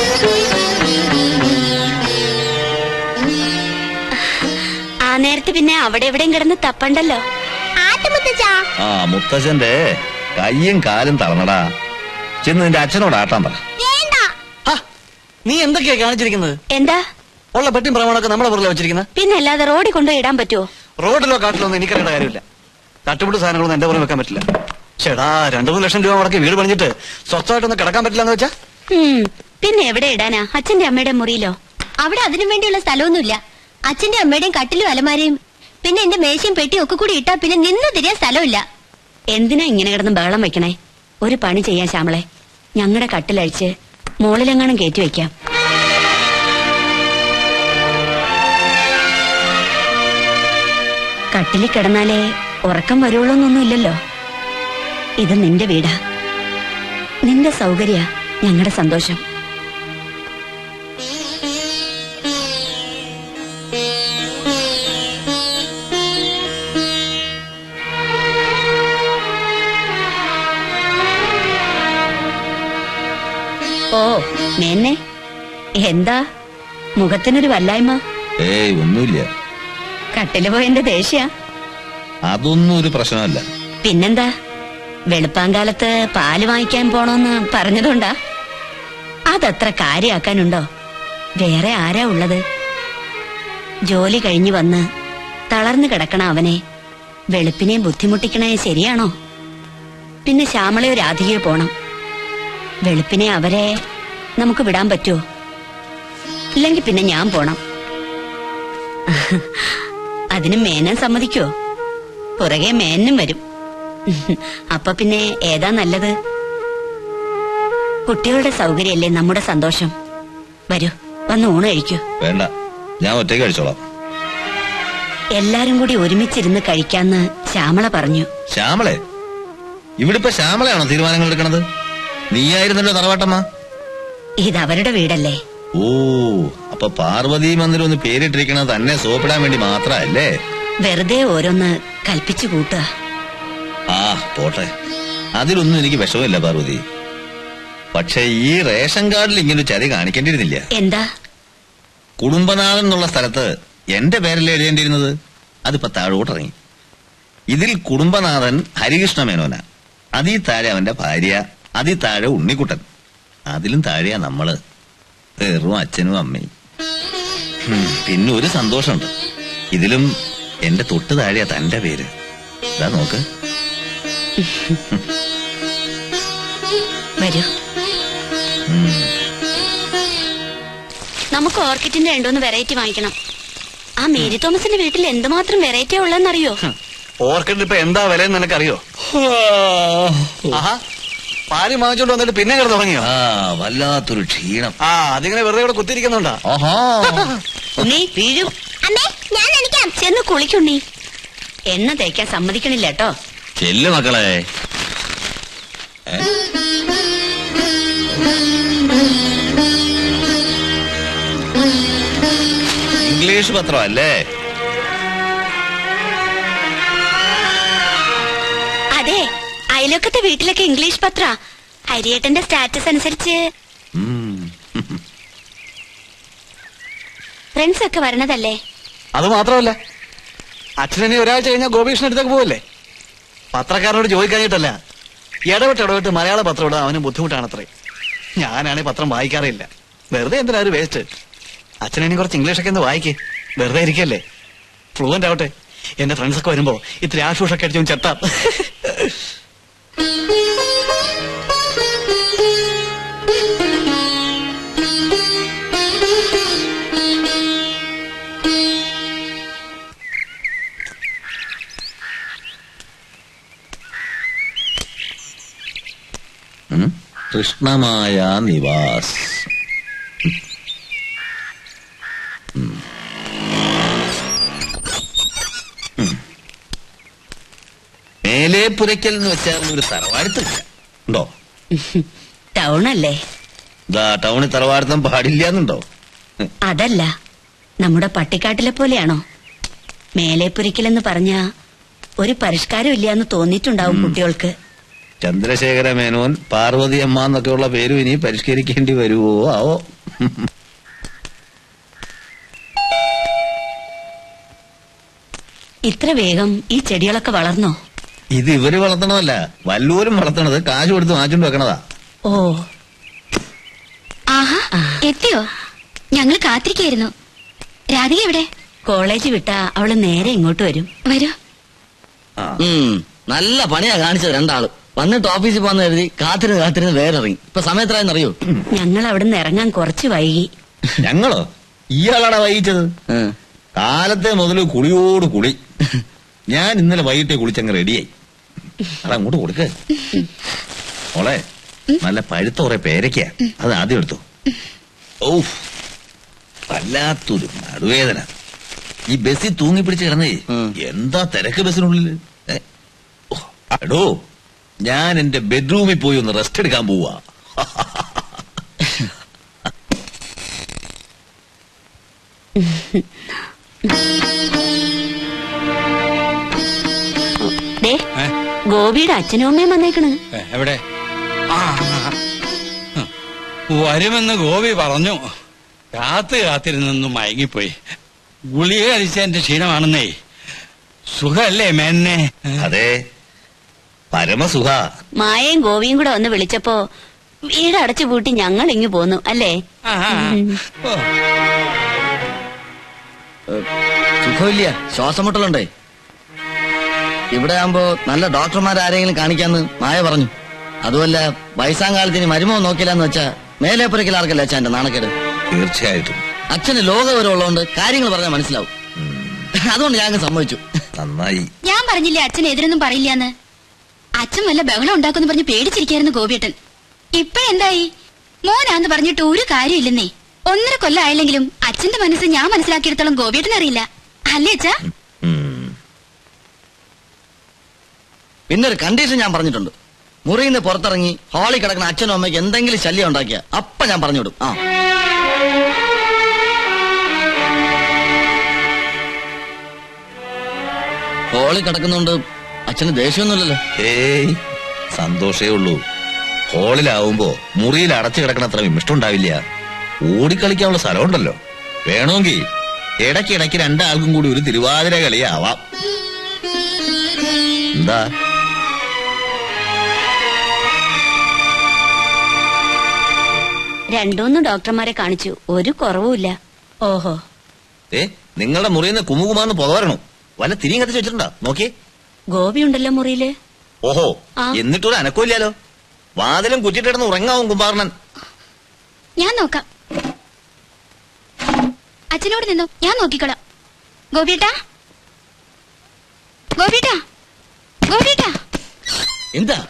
ആ നേരത്ത് പിന്നെ അവിടെ എവിടെയും കിടന്ന് തപ്പണ്ടല്ലോ ആ മുത്തച്ഛന്റെ കയ്യും കാലും തളർന്നടാ ചെന്ന് നിന്റെ അച്ഛനോട് ആട്ടാൻ പറ നീ എന്തൊക്കെയാ കാണിച്ചിരിക്കുന്നത് എന്താ ഉള്ള പെട്ടിയും പ്രമാണമൊക്കെ നമ്മുടെ പുറകിൽ വെച്ചിരിക്കുന്നത് പിന്നല്ലാതെ റോഡിൽ കൊണ്ടുപോയി ഇടാൻ പറ്റുമോ റോഡിലോ കാട്ടിലോ ഒന്നും എനിക്കറിയേണ്ട കാര്യമില്ല തട്ടുപിടി സാധനങ്ങളൊന്നും എന്റെ പുറം വെക്കാൻ പറ്റില്ല ചേടാ രണ്ടു മൂന്ന് ലക്ഷം രൂപ മുടക്കി വീട് പണിഞ്ഞിട്ട് സ്വസ്ഥമായിട്ടൊന്നും കിടക്കാൻ പറ്റില്ല എന്ന് വെച്ചാ ഉം, പിന്നെ എവിടെ ഇടാനാ അച്ഛന്റെ അമ്മയുടെ മുറിയിലോ അവിടെ അതിനു വേണ്ടിയുള്ള സ്ഥലമൊന്നുമില്ല അച്ഛന്റെ അമ്മയുടെയും കട്ടിലും അലമാരയും പിന്നെ എന്റെ മേശയും പെട്ടിയും ഒക്കെ കൂടി ഇട്ടാ പിന്നെ നിന്ന് തിരിയാൻ സ്ഥലമില്ല എന്തിനാ ഇങ്ങനെ കിടന്ന് ബഹളം വെക്കണേ ഒരു പണി ചെയ്യാൻ ശ്യാമളെ ഞങ്ങളുടെ കട്ടിലഴിച്ച് മുകളിലെങ്ങാനും കയറ്റി വെക്കാം കട്ടിലിൽ കിടന്നാലേ ഉറക്കം വരുള്ളൂന്നൊന്നുമില്ലല്ലോ ഇത് നിന്റെ വീടാ നിന്റെ സൗകര്യ ഞങ്ങളുടെ സന്തോഷം ഓ മേന്നെ എന്താ മുഖത്തിനൊരു വല്ലായ്മ ഏയ് ഒന്നുമില്ല കട്ടില് പോയതിന്റെ ദേഷ്യ അതൊന്നും ഒരു പ്രശ്നമല്ല പിന്നെന്താ വെളുപ്പാങ്കാലത്ത് പാല് വാങ്ങിക്കാൻ പോണോന്ന് പറഞ്ഞതുകൊണ്ടാ അതത്ര കാര്യാക്കാനുണ്ടോ വേറെ ആരാ ഉള്ളത് ജോലി കഴിഞ്ഞു വന്ന് തളർന്നു കിടക്കണ അവനെ വെളുപ്പിനെ ബുദ്ധിമുട്ടിക്കണേ ശരിയാണോ പിന്നെ ശ്യാമളയോ രാധികയോ പോണം വെളുപ്പിനെ അവരെ നമുക്ക് വിടാൻ പറ്റുമോ ഇല്ലെങ്കിൽ പിന്നെ ഞാൻ പോണം അതിന് മേനൻ സമ്മതിക്കോ പുറകെ മേനും വരും അപ്പൊ പിന്നെ ഏതാ നല്ലത് കുട്ടികളുടെ സൗകര്യമല്ലേ നമ്മുടെ സന്തോഷം വരൂ വന്ന് ഊണ് കഴിക്കൂ വേണ്ട ഞാൻ ഒറ്റയ്ക്ക് കഴിച്ചോളാം എല്ലാരും കൂടി ഒരുമിച്ചിരുന്ന് കഴിക്കാന്ന് ശ്യാമള പറഞ്ഞു ശ്യാമളെ ഇവിടെ ഇപ്പൊ ശ്യാമളയാണോ തീരുമാനങ്ങൾ എടുക്കണത് നീയായിരുന്നല്ലോ തറവാട്ടമ്മ ഇത് അവരുടെ വീടല്ലേ ഓ അപ്പൊ പാർവതി മന്ദിരം ഒന്ന് പേരിട്ടിരിക്കണത് തന്നെ സോപ്പിടാൻ വേണ്ടി മാത്രല്ലേ വെറുതെ ഓരോന്ന് കൽപ്പിച്ചു കൂട്ടുക ആ പോട്ടെ അതിലൊന്നും എനിക്ക് വിഷമില്ല പാർവതി പക്ഷെ ഈ റേഷൻ കാർഡിൽ ഇങ്ങനെ ചതി കാണിക്കേണ്ടിയിരുന്നില്ല എന്താ കുടുംബനാഥൻ എന്നുള്ള സ്ഥലത്ത് എന്റെ പേരല്ലേ എഴുതേണ്ടിയിരുന്നത് അതിപ്പോ താഴോട്ടിറങ്ങി ഇതിൽ കുടുംബനാഥൻ ഹരികൃഷ്ണ മേനോന അതീ താഴെ അവന്റെ ഭാര്യ അതീ താഴെ ഉണ്ണിക്കുട്ടൻ അതിലും താഴെയാ നമ്മള് വെറും അച്ഛനും അമ്മയും ഹും, പിന്നെ ഒരു സന്തോഷമുണ്ട് ഇതിലും എന്റെ തൊട്ട് താഴെയാ തന്റെ പേര് ഇതാ നോക്ക് വരൂ നമുക്ക് ഓർക്കിഡിന്റെ രണ്ടൂന്ന് വെറൈറ്റി വാങ്ങിക്കണം ആ മേരി തോമസിന്റെ വീട്ടിൽ എന്തുമാത്രം വെറൈറ്റി ഉള്ളതെന്നറിയോ ഓർക്കിഡ് ഇപ്പൊ എന്താ വില നിനക്കറിയോ ആഹാ പാല് വാങ്ങിച്ചോണ്ട് വന്നിട്ട് പിന്നെ കിടന്ന് തുടങ്ങിയോ ആ വല്ലാത്തൊരു ക്ഷീണം ആ അതിങ്ങനെ വെറുതെ ഇവിടെ കുത്തിരിക്കുന്നുണ്ടാ ഓഹോ ഉണ്ണി വീഴും അമ്മേ ഞാൻ നനയ്ക്കാം ചെന്ന് കുളിക്കുണ്ണി എണ്ണ തേക്കാൻ സമ്മതിക്കണില്ല കേട്ടോ ചെല്ലു മക്കളെ ഏ? ഇംഗ്ലീഷ് പത്രം അല്ലേ അതെ അയലൊക്കത്തെ വീട്ടിലൊക്കെ ഇംഗ്ലീഷ് പത്ര ഹരിയേട്ടന്റെ സ്റ്റാറ്റസ് അനുസരിച്ച് ഫ്രണ്ട്സ് ഒക്കെ വരണതല്ലേ അത് മാത്രമല്ല അച്ഛനെ ഒരാഴ്ച കഴിഞ്ഞാൽ ഗോപീഷ്ണൻ അടുത്തേക്ക് പോവല്ലേ പത്രക്കാരനോട് ചോദിക്കാഞ്ഞിട്ടല്ല ഇടവിട്ട് ഇടവിട്ട് മലയാള പത്രം ഇടാൻ അവന് ബുദ്ധിമുട്ടാണത്രേ ഞാനാണെങ്കിൽ പത്രം വായിക്കാറില്ല വെറുതെ എന്തിനാ ഒരു വേസ്റ്റ് അച്ഛനെ കുറച്ച് ഇംഗ്ലീഷൊക്കെ ഒന്ന് വായിക്കേ വെറുതെ ഇരിക്കല്ലേ ഫ്ലുവന്റ് ആവട്ടെ എന്റെ ഫ്രണ്ട്സ് ഒക്കെ വരുമ്പോ ഇത്തിരി ആശൂഷൊക്കെ അടിച്ചു ചെത്താം ഉം? കൃഷ്ണമായ നിവാസ് ഉം. ഉം. മേലെ പുരയ്ക്കൽ എന്ന് വെച്ചാൽ ഒരു തറവാടുത്തില്ല ഉണ്ടോ ടൗൺ അല്ലേ ഇതാ ടൗണിൽ തറവാടുത്തം പാടില്ല എന്നുണ്ടോ അതല്ല നമ്മുടെ പട്ടിക്കാട്ടിലെ പോലെയാണോ മേലേപ്പുരിക്കലെന്ന് പറഞ്ഞ ഒരു പരിഷ്കാരം ഇല്ലാന്ന് തോന്നിയിട്ടുണ്ടാവും കുട്ടികൾക്ക് ചന്ദ്രശേഖര മേനോൻ പാർവതി അമ്മ എന്നൊക്കെയുള്ള പേരും ഇനി പരിഷ്കരിക്കേണ്ടി വരുവോ ആവോ ഇത്ര വേഗം ഈ ചെടികളൊക്കെ വളർന്നോ ഇത് ഇവര് വളർത്തണതല്ല വല്ലൂരും വളർത്തണത് കാശ് കൊടുത്ത് വാങ്ങിച്ചോണ്ട് വെക്കണതാ ഓ ആഹാ എത്തിയോ ഞങ്ങൾ കാത്തിരിക്കായിരുന്നു രാധിക എവിടെ കോളേജ് വിട്ടാ അവള് നേരെ ഇങ്ങോട്ട് വരും വരൂ ഉം, നല്ല പണിയാ കാണിച്ചത് രണ്ടാളും വന്നിട്ട് ഓഫീസിൽ പോകാന്ന് കരുതി കാത്തിരുന്ന് കാത്തിരുന്ന് വേറെ ഇറങ്ങി ഇപ്പൊ സമയത്രായെന്ന് അറിയോ ഞങ്ങൾ അവിടുന്ന് ഇറങ്ങാൻ കുറച്ച് വൈകി ഞങ്ങളോ ഇയാളാടാ വൈകിച്ചത് കാലത്തെ മുതൽ കുളിയോട് കുളി ഞാൻ ഇന്നലെ വൈകിട്ടേ കുളിച്ചങ്ങ് റെഡിയായി അത് അങ്ങോട്ട് കൊടുക്ക് മോളെ നല്ല പഴുത്ത കുറെ പേരയ്ക്ക അത് ആദ്യം എടുത്തു ഓ വല്ലാത്തൊരു നടുവേദന ഈ ബസ്സിൽ തൂങ്ങി പിടിച്ച് കിടന്നേ എന്താ തിരക്ക് ബസ്സിനുള്ളിൽ ഏ? ഓ, എടോ ഞാൻ എന്റെ ബെഡ്റൂമിൽ പോയി ഒന്ന് റെസ്റ്റ് എടുക്കാൻ പോവാ ദേ ഗോപിയുടെ അച്ഛനും അമ്മയും വന്നേക്കണ് ഏ, എവിടെ ആ ആ, ആ. വരുമെന്ന് ഗോപി പറഞ്ഞു കാത്ത് കാത്തിരുന്നു മയങ്ങിപ്പോയി ഗുളിക കഴിച്ചതിന്റെ ക്ഷീണമാണെന്നേ സുഖല്ലേ മേന്നെ അതെ പരമസുഖ മായയും ഗോപിയും കൂടെ വന്ന് വിളിച്ചപ്പോ വീട് അടച്ചു പൂട്ടി ഞങ്ങൾ ഇങ്ങു പോന്നു അല്ലേ ഉം. സുഖമില്ല ശ്വാസം മുട്ടലുണ്ടേ ഇവിടെ ആകുമ്പോ നല്ല ഡോക്ടർമാരാരെങ്കിലും കാണിക്കാന്ന് മായ പറഞ്ഞു അതുമല്ല വയസ്സാം കാലത്തിന് മരുമോ നോക്കില്ലാന്ന് വെച്ചാ മേലെ പുരക്കിൽ ആർക്കല്ല അച്ഛന്റെ നാണക്കേട് തീർച്ചയായിട്ടും അച്ഛന് ലോകവിവരം ഉള്ളതുകൊണ്ട് കാര്യങ്ങൾ പറഞ്ഞാൽ മനസ്സിലാവും അതുകൊണ്ട് ഞാൻ അങ്ങ് സമ്മതിച്ചു നന്നായി ഞാൻ പറഞ്ഞില്ലേ അച്ഛൻ എതിരൊന്നും പറയില്ലാന്ന് അച്ഛൻ വല്ല ബഹളം ഉണ്ടാക്കുന്നു പറഞ്ഞ് പേടിച്ചിരിക്കായിരുന്നു ഗോപിയേട്ടൻ ഇപ്പഴെന്തായി മോനാന്ന് പറഞ്ഞിട്ട് ഒരു കാര്യമില്ലെന്നേ ഒന്നര കൊല്ലം ആയില്ലെങ്കിലും അച്ഛന്റെ മനസ്സ് ഞാൻ മനസ്സിലാക്കിയെടുത്തോളം ഗോപിയേട്ടൻ അറിയില്ല അല്ലേ അച്ഛാ പിന്നെ ഒരു കണ്ടീഷൻ ഞാൻ പറഞ്ഞിട്ടുണ്ട് മുറിയിൽ നിന്ന് പുറത്തിറങ്ങി ഹാളിൽ കിടക്കുന്ന അച്ഛനും അമ്മയ്ക്ക് എന്തെങ്കിലും ശല്യം ഉണ്ടാക്കിയ അപ്പൊ ഞാൻ പറഞ്ഞു വിടും ആ ഹാളിൽ കിടക്കുന്നോണ്ട് അച്ഛന് ദേഷ്യമൊന്നുമില്ലല്ലോ ഏയ് സന്തോഷേ ഉള്ളൂ ഹോളിലാവുമ്പോ മുറിയിൽ അടച്ചു കിടക്കണ അത്ര വിമിഷ്ടമുണ്ടാവില്ല ഓടിക്കളിക്കാനുള്ള സ്ഥലമുണ്ടല്ലോ വേണമെങ്കിൽ ഇടയ്ക്കിടയ്ക്ക് രണ്ടാൾക്കും കൂടി ഒരു തിരുവാതിര കളിയാവാം എന്താ രണ്ടൂന്ന് ഡോക്ടർമാരെ കാണിച്ചു ഒരു കുറവുമില്ല ഓഹോ ഏ നിങ്ങളുടെ മുറിയിൽ നിന്ന് കുമുകുമാന്ന് പുതവരണു വല്ല തിരിയും കത്തിച്ച് വെച്ചിട്ടുണ്ടോ നോക്കിയേ ഗോപി ഉണ്ടല്ലോ മുറിയില് ഓഹോ ആ. എന്നിട്ടൊരു അനക്കമില്ലാലോ വാതിലും കുറ്റിട്ടിടന്ന് ഉറങ്ങാവും കുമ്പാർണൻ ഞാൻ നോക്കാം അച്ഛനോട് നിന്നോ ഞാൻ നോക്കിക്കോളാം ഗോപിയേട്ടാ ഗോപിയേട്ടാ ഗോപിയേട്ടാ എന്താ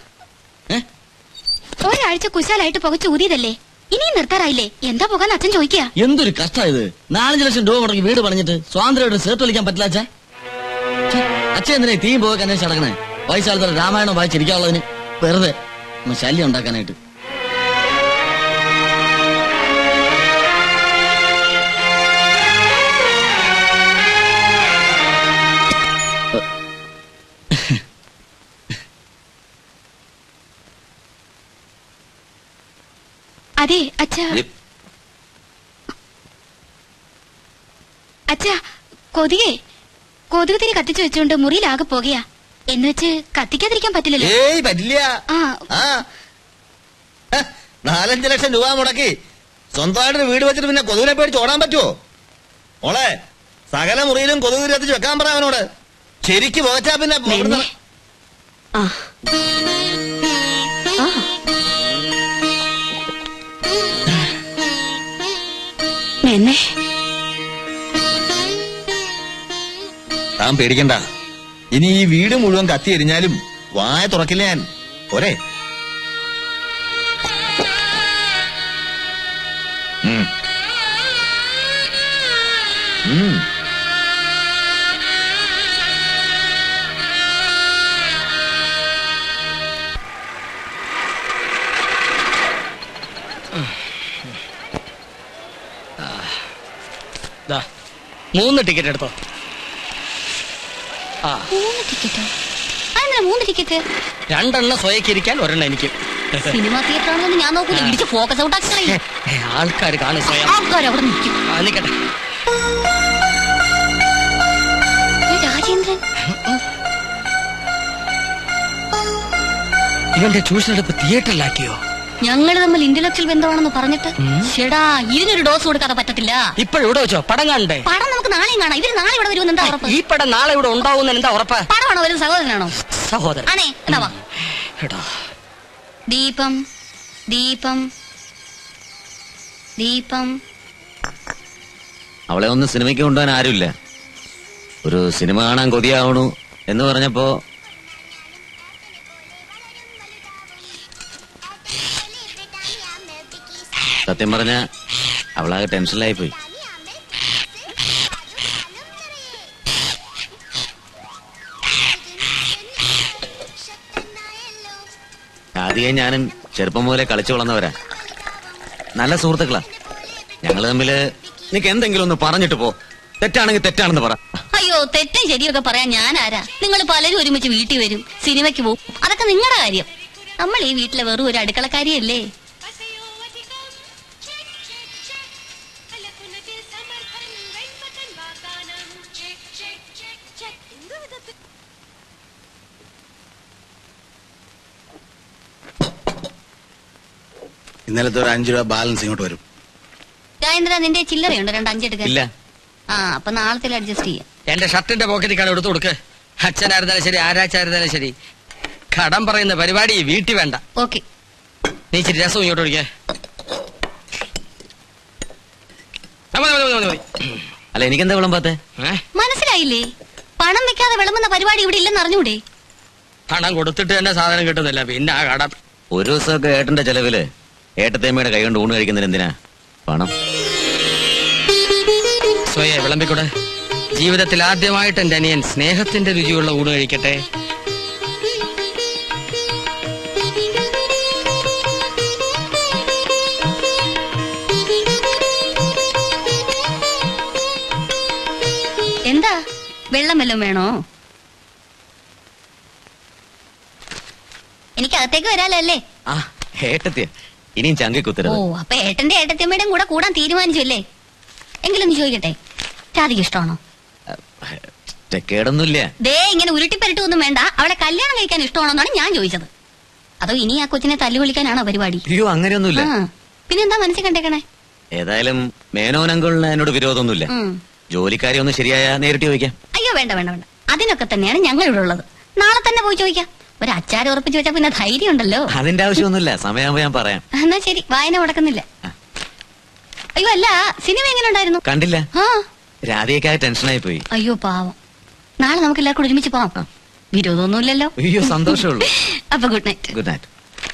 ഒരാഴ്ച കുശാലായിട്ട് പുകച്ച് ഊതിയതല്ലേ ഇനിയും നിർത്താറായില്ലേ എന്താ പോകാന്ന് അച്ഛൻ ചോദിക്കുക എന്തൊരു കഷ്ടമായത് നാലഞ്ച് ലക്ഷം രൂപ മുടക്കി വീട് പണിഞ്ഞിട്ട് സ്വാതന്ത്ര്യമായിട്ട് സേർട്ട് വലിക്കാൻ പറ്റില്ല അച്ഛാ ഛെ, അച്ഛൻ എന്തിനാ ഈ തീയും പോകാൻ അന്വേഷിച്ച് നടക്കണേ വയസ്സാലത്തോടെ രാമായണം വായിച്ചിരിക്കാനുള്ളതിന് വെറുതെ ഒന്ന് ശല്യം ഉണ്ടാക്കാനായിട്ട് അതെ അച്ഛാ അച്ഛാ കൊതുകേ കൊതുക് തിരി കത്തിച്ചു വെച്ചുകൊണ്ട് മുറിയിലാകെ പോകുകയാ എന്ന് വെച്ച് കത്തിക്കാതിരിക്കാൻ പറ്റില്ലല്ലോ ഏയ് പറ്റില്ല ആ ആ ഹ, നാലഞ്ച് ലക്ഷം രൂപ മുടക്കി സ്വന്തമായിട്ട് വീട് വെച്ചിട്ട് പിന്നെ കൊതുകിനെ പേടിച്ച് ഓടാൻ പറ്റുമോ മോളെ സകല മുറിയിലും കൊതുക് തിരി കത്തിച്ച് വെക്കാൻ പറ അവനോട് ശരിക്ക് പോകച്ചാ പിന്നെ ഇവിടുന്ന് ആ ആ മെന്നെ താൻ പേടിക്കണ്ട ഇനി ഈ വീട് മുഴുവൻ കത്തി എരിഞ്ഞാലും വായ തുറക്കില്ല ഞാൻ പോരെ ഉം. ഉം. ദാ, മൂന്ന് ടിക്കറ്റ് എടുത്തോ ആ മൂന്ന് ടിക്കറ്റോ അതെന്താ മൂന്ന് ടിക്കറ്റ് രണ്ടെണ്ണം സ്വയക്കിരിക്കാൻ ഒരെണ്ണം എനിക്ക് സിനിമ തിയേറ്റർ ആണെന്ന് ഞാൻ നോക്കൂല ഇടിച്ച് ഫോക്കസ് ഔട്ട് ആക്കി കളയും ആൾക്കാർ കാണും സ്വയം ആൾക്കാർ അവിടെ നിൽക്കും ആ, നിക്കട്ടെ രാജേന്ദ്രൻ ഇവന്റെ ട്യൂഷൻ എടുപ്പ് തിയേറ്ററിലാക്കിയോ ഞങ്ങൾ തമ്മിൽ ഇന്റലക്ച്വൽ ബന്ധമാണെന്ന് പറഞ്ഞിട്ട് ചേടാ ഇതിനൊരു ഡോസ് കൊടുക്കാതെ പറ്റത്തില്ല ഇപ്പോഴിവിടെ വെച്ചോ പടം കാണണ്ടേ പടം നമുക്ക് നാളെയും കാണാം ഇവര് നാളെ ഇവിടെ വരുമെന്ന് എന്താ ഉറപ്പ് ഈ പടം നാളെ ഇവിടെ ഉണ്ടാവും എന്താ ഉറപ്പാ പടമാണോ വരുന്ന സഹോദരനാണോ സഹോദരൻ ആണേ എന്നാ വാ എടാ ദീപം ദീപം ദീപം അവളെ ഒന്ന് സിനിമയ്ക്ക് കൊണ്ടുപോകാൻ ആരുമില്ല ഒരു സിനിമ കാണാൻ കൊതിയാവണു എന്ന് പറഞ്ഞപ്പോ സത്യം പറഞ്ഞ അവളാകെ ടെൻഷനിലായി പോയി ആദ്യം ഞാനും ചെറുപ്പം മുതലേ കളിച്ചു വളർന്നവരാ നല്ല സുഹൃത്തുക്കളാ ഞങ്ങള് തമ്മില് നിനക്ക് എന്തെങ്കിലും ഒന്ന് പറഞ്ഞിട്ട് പോ തെറ്റാണെങ്കിൽ തെറ്റാണെന്ന് പറ അയ്യോ തെറ്റും ശരിയൊക്കെ പറയാൻ ഞാൻ ആരാ നിങ്ങൾ പലരും ഒരുമിച്ച് വീട്ടിൽ വരും സിനിമയ്ക്ക് പോകും അതൊക്കെ നിങ്ങളുടെ കാര്യം നമ്മൾ ഈ വീട്ടിലെ വെറും ഒരു അടുക്കളക്കാരിയല്ലേ ഇന്നലത്തെ ഒരു അഞ്ചു രൂപ ബാലൻസ് ഇങ്ങോട്ട് വരും രാജേന്ദ്ര നിന്റെ ചില്ലറയുണ്ടോ രണ്ട് അഞ്ചെടുക്കാൻ ഇല്ല ആ അപ്പൊ നാളത്തിൽ അഡ്ജസ്റ്റ് ചെയ്യാം എന്റെ ഷർട്ടിന്റെ പോക്കറ്റിൽ കട എടുത്തു കൊടുക്ക് അച്ഛനായിരുന്നാലും ശരി ആരാച്ചായിരുന്നാലും ശരി കടം പറയുന്ന പരിപാടി വീട്ടിൽ വേണ്ട ഓക്കെ നീ ഇച്ചിരി രസം ഇങ്ങോട്ട് ഒഴിക്കേ ആ, മതി, മതി, മതി, മതി. അല്ല എനിക്കെന്താ വിളമ്പാത്തെ ഏ? മനസ്സിലായില്ലേ പണം വെക്കാതെ വിളമ്പുന്ന പരിപാടി ഇവിടെ ഇല്ലെന്ന് അറിഞ്ഞൂടെ പണം കൊടുത്തിട്ട് തന്നെ സാധനം കിട്ടുന്നില്ല പിന്നെ ആ കട ഒരു ദിവസമൊക്കെ ഏട്ടന്റെ ചെലവില് ഏട്ടത്തേമ്മയുടെ കൈ കൊണ്ട് ഊണ് കഴിക്കുന്നതിന് എന്തിനാ പണം സ്വയെ വിളമ്പിക്കൂടെ ജീവിതത്തിൽ ആദ്യമായിട്ട് എന്റെ അനിയൻ സ്നേഹത്തിന്റെ രുചിയുള്ള ഊണ് കഴിക്കട്ടെ എന്താ വെള്ളം വല്ലതും വേണോ എനിക്ക് അകത്തേക്ക് വരാലോ അല്ലേ ആ ഏട്ടത്തിയ ഇനിയും ചങ്കി ഓ കുത്തരുത് അപ്പൊ ഏട്ടന്റെ ഏട്ടത്തിയമ്മയുടെയും കൂടെ കൂടാൻ തീരുമാനിച്ചു അല്ലേ എങ്കിലൊന്ന് ചോദിക്കട്ടെ രാധിക ഇഷ്ടമാണോ കേടൊന്നുമില്ല ദേ ഇങ്ങനെ ഉരുട്ടിപ്പരട്ടൊന്നും വേണ്ട അവളെ കല്യാണം കഴിക്കാൻ ഇഷ്ടമാണെന്നാണ് ഞാൻ ചോദിച്ചത് അതോ ഇനി ആ കൊച്ചിനെ തല്ലുകൊള്ളിക്കാനാണോ പരിപാടി അയ്യോ അങ്ങനെയൊന്നുമില്ല ആ പിന്നെന്താ മനസ്സിൽ കണ്ടേക്കണേ ഏതായാലും മേനോനങ്കളിന് എന്നോട് വിരോധമൊന്നുമില്ല ഉം. ജോലിക്കാരി ഒന്ന് ശരിയായ നേരിട്ട് ചോദിക്കാം അയ്യോ വേണ്ട വേണ്ട വേണ്ട അതിനൊക്കെ തന്നെയാണ് ഞങ്ങൾ ഇവിടെ ഉള്ളത് നാളെ തന്നെ പോയി ചോദിക്കാം ഒരു അച്ചാരം ഉറപ്പിച്ചു വെച്ചാൽ പിന്നെ ധൈര്യം ഉണ്ടല്ലോ അതിന്റെ ആവശ്യമൊന്നുമില്ല സമയമാകുമ്പോ ഞാൻ പറയാം എന്നാ ശരി വായന മുടക്കുന്നില്ല അയ്യോ അല്ല സിനിമ എങ്ങനെ ഉണ്ടായിരുന്നു കണ്ടില്ല ആ രാധയൊക്കെ ടെൻഷനായി പോയി അയ്യോ പാവം നാളെ നമുക്ക് എല്ലാവർക്കും കൂടെ ഒരുമിച്ച് പോവാം വിരോധമൊന്നുമില്ലല്ലോ അയ്യോ സന്തോഷമുള്ളൂ അപ്പൊ ഗുഡ് നൈറ്റ് ഗുഡ് നൈറ്റ്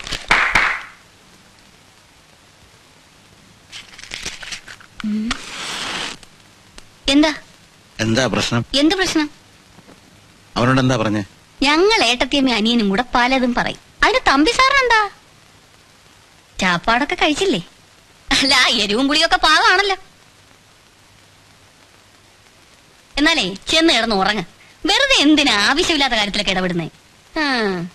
എന്താ എന്താ പ്രശ്നം എന്ത് പ്രശ്നം അവനോട് എന്താ പറഞ്ഞേ ഞങ്ങൾ ഏട്ടത്തിയമ്മ അനിയനും കൂടെ പലതും പറയും അതിന് തമ്പി സാറിനെന്താ ചാപ്പാടൊക്കെ കഴിച്ചില്ലേ അല്ല എരിവും പുളിയൊക്കെ പാകമാണല്ലോ എന്നാലേ ചെന്ന് കിടന്ന് ഉറങ്ങ വെറുതെ എന്തിനാ ആവശ്യമില്ലാത്ത കാര്യത്തിലൊക്കെ ഇടപെടുന്നേ ആ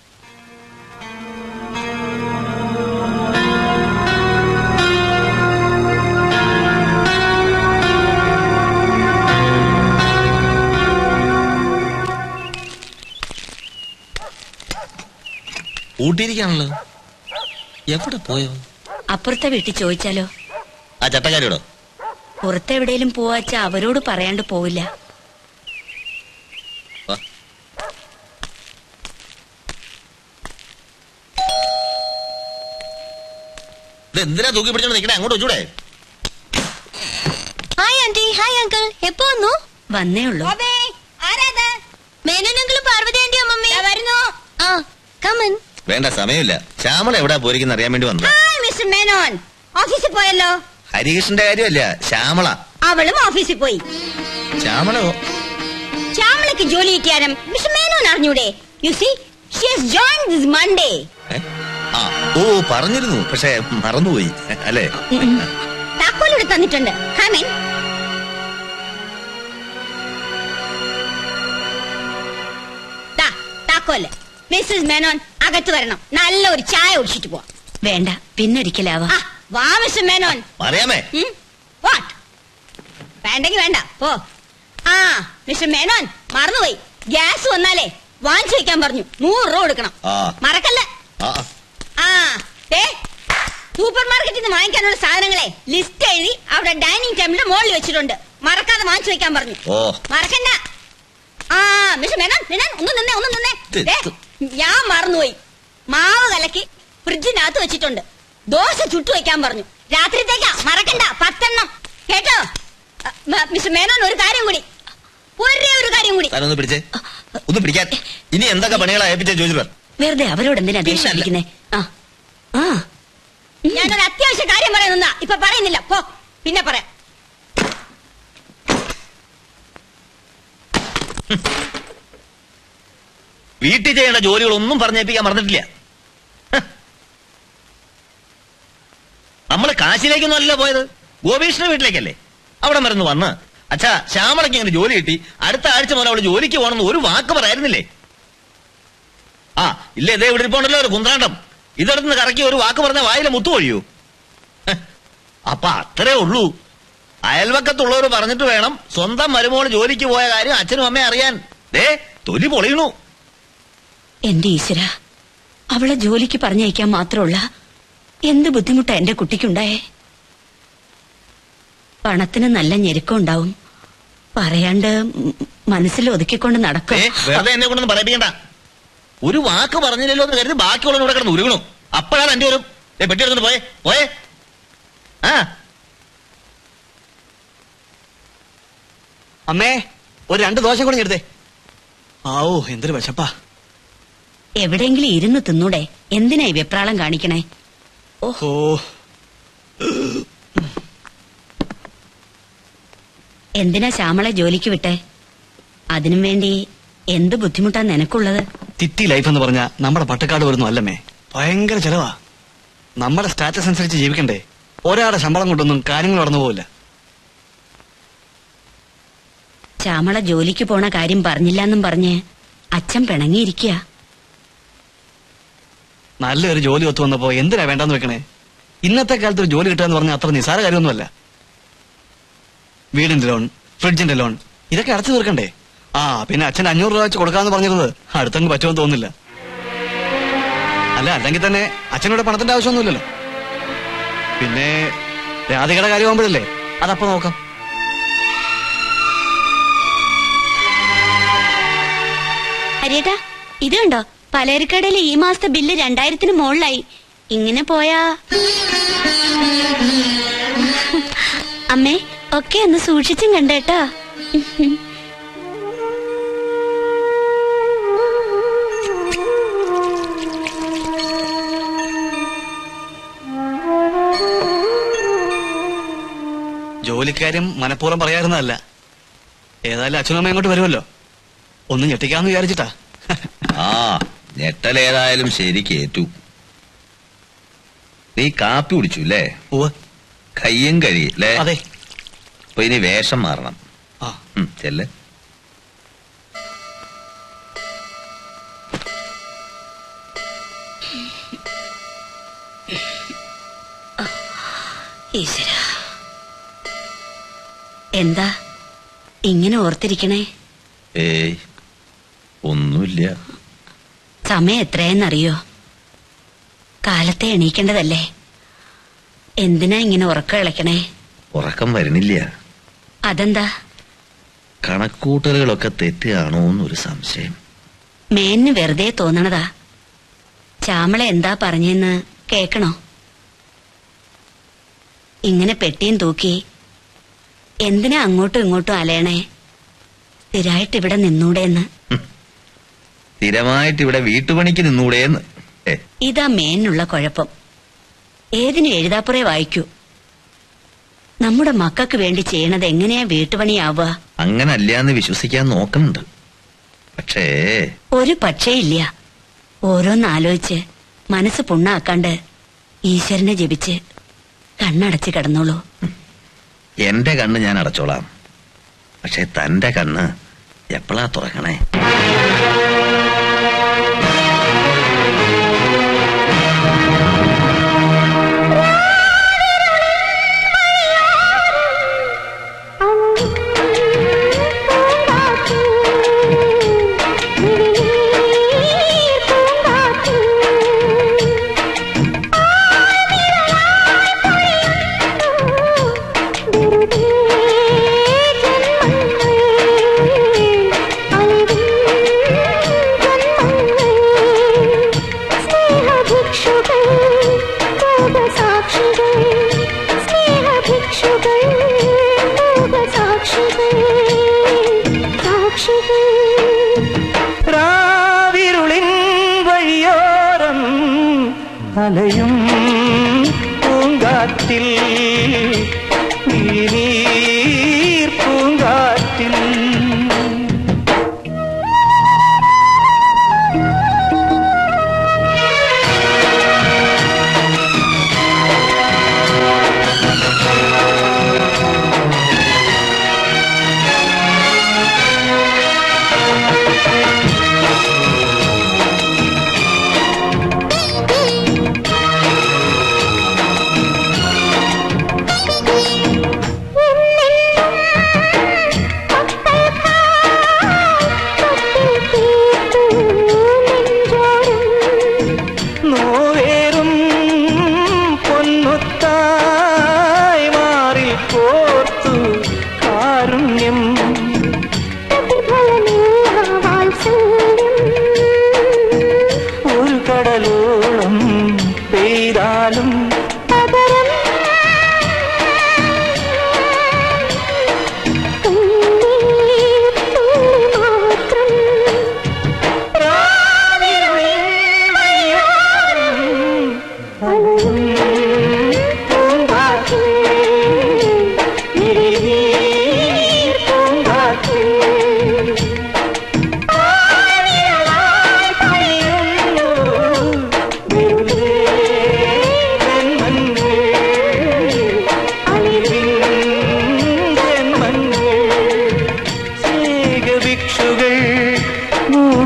ഊട്ടിയിരിക്കാണല്ലോ എവിടെ പോയോ അപ്പുറത്തെ വീട്ടിൽ ചോദിച്ചാലോ ആ ചട്ടക്കാരിയോടോ പുറത്തെവിടേലും പോവാച്ച അവരോട് പറയാണ്ട് പോവില്ല ഇത് എന്തിനാ തൂക്കി പിടിച്ചോണ്ട് നിൽക്കണേ അങ്ങോട്ട് വെച്ചൂടെ ഹായ് ആന്റി ഹായ് അങ്കിൾ എപ്പോ വന്നു വന്നേ ഉള്ളൂ മേനോനെങ്കിലും പാർവതി ആന്റിയോ മമ്മി വരുന്നു ആ കമൻ വേണ്ട സമയമില്ല ശ്യാമള എവിടാ പോയിരിക്കുന്ന അറിയാൻ വേണ്ടി വന്നത് മിസ്റ്റർ മേനോൻ ഓഫീസിൽ പോയല്ലോ ഹരികൃഷ്ണന്റെ കാര്യമല്ല ശ്യാമള അവളും ഓഫീസിൽ പോയി ശ്യാമള ശ്യാമളയ്ക്ക് ജോലി കിട്ടിയാലും മിസ്റ്റർ മേനോൻ അറിഞ്ഞൂടെ you see she has join this Monday ആ ഓ പറഞ്ഞിരുന്നു പക്ഷെ മറന്നുപോയി അല്ലേ താക്കോലിവിടെ തന്നിട്ടുണ്ട് ഹാമീൻ ദാ, താക്കോല് മിസ്സസ് മേനോൻ അകത്ത് വരണം നല്ല ഒരു ചായ കുടിച്ചിട്ട് പോവാം വേണ്ട പിന്നൊരിക്കലാവാ ആ, വാ മിസ്റ്റർ മേനോൻ പറയാമേ വാട്ട് വേണ്ടെങ്കി വേണ്ട പോ ആ മിസ്റ്റർ മേനോൻ മറന്നുപോയി ഗ്യാസ് വന്നാലേ വാങ്ങിച്ചു വെക്കാൻ പറഞ്ഞു നൂറ് രൂപ കൊടുക്കണം ആ മറക്കല്ല ആ ആ ഏ സൂപ്പർ മാർക്കറ്റിൽ നിന്ന് വാങ്ങിക്കാനുള്ള സാധനങ്ങളെ ലിസ്റ്റ് എഴുതി അവിടെ ഡൈനിങ് ടേബിളിന്റെ മുകളിൽ വെച്ചിട്ടുണ്ട് മറക്കാതെ വാങ്ങിച്ചു വെക്കാൻ പറഞ്ഞു ഓ മറക്കണ്ട ആ മിസ്റ്റർ മേനോൻ മേനോൻ ഒന്ന് നിന്നേ ഒന്ന് നിന്നേ ദേ, ഞാൻ മറന്നുപോയി മാവ് കലക്കി ഫ്രിഡ്ജിനകത്ത് വെച്ചിട്ടുണ്ട് ദോശ ചുട്ടു വെക്കാൻ പറഞ്ഞു രാത്രിത്തേക്കാ മറക്കണ്ട പത്തെണ്ണം കേട്ടോ അ, മ- മിസ്റ്റർ മേനോൻ ഒരു കാര്യം കൂടി ഒരേ ഒരു കാര്യം കൂടി താനൊന്ന് പിടിച്ചേ ഒന്ന് പിടിക്കാൻ ഇനി എന്തൊക്കെ പണികളാ ഏൽപ്പിച്ച ചോദിച്ചു വെറുതെ അവരോട് എന്തിനാ ദേഷ്യപ്പിക്കുന്നേ ആ ആ ഞാനൊരു അത്യാവശ്യ കാര്യം പറയുന്ന ഇപ്പൊ പറയുന്നില്ല പോ പിന്നെ പറയാം വീട്ടിൽ ചെയ്യേണ്ട ജോലികളൊന്നും പറഞ്ഞേൽപ്പിക്കാൻ മറന്നിട്ടില്ല ഹ്. നമ്മള് കാശിലേക്കൊന്നുമല്ല പോയത് ഗോപീഷിന്റെ വീട്ടിലേക്കല്ലേ അവിടെ മരുന്ന് വന്ന് അച്ഛാ ശ്യാമളയ്ക്ക് ഇങ്ങനെ ജോലി കിട്ടി അടുത്ത ആഴ്ച മുതൽ അവള് ജോലിക്ക് പോകണമെന്ന് ഒരു വാക്ക് പറയായിരുന്നില്ലേ ആ ഇല്ല ഇതേ ഇവിടെ ഇരിപ്പുണ്ടല്ലോ ഒരു കുന്ത്രാണ്ടം ഇതെടുത്ത് കറക്കി ഒരു വാക്ക് പറഞ്ഞ വായിലെ മുത്തു ഒഴിയൂ ഹ്. അപ്പൊ അത്രേ ഉള്ളൂ അയൽവക്കത്തുള്ളവർ പറഞ്ഞിട്ട് വേണം സ്വന്തം മരുമോള് ജോലിക്ക് പോയ കാര്യം അച്ഛനും അമ്മയും അറിയാൻ ദേ തൊലി പൊളിയണു എന്റെ ഈശ്വര അവളെ ജോലിക്ക് പറഞ്ഞയക്കാൻ മാത്രമുള്ള എന്ത് ബുദ്ധിമുട്ടാ എന്റെ കുട്ടിക്കുണ്ടായേ പണത്തിന് നല്ല ഞെരുക്കം ഉണ്ടാവും പറയാണ്ട് ഉം മനസ്സിൽ ഒതുക്കിക്കൊണ്ട് നടക്കും ഏ, വെറുതെ എന്നെ കൊണ്ടൊന്നും പറയിപ്പിക്കണ്ട ഒരു വാക്ക് പറഞ്ഞില്ലല്ലോ എന്ന് കരുതി ബാക്കിയുള്ളവരോട് കിടന്ന് ഉരുകണു അപ്പോഴാണ് എന്റെ ഒരു ഏ, പെട്ടി എടുത്തോണ്ട് പോയേ പോയേ ആ അമ്മേ ഒരു രണ്ട് ദോശ കൂടി എടുത്തേ ആവോ എന്തൊരു വിശപ്പാ എവിടെയെങ്കിലും ഇരുന്ന് തിന്നൂടെ എന്തിനാ ഈ വെപ്രാളം കാണിക്കണേ ഓഹോ എന്തിനാ ശ്യാമളെ ജോലിക്ക് വിട്ടെ അതിനും വേണ്ടി എന്ത് ബുദ്ധിമുട്ടാ നിനക്കുള്ളത് തിറ്റി ലൈഫ് എന്ന് പറഞ്ഞാ നമ്മുടെ പട്ടക്കാട് വരുന്നു അല്ലമ്മേ ഭയങ്കര ചെലവാ നമ്മുടെ സ്റ്റാറ്റസ് അനുസരിച്ച് ജീവിക്കണ്ടേ ഒരാളുടെ ശമ്പളം കൊണ്ടൊന്നും കാര്യങ്ങൾ നടന്നു പോവില്ല ശ്യാമള ജോലിക്ക് പോണ കാര്യം പറഞ്ഞില്ലെന്നും പറഞ്ഞ് അച്ഛൻ പിണങ്ങിയിരിക്കുക നല്ലൊരു ജോലി ഒത്തു വന്നപ്പോ എന്തിനാ വേണ്ടെന്ന് വെക്കണേ ഇന്നത്തെ കാലത്ത് ഒരു ജോലി കിട്ടുക എന്ന് പറഞ്ഞാൽ അത്ര നിസാര കാര്യമൊന്നുമല്ല വീടിന്റെ ലോൺ ഫ്രിഡ്ജിന്റെ ലോൺ ഇതൊക്കെ അടച്ചു തീർക്കണ്ടേ ആ പിന്നെ അച്ഛൻ അഞ്ഞൂറ് രൂപ വെച്ച് കൊടുക്കാന്ന് പറഞ്ഞിരുന്നത് അടുത്തങ്ങ് പറ്റുമെന്ന് തോന്നുന്നില്ല അല്ല അല്ലെങ്കിൽ തന്നെ അച്ഛനോട് പണത്തിന്റെ ആവശ്യമൊന്നുമില്ലല്ലോ പിന്നെ രാധികയുടെ കാര്യമാകുമ്പോഴല്ലേ അതപ്പോ നോക്കാം ഹരിയേട്ടാ ഇത് കണ്ടോ പലചരക്കടയിലെ ഈ മാസത്തെ ബില്ല് രണ്ടായിരത്തിന് മുകളിലായി ഇങ്ങനെ പോയാ അമ്മേ ഒക്കെ ഒന്ന് സൂക്ഷിച്ചും കണ്ടേട്ടാ ജോലിക്കാര്യം മനഃപൂർവ്വം പറയാറുന്നതല്ല ഏതായാലും അച്ഛനും അമ്മയും ഇങ്ങോട്ട് വരുമല്ലോ ഒന്ന് ഞെട്ടിക്കാന്ന് വിചാരിച്ചിട്ടാ ആ ഞെട്ടലേതായാലും ശരി കേറ്റു നീ കാപ്പി കുടിച്ചു അല്ലേ കയ്യും കഴി അല്ലേ അതെ അപ്പൊ ഇനി വേഷം മാറണം ആ. ഉം, ചെല്ല് ഈശ്വര എന്താ ഇങ്ങനെ ഓർത്തിരിക്കണേ ഏയ് ഒന്നുമില്ല സമയം എത്രയെന്നറിയോ കാലത്തെ എണീക്കേണ്ടതല്ലേ എന്തിനാ ഇങ്ങനെ ഉറക്കം ഇളക്കണേ ഉറക്കം വരുന്നില്ല അതെന്താ കണക്കൂട്ടലുകളൊക്കെ തെറ്റുകയാണോ എന്നൊരു സംശയം മേന്ന് വെറുതെ തോന്നണതാ ചാമള എന്താ പറഞ്ഞെന്ന് കേക്കണോ ഇങ്ങനെ പെട്ടിയും തൂക്കി എന്തിനാ അങ്ങോട്ടും ഇങ്ങോട്ടും അലയണേ സ്ഥിരായിട്ട് ഇവിടെ നിന്നൂടെന്ന് സ്ഥിരമായിട്ട് ഇവിടെ വീട്ടുപണിക്ക് നിന്നൂടേന്ന് ഏ ഇതാ മേനുള്ള കുഴപ്പം ഏതിനും എഴുതാപ്പുറേ വായിക്കൂ നമ്മുടെ മക്കൾക്ക് വേണ്ടി ചെയ്യണത് എങ്ങനെയാ വീട്ടുപണിയാവുക അങ്ങനല്ലാന്ന് വിശ്വസിക്കാൻ നോക്കുന്നുണ്ട് പക്ഷേ ഒരു പക്ഷേ ഇല്ല ഓരോന്നാലോചിച്ച് മനസ്സ് പുണ്ണാക്കാണ്ട് ഈശ്വരനെ ജപിച്ച് കണ്ണടച്ച് കിടന്നോളൂ എന്റെ കണ്ണ് ഞാൻ അടച്ചോളാം പക്ഷെ തന്റെ കണ്ണ് എപ്പോഴാ തുറക്കണേ ജന്മങ്ങൾ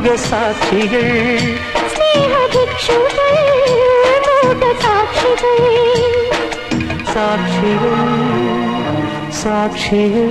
മൂകസാക്ഷികൾ സ്നേഹഭിക്ഷുകൾ മൂകസാക്ഷികൾ സാക്ഷികൾ സാക്ഷികൾ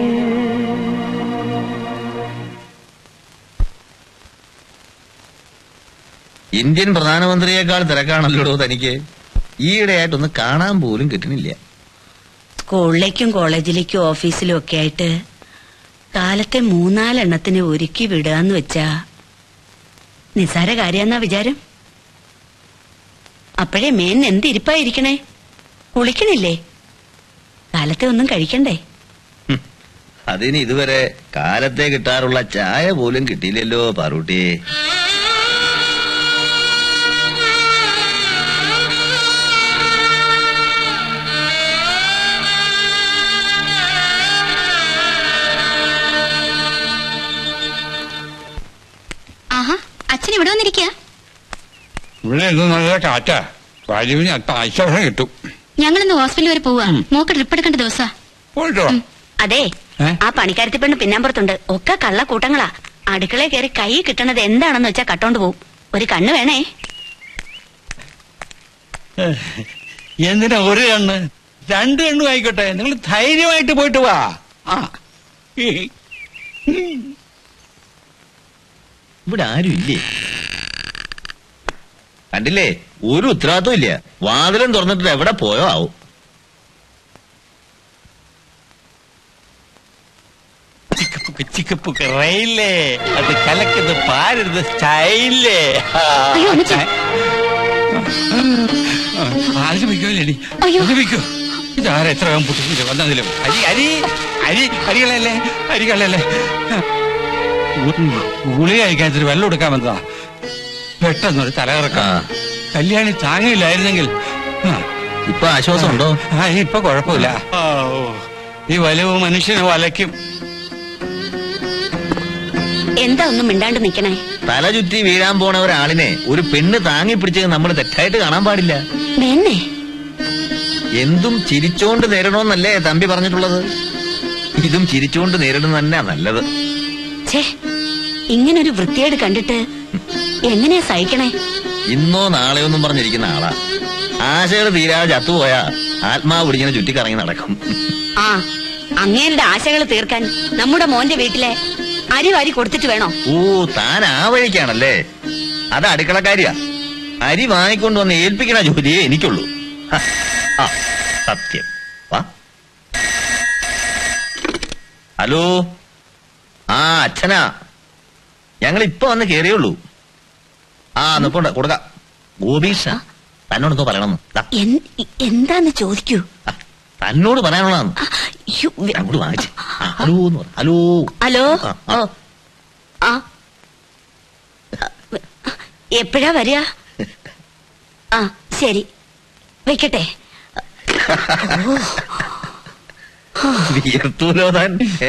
ഇന്ത്യൻ പ്രധാനമന്ത്രിയേക്കാൾ തിരക്കാണല്ലോ തനിക്ക് ഈയിടെയായിട്ടൊന്ന് കാണാൻ പോലും കിട്ടുന്നില്ല സ്കൂളിലേക്കും കോളേജിലേക്കും ഓഫീസിലും ഒക്കെ ആയിട്ട് കാലത്തെ മൂന്നാലെണ്ണത്തിന് ഒരുക്കി വിടുകയെന്ന് വെച്ചാ നിസാര കാര്യന്നാ വിചാരം അപ്പോഴേ മേൻ എന്ത് ഇരിപ്പായിരിക്കണേ കുളിക്കണില്ലേ കാലത്തെ ഒന്നും കഴിക്കണ്ടേ അതിന് ഇതുവരെ കാലത്തെ കിട്ടാറുള്ള ചായ പോലും കിട്ടിയില്ലല്ലോ പാറൂട്ടി ആഹാ അച്ഛൻ ഇവിടെ വന്നിരിക്കുക ഇവിടെ ഇത് നല്ല കാറ്റാ വായുവിന് അല്പം ആശ്വാസം കിട്ടും ഞങ്ങളിന്ന് ഹോസ്പിറ്റൽ വരെ പോവാ മോക്ക് ട്രിപ്പ് എടുക്കേണ്ട ദിവസാ പോയിട്ടോ അതെ ആ പണിക്കാരത്തി പെണ്ണ് പിന്നാമ്പുറത്തുണ്ട് ഒക്കെ കള്ള കൂട്ടങ്ങളാ അടുക്കളയിൽ കയറി കൈ കിട്ടണത് എന്താണെന്ന് വെച്ചാ കട്ടോണ്ട് പോവും ഒരു കണ്ണ് വേണേ എന്തിനാ ഒരു കണ്ണ് രണ്ട് കണ്ണും ആയിക്കോട്ടെ നിങ്ങൾ ധൈര്യമായിട്ട് പോയിട്ട് വാ ആ ഇവിടെ ആരും ഇല്ലേ കണ്ടില്ലേ ഒരു ഉത്തരവാദിത്വം ഇല്ല വാതിലും തുറന്നിട്ട് എവിടെ പോയോ ആവും ചിക്കപ്പുക്ക് ചിക്കപ്പുക്ക് റെയിലേ അത് കലക്കുന്നത് പാരരുത് സ്റ്റൈലേ ആലപിക്കോല്ലേടി ആലപിക്കോ ഇതാരാ എത്ര വേഗം പൊട്ടിച്ചിട്ട് വന്നതിലും അരി അരി അരി അരികളല്ലേ അരികളല്ലേ ഗുളി കഴിക്കാത്തൊരു വെള്ളം എടുക്കാൻ വന്നതാ പെട്ടെന്നൊരു തലകറക്കം കല്യാണി താങ്ങില്ലായിരുന്നെങ്കിൽ ഇപ്പൊ ആശ്വാസം ഉണ്ടോ ആ ഇപ്പൊ കുഴപ്പമില്ല ഈ വലവ് മനുഷ്യനെ വലയ്ക്കും എന്താ ഒന്നും മിണ്ടാണ്ട് നിക്കണേ തല ചുറ്റി വീഴാൻ പോണ ഒരാളിനെ ഒരു പെണ്ണ് താങ്ങി പിടിച്ചത് നമ്മൾ തെറ്റായിട്ട് കാണാൻ പാടില്ല മേന്നെ എന്തും ചിരിച്ചോണ്ട് നേരിടണമെന്നല്ലേ തമ്പി പറഞ്ഞിട്ടുള്ളത് ഇതും ചിരിച്ചോണ്ട് നേരിടുന്ന തന്നെ നല്ലത് ഛേ ഇങ്ങനൊരു വൃത്തിയേട് കണ്ടിട്ട് എങ്ങനെയാ സഹിക്കണേ ഇന്നോ നാളെയോ ഒന്നും പറഞ്ഞിരിക്കുന്ന ആളാ ആശകൾ തീരാതെ ചത്തുപോയാ ആത്മാവ് പിടിങ്ങനെ ചുറ്റിക്കറങ്ങി നടക്കും ആ അങ്ങേരുടെ ആശകൾ തീർക്കാൻ നമ്മുടെ മോന്റെ വീട്ടിലെ അരി വാരി കൊടുത്തിട്ട് വേണോ ഓ താൻ ആ വഴിക്കാണല്ലേ അത് അടുക്കളക്കാരിയാ അരി വാങ്ങിക്കൊണ്ട് വന്ന് ഏൽപ്പിക്കണ ജോലിയേ എനിക്കുള്ളൂ ഹ, ആ സത്യം വാ ഹലോ ആ അച്ഛനാ ഞങ്ങൾ ഇപ്പൊ വന്ന് കേറിയുള്ളൂ ആ നിപ്പുണ്ട് കൊടുക്കാം ഗോപീഷ തന്നോട് എന്തോ പറയണമെന്ന് ദാ, എൻ- എന്താന്ന് ചോദിക്കൂ തന്നോട് പറയാനുള്ളതാണ് അയ്യോ, വെ- അങ്ങോട്ട് വാങ്ങിച്ചു ഹലോ എന്ന് പറ ഹലോ ഹലോ ആ, ആ. ഓ ആ എപ്പോഴാ വരിക ആ ശരി വെക്കട്ടെ വിയർത്തൂലോ താൻ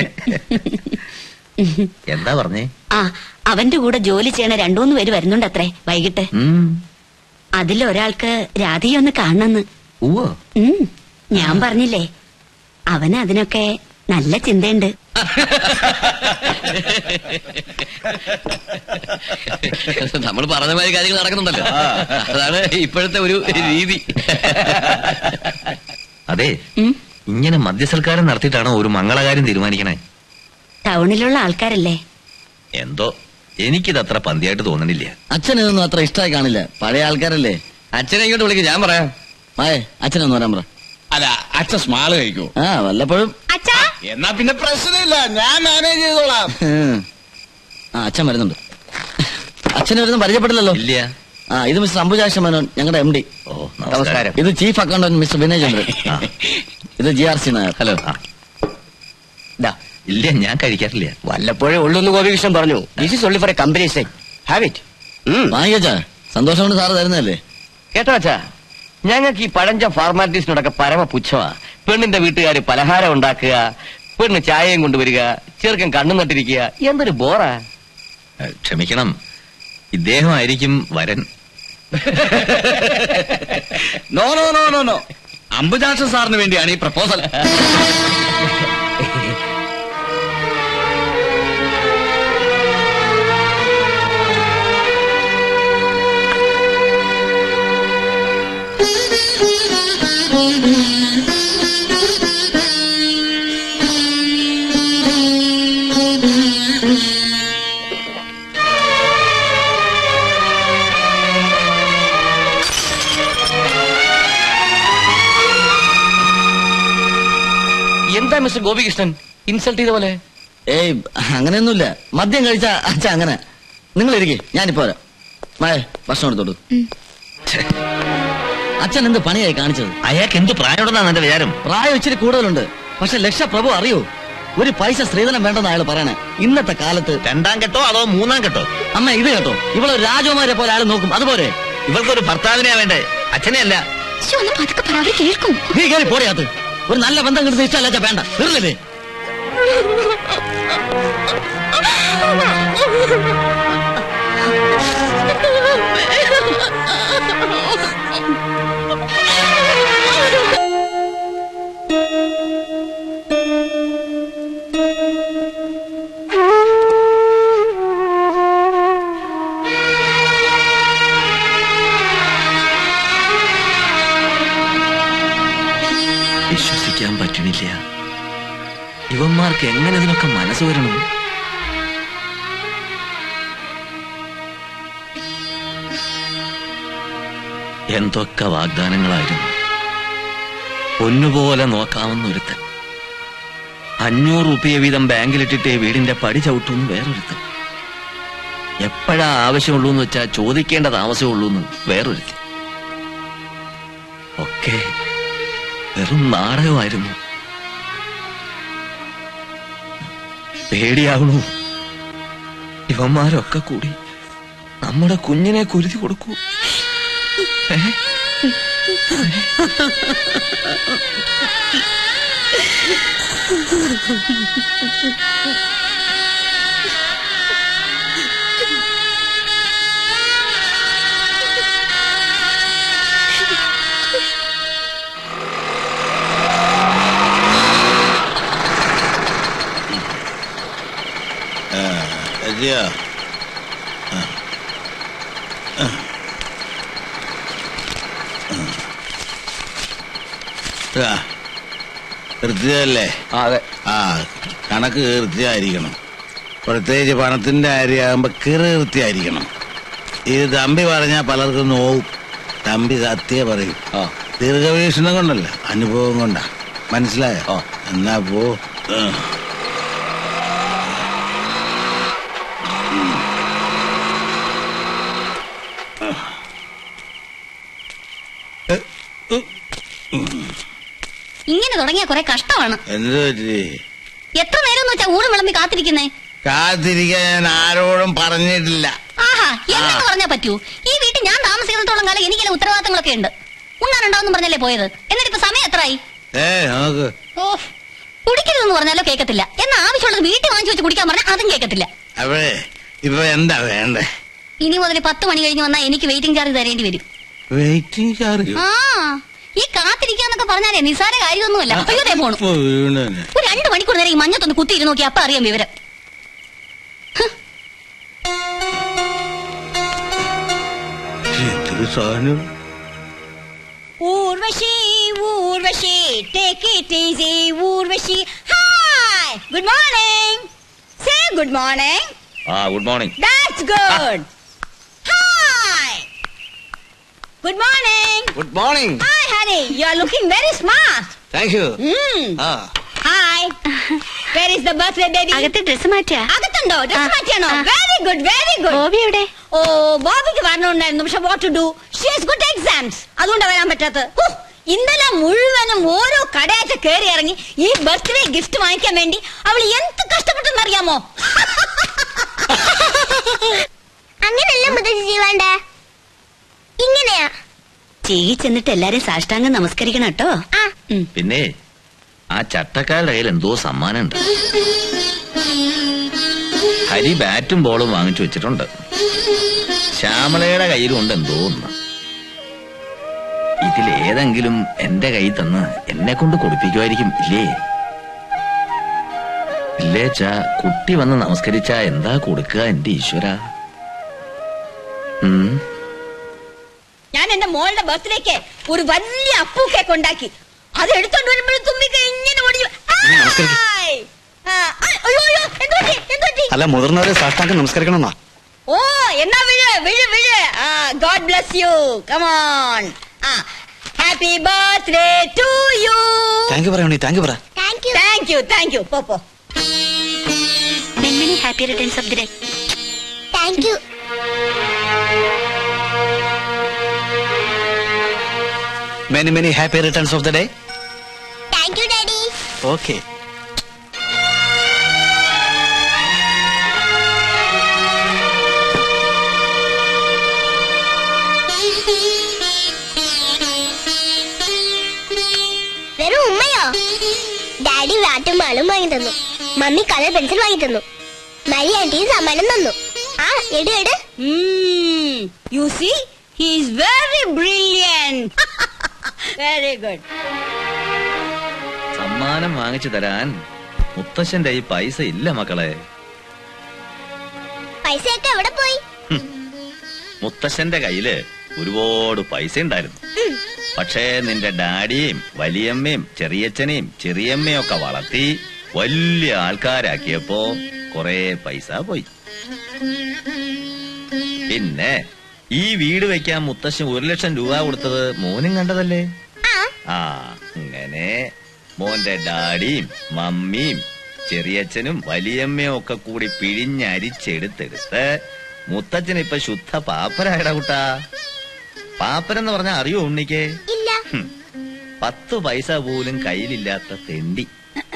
എന്താ പറഞ്ഞേ ആ അവന്റെ കൂടെ ജോലി ചെയ്യണ രണ്ടൂന്ന് പേര് വരുന്നുണ്ടത്രേ വൈകിട്ട് ഉം. അതിലൊരാൾക്ക് രാധയെ ഒന്ന് കാണണമെന്ന് ഉവ്വോ ഉം, ഞാൻ പറഞ്ഞില്ലേ അവന് അതിനൊക്കെ നല്ല ചിന്തയുണ്ട് നമ്മൾ പറഞ്ഞ മാതിരി കാര്യങ്ങൾ നടക്കുന്നുണ്ടല്ലോ അതാണ് ഇപ്പോഴത്തെ ഒരു രീതി അതെ ഇങ്ങനെ മദ്യസൽക്കാരം നടത്തിയിട്ടാണോ ഒരു മംഗളകാര്യം തീരുമാനിക്കണേ ടൗണിലുള്ള ആൾക്കാരല്ലേ എന്തോ എനിക്കിത് അത്ര പന്തിയായിട്ട് തോന്നണില്ല അച്ഛൻ ഇതൊന്നും അത്ര ഇഷ്ടമായി കാണില്ല പഴയ ആൾക്കാരല്ലേ അച്ഛനെ ഇങ്ങോട്ട് വിളിക്കും ഞാൻ പറയാം മായേ അച്ഛനൊന്ന് വരാൻ പറ അല്ല അച്ഛൻ സ്മാള് കഴിക്കൂ ആ വല്ലപ്പോഴും എന്നാ പിന്നെ പ്രശ്നമില്ല ഞാൻ മാനേജ് ചെയ്തോളാം ഉം. ആ അച്ഛൻ വരുന്നുണ്ട് അച്ഛനെ വരുന്ന പരിചയപ്പെടില്ലല്ലോ ഇല്ല ആ ഇത് മിസ്റ്റർ അംബുജാക്ഷ മേനോൻ ഞങ്ങളുടെ എം ഡി നമസ്കാരം. ഇത് chief accountant mister Vinay Chandran ഇത് G R C Nair hello ഇല്ല ഞാൻ കഴിക്കാറില്ല വല്ലപ്പോഴേ ഉള്ളൂന്ന് ഗോപികൃഷ്ണൻ പറഞ്ഞു this is only for a company say have it വാങ്ങിക്കച്ചാ സന്തോഷം കൊണ്ട് സാറ് തരുന്നതല്ലേ കേട്ടോ അച്ഛാ ഞങ്ങൾക്ക് ഈ പഴഞ്ച ഫോർമാലിറ്റീസിനോടൊക്കെ പരമ പുച്ഛമാ പെണ്ണിന്റെ വീട്ടുകാർ പലഹാരം ഉണ്ടാക്കുക പെണ്ണ് ചായയും കൊണ്ടുവരിക ചെറുക്കൻ കണ്ണു നട്ടിരിക്കുക എന്തൊരു ബോറാ ഏ, ക്ഷമിക്കണം ഇദ്ദേഹമായിരിക്കും വരൻ no no no no no അംബുജാക്ഷൻ സാറിന് വേണ്ടിയാണ് ഈ പ്രപ്പോസൽ എന്താ മിസ്റ്റർ ഗോപികൃഷ്ണൻ ഇൻസൾട്ട് ചെയ്ത പോലെ ഏയ് അങ്ങനെയൊന്നുമില്ല മദ്യം കഴിച്ച അച്ഛ അങ്ങനെ നിങ്ങൾ ഇരിക്കേ ഞാനിപ്പോ വരാം മായ ഭക്ഷണം എടുത്തോളൂ അച്ഛൻ എന്ത് പണിയായി കാണിച്ചത് അയാൾക്ക് എന്ത് പ്രായമുണ്ടെന്നാണ് എന്റെ വിചാരം പ്രായം ഇച്ചിരി കൂടുതലുണ്ട് പക്ഷെ ലക്ഷപ്രഭു അറിയോ ഒരു പൈസ സ്ത്രീധനം വേണ്ടെന്ന് അയാൾ പറയണേ ഇന്നത്തെ കാലത്ത് രണ്ടാം കെട്ടോ അതോ മൂന്നാം കെട്ടോ അമ്മ ഇത് കേട്ടോ ഇവളൊരു രാജകുമാരെ പോലെ അയാൾ നോക്കും അതുപോലെ ഇവൾക്കൊരു ഭർത്താവിനെയാ വേണ്ടേ അച്ഛനെ അല്ല ശ്ശോ, ഒന്ന് പതുക്കെ പറ അവര് കേൾക്കും നീ കയറി പോടിയാത്ത് ഒരു നല്ല ബന്ധം കിട്ടുന്ന ഇഷ്ടമല്ല വേണ്ട വെറുതെ വിശ്വസിക്കാൻ പറ്റണില്ല ഇവന്മാർക്ക് എങ്ങനെ ഇതിനൊക്കെ മനസ്സ് വരണം എന്തൊക്കെ വാഗ്ദാനങ്ങളായിരുന്നു പൊന്നുപോലെ നോക്കാവുന്ന ഒരുത്തൻ അഞ്ഞൂറ് റുപ്യ വീതം ബാങ്കിലിട്ടിട്ട് വീടിന്റെ പടി ചവിട്ടുന്നു വേറൊരുത്തൻ എപ്പോഴാ ആവശ്യമുള്ളൂ എന്ന് വെച്ചാ ചോദിക്കേണ്ട താമസമുള്ളൂ എന്ന് വേറൊരുത്തൻ ഒക്കെ വെറും നാടകമായിരുന്നു പേടിയാവണു ഇവന്മാരൊക്കെ കൂടി നമ്മുടെ കുഞ്ഞിനെ കുരുതി കൊടുക്കൂ ഏ? അതെയോ കൃത്യമല്ലേ അതെ ആ കണക്ക് കൃത്യമായിരിക്കണം പ്രത്യേകിച്ച് പണത്തിന്റെ കാര്യമാകുമ്പോ കിറ് കൃത്യമായിരിക്കണം ഇത് തമ്പി പറഞ്ഞാൽ പലർക്കും നോവും തമ്പി സത്യ പറയും ദീർഘവീക്ഷണം കൊണ്ടല്ല അനുഭവം കൊണ്ടാ മനസ്സിലായോ എന്നാ പോ ആ. ഇങ്ങനെ തുടങ്ങിയ കുറെ കഷ്ടമാണ് എന്ത് പറ്റി എത്ര നേരം എന്ന് വെച്ചാ ഊണ് വിളമ്പി കാത്തിരിക്കുന്നേ കാത്തിരിക്കാൻ ഞാൻ ആരോടും പറഞ്ഞിട്ടില്ല ആഹാ എന്തെന്ന് പറഞ്ഞാ പറ്റൂ ഈ വീട്ടിൽ ഞാൻ താമസിക്കുന്നിടത്തോളം കാലം എനിക്കില്ല ഉത്തരവാദിത്തങ്ങളൊക്കെ ഉണ്ട് ഉണ്ണാനുണ്ടാവും പറഞ്ഞല്ലേ പോയത് എന്നിട്ട് ഇപ്പൊ സമയം എത്രയായി ഏ നോക്ക് ഓ കുടിക്കരുതെന്ന് പറഞ്ഞാലോ കേൾക്കത്തില്ല എന്നാ ആവശ്യമുള്ളത് വീട്ടിൽ വാങ്ങിച്ചു വെച്ച് കുടിക്കാൻ പറഞ്ഞാൽ അതും കേൾക്കത്തില്ല അപ്പോഴേ ഇപ്പൊ എന്താ വേണ്ടേ ഇനി മുതൽ പത്ത് മണി കഴിഞ്ഞ് വന്നാൽ എനിക്ക് വെയിറ്റിംഗ് ചാർജ് തരേണ്ടി വരും വെയിറ്റിംഗ് ചാർജ് ആ ഈ കാത്തിരിക്കാന്നൊക്കെ പറഞ്ഞാലേ നിസ്സാര കാര്യമൊന്നുമല്ല അയ്യോ ദേ പോണു വീണ് ഒരു രണ്ട് മണിക്കൂർ നേരം ഈ മഞ്ഞത്തൊന്ന് കുത്തിയിരുന്നു നോക്കി അപ്പൊ അറിയാം വിവരം എന്തൊരു സാധനം Urvashi Urvashi take it easy Urvashi hi good morning say good morning ആ good morning that's good hi good morning good morning hi Hari you are looking very smart thank you ആ hi where is the birthday baby അകത്തെ dress മാറ്റിയാ അകത്തുണ്ടോ dress മാറ്റിയാണോ very good very good Bobby എവിടെ ഓ ബോബിക്ക് വരണുണ്ടായിരുന്നു പക്ഷെ what to do she has good exams അതുകൊണ്ട് വരാൻ പറ്റാത്തത് ഹോ, ഇന്നലെ മുഴുവനും ഓരോ കടയാച്ച കയറി ഇറങ്ങി ഈ ബർത്ത്ഡേ ഗിഫ്റ്റ് വാങ്ങിക്കാൻ വേണ്ടി അവൾ എന്ത് കഷ്ടപ്പെട്ടെന്ന് അറിയാമോ അങ്ങനെയല്ല മുതൽ വേണ്ടേ ഇങ്ങനെയാ ചെയ്യി ചെന്നിട്ട് എല്ലാരും സാഷ്ടാംഗം നമസ്കരിക്കണം കേട്ടോ പിന്നെ ആ ചട്ടക്കാരുടെ കയ്യിൽ എന്തോ സമ്മാനമുണ്ട് ഹരി ബാറ്റും ബോളും വാങ്ങിച്ചു വെച്ചിട്ടുണ്ട് ശ്യാമളയുടെ കയ്യിലുണ്ട് എന്തോ ഒന്ന് ഇതിലേതെങ്കിലും എന്റെ കയ്യിൽ തന്ന് എന്നെ കൊണ്ട് കൊടുപ്പിക്കുമായിരിക്കും ഇല്ലേ ഇല്ലേച്ചാ കുട്ടി വന്ന് നമസ്കരിച്ച എന്താ കൊടുക്കുക എന്റെ ഈശ്വര ഉം ഞാൻ എന്റെ മോളുടെ ബർത്ത്ഡേക്ക് ഒരു വലിയ അപ്പൂ കേക്ക് ഉണ്ടാക്കി അത് എടുത്തോണ്ട് വരുമ്പോഴും തുമ്പിക്ക ഇങ്ങനെ ഓടിച്ചു നമസ്കരിക്ക്. ആയ്. ആ, ആ, അയ്യോ അയ്യോ എന്ത് പറ്റി എന്ത് പറ്റി അല്ല മുതിർന്നവരെ സാഷ്ടാംഗം നമസ്കരിക്കണമെന്നാ ഓ എന്നാ വിഴ് വിഴ് വിഴ് ആ ഗോഡ് ബ്ലസ് യു കമോൺ ആ happy birthday to you thank you പറയണേ താങ്ക് യു പറ thank you thank you thank you പോ പോ many happy returns of the day thank you many many happy returns of the day thank you daddy okay വെറും ഉമ്മയോ daddy വാട്ടും മാളും വാങ്ങി തന്നു mummy colour pencil വാങ്ങി തന്നു മരി ആന്റിയും സമ്മാനം തന്നു ആ എട് എട് you see he's very brilliant very good സമ്മാനം വാങ്ങിച്ചു തരാൻ മുത്തശ്ശന്റെ ഈ പൈസ ഇല്ല മക്കളെ പൈസയൊക്കെ എവിടെ പോയി മുത്തശ്ശന്റെ കയ്യില് ഒരുപാട് പൈസ ഉണ്ടായിരുന്നു പക്ഷേ നിന്റെ ഡാഡിയും വലിയമ്മയും ചെറിയച്ഛനെയും ചെറിയമ്മയും ഒക്കെ വളർത്തി വലിയ ആൾക്കാരാക്കിയപ്പോ കൊറേ പൈസ പോയി പിന്നെ ഈ വീട് വെക്കാൻ മുത്തശ്ശൻ ഒരു ലക്ഷം രൂപ കൊടുത്തത് മോനും കണ്ടതല്ലേ ആ അങ്ങനെ മോന്റെ ഡാഡിയും മമ്മിയും ചെറിയച്ഛനും വലിയമ്മയും ഒക്കെ കൂടി പിഴിഞ്ഞരിച്ചെടുത്തെടുത്ത് മുത്തച്ഛൻ ഇപ്പൊ ശുദ്ധ പാപ്പരായടാ കുട്ടാ പാപ്പരെന്ന് പറഞ്ഞാ അറിയോ ഉണ്ണിക്ക് ഇല്ല ഹും, പത്ത് പൈസ പോലും കയ്യിലില്ലാത്ത തെണ്ടി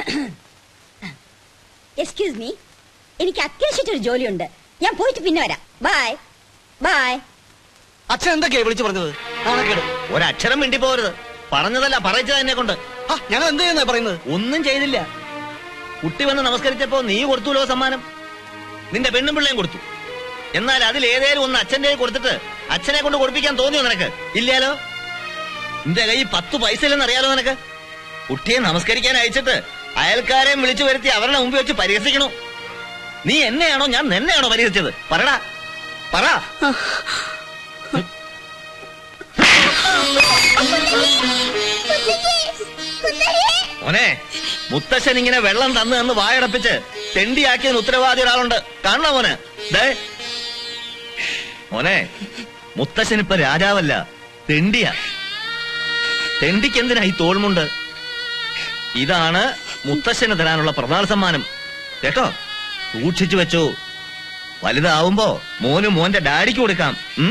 എക്സ്ക്യൂസ് മീ എനിക്ക് അത്യാവശ്യമായിട്ടൊരു ജോലിയുണ്ട് ഞാൻ പോയിട്ട് പിന്നെ വരാം ബൈ ബൈ അച്ഛൻ എന്തൊക്കെയാ വിളിച്ചു പറഞ്ഞത് നാണക്കേട് ഒരക്ഷരം മിണ്ടി പോരുത് പറഞ്ഞതല്ല പറയിച്ചത് എന്നെ കൊണ്ട് ഞങ്ങൾ എന്ത് ചെയ്യുന്ന പറയുന്നത് ഒന്നും ചെയ്തില്ല കുട്ടി വന്ന് നമസ്കരിച്ചപ്പോ നീ കൊടുത്തുല്ലോ സമ്മാനം നിന്റെ പെണ്ണും പിള്ളയും കൊടുത്തു എന്നാൽ അതിൽ ഏതേലും ഒന്ന് അച്ഛന്റെ കയ്യിൽ കൊടുത്തിട്ട് അച്ഛനെ കൊണ്ട് കൊടുപ്പിക്കാൻ തോന്നിയോ നിനക്ക് ഇല്ലാലോ നിന്റെ കൈ പത്ത് പൈസ ഇല്ലെന്ന് അറിയാലോ നിനക്ക് കുട്ടിയെ നമസ്കരിക്കാൻ അയച്ചിട്ട് അയൽക്കാരെ വിളിച്ചു വരുത്തി അവരുടെ മുമ്പിൽ വെച്ച് പരിഹസിക്കണു നീ എന്നെയാണോ ഞാൻ നിന്നെയാണോ പരിഹസിച്ചത് പറടാ പറ മോനെ മുത്തശ്ശൻ ഇങ്ങനെ വെള്ളം തന്നു തന്ന് വായടപ്പിച്ച് തെണ്ടിയാക്കിയതിന് ഉത്തരവാദി ഒരാളുണ്ട് കാണണോ മോനെ ദേ മോനെ മുത്തശ്ശൻ ഇപ്പൊ രാജാവല്ല തെണ്ടിയാ തെണ്ടിക്ക് എന്തിനാ ഈ തോൾമുണ്ട് ഇതാണ് മുത്തശ്ശന് തരാനുള്ള പ്രധാന സമ്മാനം കേട്ടോ സൂക്ഷിച്ചു വെച്ചോ വലുതാവുമ്പോ മോനും മോന്റെ ഡാഡിക്ക് കൊടുക്കാം ഉം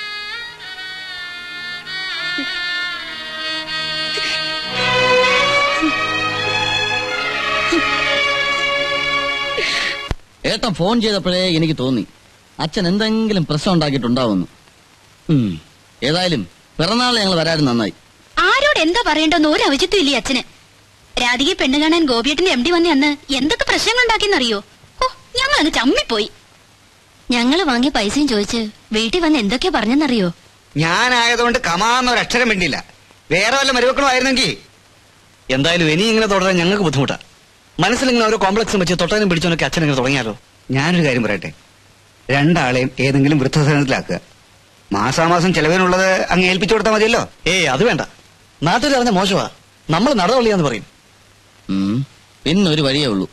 ഏട്ടൻ ഫോൺ ചെയ്തപ്പോഴേ എനിക്ക് തോന്നി അച്ഛൻ എന്തെങ്കിലും പ്രശ്നം ഉണ്ടാക്കിയിട്ടുണ്ടാവുമെന്ന് ഉം. ഏതായാലും പിറന്നാൾ ഞങ്ങൾ വരാനും നന്നായി ആരോട് എന്താ പറയണ്ടെന്ന് ഒരു ഔചിത്യം ഇല്ലേ അച്ഛന് രാധികയെ പെണ്ണ് കാണാൻ ഗോപിയേട്ടന്റെ എം ഡി വന്ന അന്ന് എന്തൊക്കെ പ്രശ്നങ്ങൾ ഉണ്ടാക്കിയെന്നറിയോ ഓ ഞങ്ങൾ അങ്ങ് ചമ്മിപ്പോയി ഞങ്ങള് വാങ്ങിയ പൈസയും ചോദിച്ച് വീട്ടിൽ വന്ന് എന്തൊക്കെയാ പറഞ്ഞെന്നറിയോ ഞാനായതുകൊണ്ട് കമാന്നൊരു അക്ഷരം വേണ്ടിയില്ല വേറെ വല്ല മരുമക്കളുമായിരുന്നെങ്കിൽ എന്തായാലും ഇനി ഇങ്ങനെ തുടരാൻ ഞങ്ങൾക്ക് ബുദ്ധിമുട്ടാ മനസ്സിലിങ്ങനെ ഓരോ കോംപ്ലക്സും വെച്ച് തൊട്ടാനും പിടിച്ചോനൊക്കെ അച്ഛൻ ഇങ്ങനെ തുടങ്ങിയാലോ ഞാനൊരു കാര്യം പറയട്ടെ രണ്ടാളെയും ഏതെങ്കിലും വൃദ്ധസദനത്തിലാക്കുക മാസാമാസം ചെലവിനുള്ളത് അങ്ങ് ഏൽപ്പിച്ചു കൊടുത്താൽ മതിയല്ലോ ഏയ് അത് വേണ്ട നാട്ടിൽ അറിഞ്ഞ മോശമാ നമ്മൾ നടതള്ളിയാന്ന് പറയും ഉം. പിന്നെ ഒരു വഴിയേ ഉള്ളൂ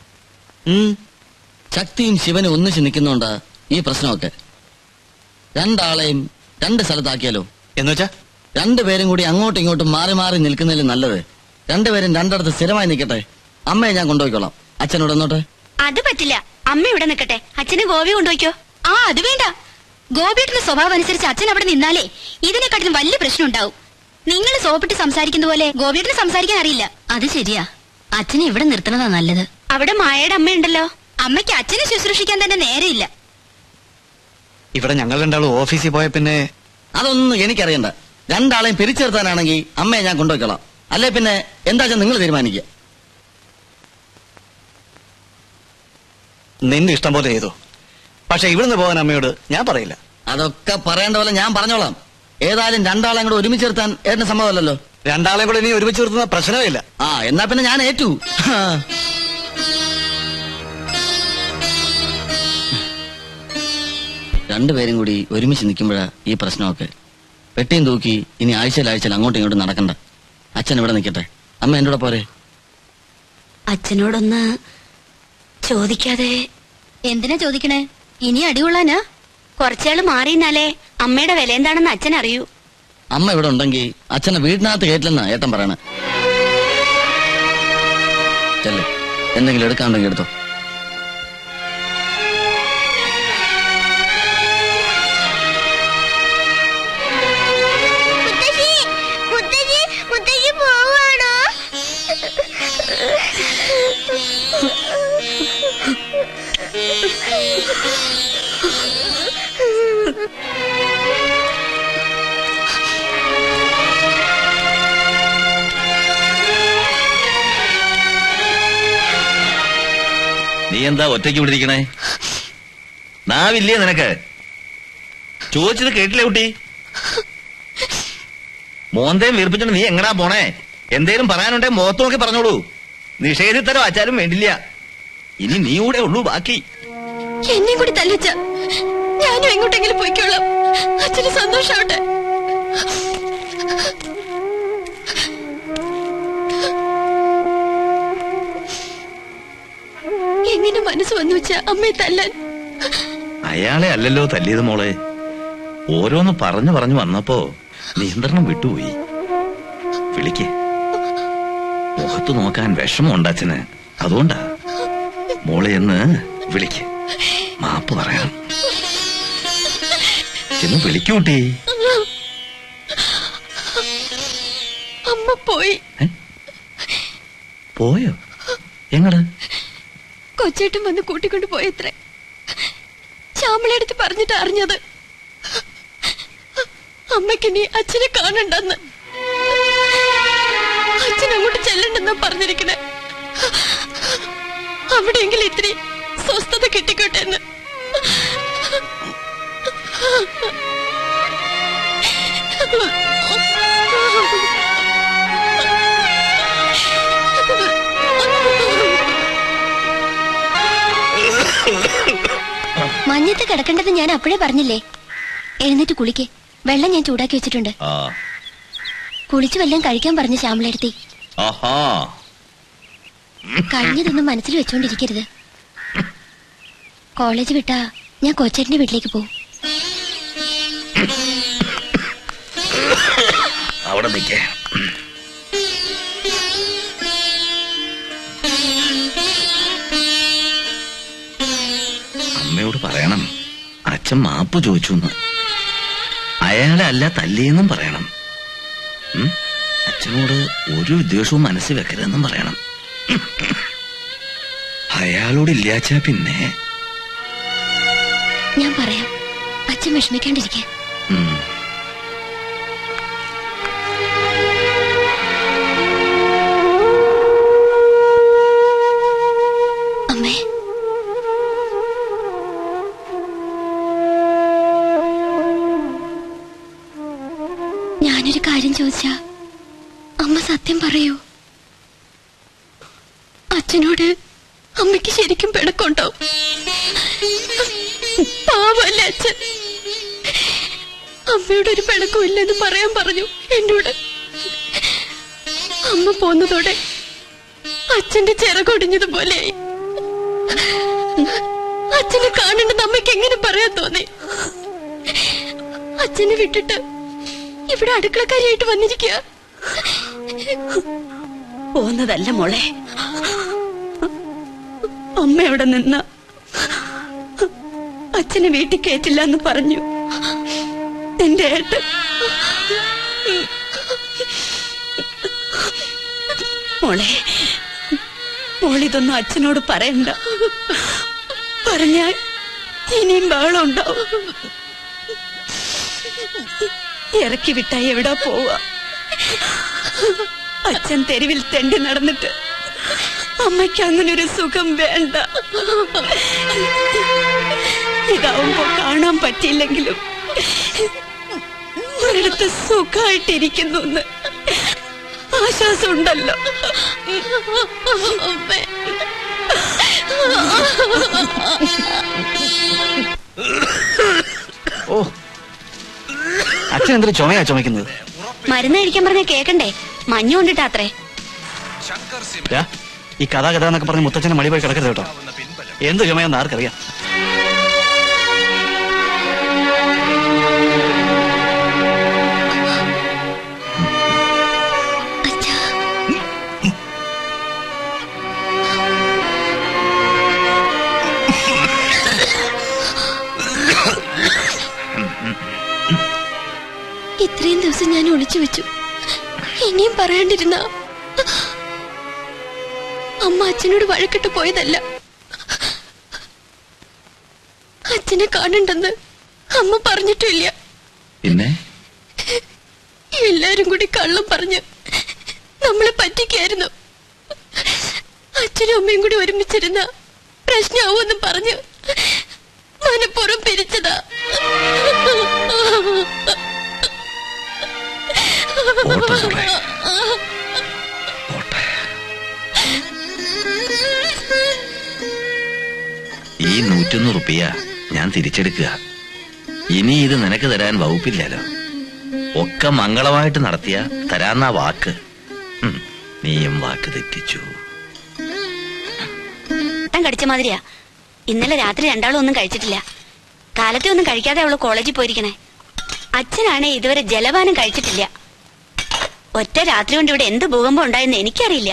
ശക്തിയും ശിവനും ഒന്നിച്ച് നിൽക്കുന്നോണ്ടാ ഈ പ്രശ്നമൊക്കെ രണ്ടാളെയും രണ്ട് സ്ഥലത്താക്കിയാലോ എന്നുവെച്ചാ രണ്ടുപേരും കൂടി അങ്ങോട്ടും ഇങ്ങോട്ടും മാറി മാറി നിൽക്കുന്നതിൽ നല്ലത് രണ്ടുപേരും രണ്ടിടത്ത് സ്ഥിരമായി നിൽക്കട്ടെ അമ്മയെ ഞാൻ കൊണ്ടുപോയിക്കോളാം അച്ഛനോട് എന്നോട്ടെ അത് പറ്റില്ല അമ്മ ഇവിടെ നിൽക്കട്ടെ അച്ഛന് ഗോവി കൊണ്ടുപോയിക്കോ ആ അത് വേണ്ട ഗോപിയേട്ടന്റെ സ്വഭാവം അനുസരിച്ച് അച്ഛൻ അവിടെ നിന്നാലേ ഇതിനെക്കാട്ടിലും വലിയ പ്രശ്നം ഉണ്ടാവും നിങ്ങൾ സോപ്പിട്ട് സംസാരിക്കുന്ന പോലെ ഗോപിയേട്ടന് സംസാരിക്കാൻ അറിയില്ല അത് ശരിയാ അച്ഛനെ ഇവിടെ നിർത്തണതാ നല്ലത് അവിടെ മായയുടെ അമ്മയുണ്ടല്ലോ അമ്മയ്ക്ക് അച്ഛനെ ശുശ്രൂഷിക്കാൻ തന്നെ നേരെയില്ല ഇവിടെ ഞങ്ങൾ രണ്ടാളും ഓഫീസിൽ പോയ പിന്നെ അതൊന്നും എനിക്കറിയണ്ട രണ്ടാളെയും പിരിച്ചെടുത്താനാണെങ്കിൽ അമ്മയെ ഞാൻ കൊണ്ടുപോയിക്കോളാം അല്ലെ പിന്നെ എന്താ നിങ്ങൾ തീരുമാനിക്കുക നിന്റെ ഇഷ്ടം പോലെ ചെയ്തു പക്ഷെ ഇവിടുന്ന് പോകാൻ അമ്മയോട് ഞാൻ പറയില്ല അതൊക്കെ പറയേണ്ട പോലെ ഞാൻ പറഞ്ഞോളാം ഏതായാലും രണ്ടാളെയും കൂടെ ഒരുമിച്ച് നിർത്താൻ ഏട്ടന് സമ്മതമല്ലല്ലോ രണ്ടാളെയും കൂടെ ഇനി ഒരുമിച്ച് നിർത്തുന്ന പ്രശ്നമേ ഇല്ല ആ എന്നാ പിന്നെ ഞാൻ ഏറ്റു രണ്ടുപേരും കൂടി ഒരുമിച്ച് നിൽക്കുമ്പോഴാ ഈ പ്രശ്നമൊക്കെ പെട്ടിയും തൂക്കി ഇനി ആഴ്ചയിൽ ആഴ്ചയിൽ അങ്ങോട്ടും ഇങ്ങോട്ടും നടക്കണ്ട അച്ഛൻ ഇവിടെ നിൽക്കട്ടെ അമ്മ എന്റെ കൂടെ പോരെ അച്ഛനോടൊന്ന് ചോദിക്കാതെ എന്തിനാ ചോദിക്കണേ ഇനി അടികൊള്ളാനാ കുറച്ചാള് മാറിയെന്നാലേ അമ്മയുടെ വില എന്താണെന്ന് അച്ഛൻ അറിയൂ അമ്മ ഇവിടെ ഉണ്ടെങ്കിൽ അച്ഛനെ വീടിനകത്ത് കയറ്റില്ലെന്നാ ഏട്ടൻ പറയണേ ചെല്ല് എന്തെങ്കിലും എടുക്കാണ്ടെങ്കിൽ എടുത്തോ മുത്തശ്ശി മുത്തശ്ശി മുത്തശ്ശി പോവാണോ നീ എന്താ ഒറ്റയ്ക്ക് വിടിരിക്കണേ നാവില്ലേ നിനക്ക് ചോദിച്ചത് കേട്ടില്ലേ കുട്ടി മോന്തയും വീർപ്പിച്ചോണ്ട് നീ എങ്ങടാ പോണേ എന്തേലും പറയാനുണ്ടെ മുഖത്ത് നോക്കി പറഞ്ഞോളൂ നിഷേധിത്തരം വച്ചാലും വേണ്ടില്ല ഇനി നീ കൂടെ ഉള്ളൂ ബാക്കി എന്നെയും കൂടി തല്ലിച്ച ഞാനും എങ്ങോട്ടെങ്കിലും പോയിക്കോളാം അച്ഛന് സന്തോഷാവട്ടെ എങ്ങനെ മനസ്സ് വന്നു വെച്ച അമ്മയെ തല്ലാൻ അയാളെ അല്ലല്ലോ തല്ലിയത് മോളെ ഓരോന്ന് പറഞ്ഞു പറഞ്ഞു വന്നപ്പോ നിയന്ത്രണം വിട്ടുപോയി വിളിക്ക് മുഖത്ത് നോക്കാൻ വിഷമമുണ്ട് അച്ഛന് അതുകൊണ്ടാ മോളെ എന്ന് വിളിക്ക് മാപ്പ് പറയാം ചെന്ന് വിളിക്കൂട്ടി അമ്മ പോയി പോയോ എങ്ങട് കൊച്ചേട്ടൻ വന്ന് കൂട്ടിക്കൊണ്ട് പോയത്രേ ശ്യാമളടുത്ത് പറഞ്ഞിട്ട് അറിഞ്ഞത് അമ്മയ്ക്ക് നീ അച്ഛനെ കാണണ്ടെന്ന് അച്ഛൻ അങ്ങോട്ട് ചെല്ലണ്ടെന്നാ പറഞ്ഞിരിക്കണേ അവിടെയെങ്കിലും ഇത്തിരി സ്വസ്ഥത കിട്ടിക്കോട്ടെ എന്ന് മഞ്ഞത്ത് കിടക്കേണ്ടത് ഞാൻ അപ്പോഴേ പറഞ്ഞില്ലേ എഴുന്നേറ്റ് കുളിക്ക് വെള്ളം ഞാൻ ചൂടാക്കി വെച്ചിട്ടുണ്ട് ആ കുളിച്ചു വല്ലതും കഴിക്കാൻ പറഞ്ഞു ശ്യാമളെടുത്തി ആഹാ കഴിഞ്ഞതൊന്നും മനസ്സിൽ വെച്ചോണ്ടിരിക്കരുത് കോളേജ് വിട്ടാ ഞാൻ കൊച്ചേട്ടന്റെ വീട്ടിലേക്ക് പോകും അവിടെ നിൽക്കേ അമ്മയോട് പറയണം അച്ഛൻ മാപ്പ് ചോദിച്ചു എന്ന് അയാളെ അല്ല തല്ലിയെന്നും പറയണം ഉം? അച്ഛനോട് ഒരു വിദ്വേഷവും മനസ്സിൽ വെക്കരുതെന്നും പറയണം അയാളോട് ഇല്ലാച്ചാ പിന്നെ ഞാൻ പറയാം അച്ഛൻ വിഷമിക്കാണ്ടിരിക്കെ ഉം. അമ്മേ ഞാനൊരു കാര്യം ചോദിച്ചാ അമ്മ സത്യം പറയൂ അച്ഛനോട് അമ്മയ്ക്ക് ശരിക്കും പിണക്കുണ്ടോ പാവല്ലേ അച്ഛൻ അമ്മയോട് ഒരു പിണക്കും ഇല്ലെന്ന് പറയാൻ പറഞ്ഞു എന്നോട് അമ്മ പോന്നതോടെ അച്ഛന്റെ ചിറകൊടിഞ്ഞതുപോലെയായി അച്ഛനെ കാണണ്ടെന്ന് അമ്മയ്ക്ക് എങ്ങനെ പറയാൻ തോന്നി അച്ഛനെ വിട്ടിട്ട് ഇവിടെ അടുക്കളക്കാരിയായിട്ട് വന്നിരിക്കുക പോന്നതല്ല മോളെ അമ്മ അവിടെ നിന്ന അച്ഛനെ വീട്ടിൽ കയറ്റില്ല എന്ന് പറഞ്ഞു എന്റെ ഏട്ടൻ മോളെ മോളിതൊന്നും അച്ഛനോട് പറയണ്ട പറഞ്ഞാൽ ഇനിയും ബഹളം ഉണ്ടാവും ഇറക്കി വിട്ടാ എവിടാ പോവാ അച്ഛൻ തെരുവിൽ തെണ്ടി നടന്നിട്ട് അമ്മയ്ക്ക് അങ്ങനെ ഒരു സുഖം വേണ്ട ഇതാവുമ്പോ കാണാൻ പറ്റിയില്ലെങ്കിലും ഒരിടത്ത് സുഖമായിട്ടിരിക്കുന്നു എന്ന് ആശ്വാസം ഉണ്ടല്ലോ ഓ അച്ഛൻ എന്തൊരു ചുമയാ ചുമക്കുന്നത് മരുന്ന് കഴിക്കാൻ പറഞ്ഞ കേക്കണ്ടേ മഞ്ഞു കൊണ്ടിട്ടാത്രേ ദാ, ഈ കഥ കഥ എന്നൊക്കെ പറഞ്ഞ് മുത്തച്ഛനെ മടി പോയി കിടക്കരുത് കേട്ടോ എന്ത് ചുമയെന്ന് ആർക്കറിയാം ഇത്രയും ദിവസം ഞാൻ ഒളിച്ചു വെച്ചു ഇനിയും പറയാണ്ടിരുന്ന അമ്മ അച്ഛനോട് വഴക്കിട്ട് പോയതല്ല അച്ഛനെ കാണണ്ടെന്ന് അമ്മ പറഞ്ഞിട്ടില്ല പിന്നെ എല്ലാരും കൂടി കള്ളം പറഞ്ഞ് നമ്മളെ പറ്റിക്കായിരുന്നു അച്ഛനും അമ്മയും കൂടി ഒരുമിച്ചിരുന്ന പ്രശ്നമാവുമെന്ന് പറഞ്ഞ് മനപ്പുറം പിരിച്ചതാ ഈ നൂറ്റൊന്ന് റുപ്യ ഞാൻ തിരിച്ചെടുക്കുക ഇനി ഇത് നിനക്ക് തരാൻ വകുപ്പില്ലല്ലോ ഒക്കെ മംഗളമായിട്ട് നടത്തിയ തരാന്ന വാക്ക് ഉം, നീയും വാക്ക് തെറ്റിച്ചു വട്ടം കടിച്ച മാതിരിയാ ഇന്നലെ രാത്രി രണ്ടാളും ഒന്നും കഴിച്ചിട്ടില്ല കാലത്തെ ഒന്നും കഴിക്കാതെ അവള് കോളേജിൽ പോയിരിക്കണേ അച്ഛനാണെ ഇതുവരെ ജലപാനം കഴിച്ചിട്ടില്ല ഒറ്റ രാത്രി കൊണ്ട് ഇവിടെ എന്ത് ഭൂകമ്പം ഉണ്ടായെന്ന് എനിക്കറിയില്ല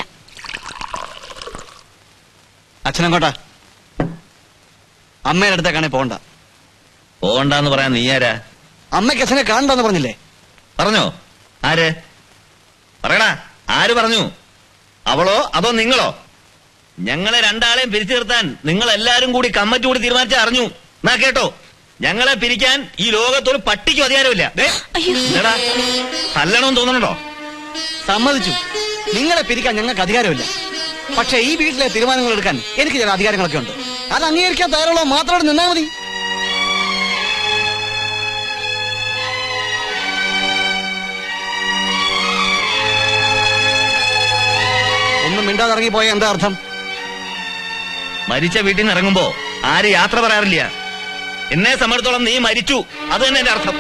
അച്ഛനെങ്കോട്ടാ അമ്മയുടെ അടുത്തേക്കാണെ പോണ്ട പോകണ്ടെന്ന് പറയാൻ നീ ആരാ അമ്മയ്ക്ക് അച്ഛനെ കാണണ്ടെന്ന് പറഞ്ഞില്ലേ പറഞ്ഞോ ആര് പറയടാ ആര് പറഞ്ഞു അവളോ അതോ നിങ്ങളോ ഞങ്ങളെ രണ്ടാളെയും പിരിച്ചു നിർത്താൻ നിങ്ങൾ എല്ലാരും കൂടി കമ്മിറ്റി കൂടി തീരുമാനിച്ച അറിഞ്ഞു എന്നാ കേട്ടോ ഞങ്ങളെ പിരിക്കാൻ ഈ ലോകത്തൊരു പട്ടിക്കും അധികാരമില്ല ദേ, എടാ, തല്ലണമെന്ന് തോന്നണുണ്ടോ സമ്മതിച്ചു നിങ്ങളെ പിരിക്കാൻ ഞങ്ങൾക്ക് അധികാരമില്ല പക്ഷെ ഈ വീട്ടിലെ തീരുമാനങ്ങൾ എടുക്കാൻ എനിക്ക് ചില അധികാരങ്ങളൊക്കെ ഉണ്ട് അത് അംഗീകരിക്കാൻ തയ്യാറുള്ള മാത്രം നിന്നാ മതി ഒന്നും മിണ്ടാതെ ഇറങ്ങിപ്പോയ എന്താ അർത്ഥം മരിച്ച വീട്ടിൽ നിന്ന് ഇറങ്ങുമ്പോ ആര് യാത്ര പറയാറില്ല എന്നെ സംബന്ധിച്ചോളം നീ മരിച്ചു അത് തന്നെ എന്റെ അർത്ഥം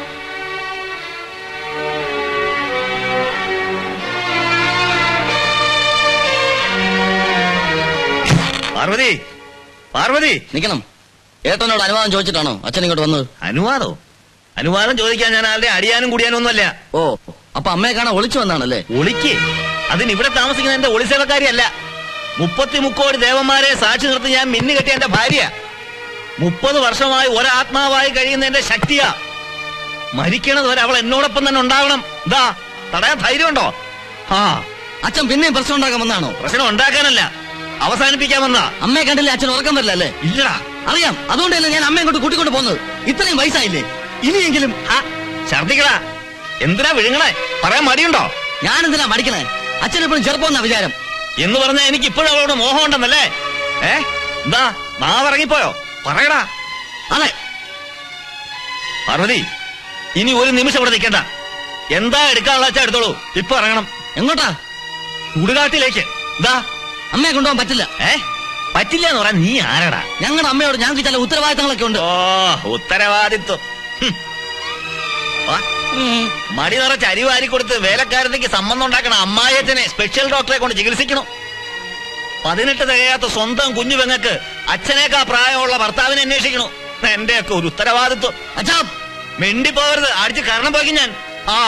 പാർവതി പാർവതി നിക്കണം ഏട്ടനോട് അനുവാദം ചോദിച്ചിട്ടാണോ അച്ഛൻ ഇങ്ങോട്ട് വന്നത് അനുവാദോ അനുവാദം ചോദിക്കാൻ ഞാൻ ആരുടെ അടിയാനും കുടിയാനും ഒന്നുമല്ല ഓ അപ്പൊ അമ്മയെ കാണാൻ ഒളിച്ചു വന്നാണല്ലേ ഒളിക്ക് അതിന് ഇവിടെ താമസിക്കുന്ന എന്റെ ഒളിസേവക്കാരിയല്ല മുപ്പത്തി മുക്കോടി ദേവന്മാരെ സാക്ഷി നിർത്തി ഞാൻ മിന്നു കെട്ടിയ എന്റെ ഭാര്യ മുപ്പത് വർഷമായി ഒരാത്മാവായി കഴിയുന്ന എന്റെ ശക്തിയാ മരിക്കണത് വരെ അവൾ എന്നോടൊപ്പം തന്നെ ഉണ്ടാവണം ഇതാ തടയാൻ ധൈര്യമുണ്ടോ ആ അച്ഛൻ പിന്നെയും പ്രശ്നം ഉണ്ടാക്കാൻ വന്നാണോ പ്രശ്നം ഉണ്ടാക്കാനല്ല അവസാനിപ്പിക്കാൻ വന്നാ അമ്മയെ കണ്ടില്ലേ അച്ഛൻ ഉറക്കം വരില്ല അല്ലേ ഇല്ലടാ അറിയാം അതുകൊണ്ടല്ലേ ഞാൻ അമ്മയെ കൊണ്ട് കൂട്ടിക്കൊണ്ട് പോകുന്നത് ഇത്രയും വയസ്സായില്ലേ ഇനിയെങ്കിലും ഛർദിക്കടാ എന്തിനാ വിഴുങ്ങണേ പറയാൻ മടിയുണ്ടോ ഞാൻ എന്തിനാ മടിക്കണേ അച്ഛൻ എപ്പോഴും ചെറുപ്പം വിചാരം എന്ന് പറഞ്ഞാ എനിക്ക് ഇപ്പോഴും അവളോട് മോഹം ഉണ്ടെന്നല്ലേ ഏ എന്താ നാവിറങ്ങിപ്പോയോ പറയടാ അതെ പാർവതി ഇനി ഒരു നിമിഷം ഇവിടെ നിൽക്കണ്ട എന്താ എടുക്കാനുള്ള വെച്ചാ എടുത്തോളൂ ഇപ്പൊ ഇറങ്ങണം എങ്ങോട്ടാ ചുടുകാട്ടിലേക്ക് എന്താ അമ്മയെ കൊണ്ടുപോകാൻ പറ്റില്ല ഏ പറ്റില്ല എന്ന് പറയാൻ നീ ആരടാ ഞങ്ങളുടെ അമ്മയോട് ഞങ്ങൾക്ക് ചില ഉത്തരവാദിത്തങ്ങളൊക്കെ ഉണ്ട് ഓ ഉത്തരവാദിത്വം ഹും. വാ. മടി നിറച്ച് അരി വാരി കൊടുത്ത് വേലക്കാരത്തേക്ക് സംബന്ധം ഉണ്ടാക്കണം അമ്മായത്തിനെ സ്പെഷ്യൽ ഡോക്ടറെ കൊണ്ട് ചികിത്സിക്കണം പതിനെട്ട് തികയാത്ത സ്വന്തം കുഞ്ഞു പെങ്ങക്ക് അച്ഛനേക്കാ പ്രായമുള്ള ഭർത്താവിനെ അന്വേഷിക്കണു എന്റെയൊക്കെ ഒരു ഉത്തരവാദിത്വം അച്ഛാ മിണ്ടി പോകരുത് അടിച്ച് കാരണം പോയി ഞാൻ ആ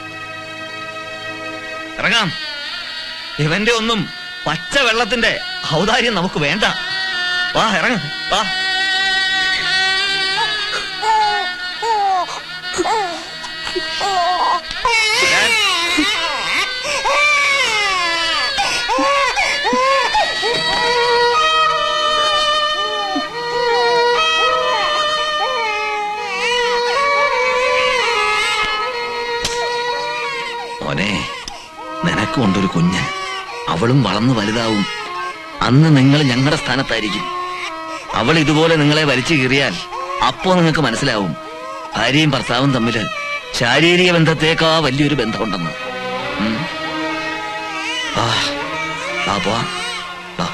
ഇറങ്ങാം ഇവന്റെ ഒന്നും പച്ച വെള്ളത്തിന്റെ ഔദാര്യം നമുക്ക് വേണ്ട വാ ഇറങ്ങ വാ മോനെ നിനക്കുണ്ടൊരു കുഞ്ഞ് അവളും വളർന്നു വലുതാവും അന്ന് നിങ്ങൾ ഞങ്ങളുടെ സ്ഥാനത്തായിരിക്കും അവൾ ഇതുപോലെ നിങ്ങളെ വലിച്ചു കീറിയാൽ അപ്പോ നിങ്ങൾക്ക് മനസ്സിലാവും ഭാര്യയും ഭർത്താവും തമ്മില് ശാരീരിക ബന്ധത്തേക്കാ വലിയൊരു ബന്ധമുണ്ടെന്ന് ഉം. ആ ആ പോവാം വാ.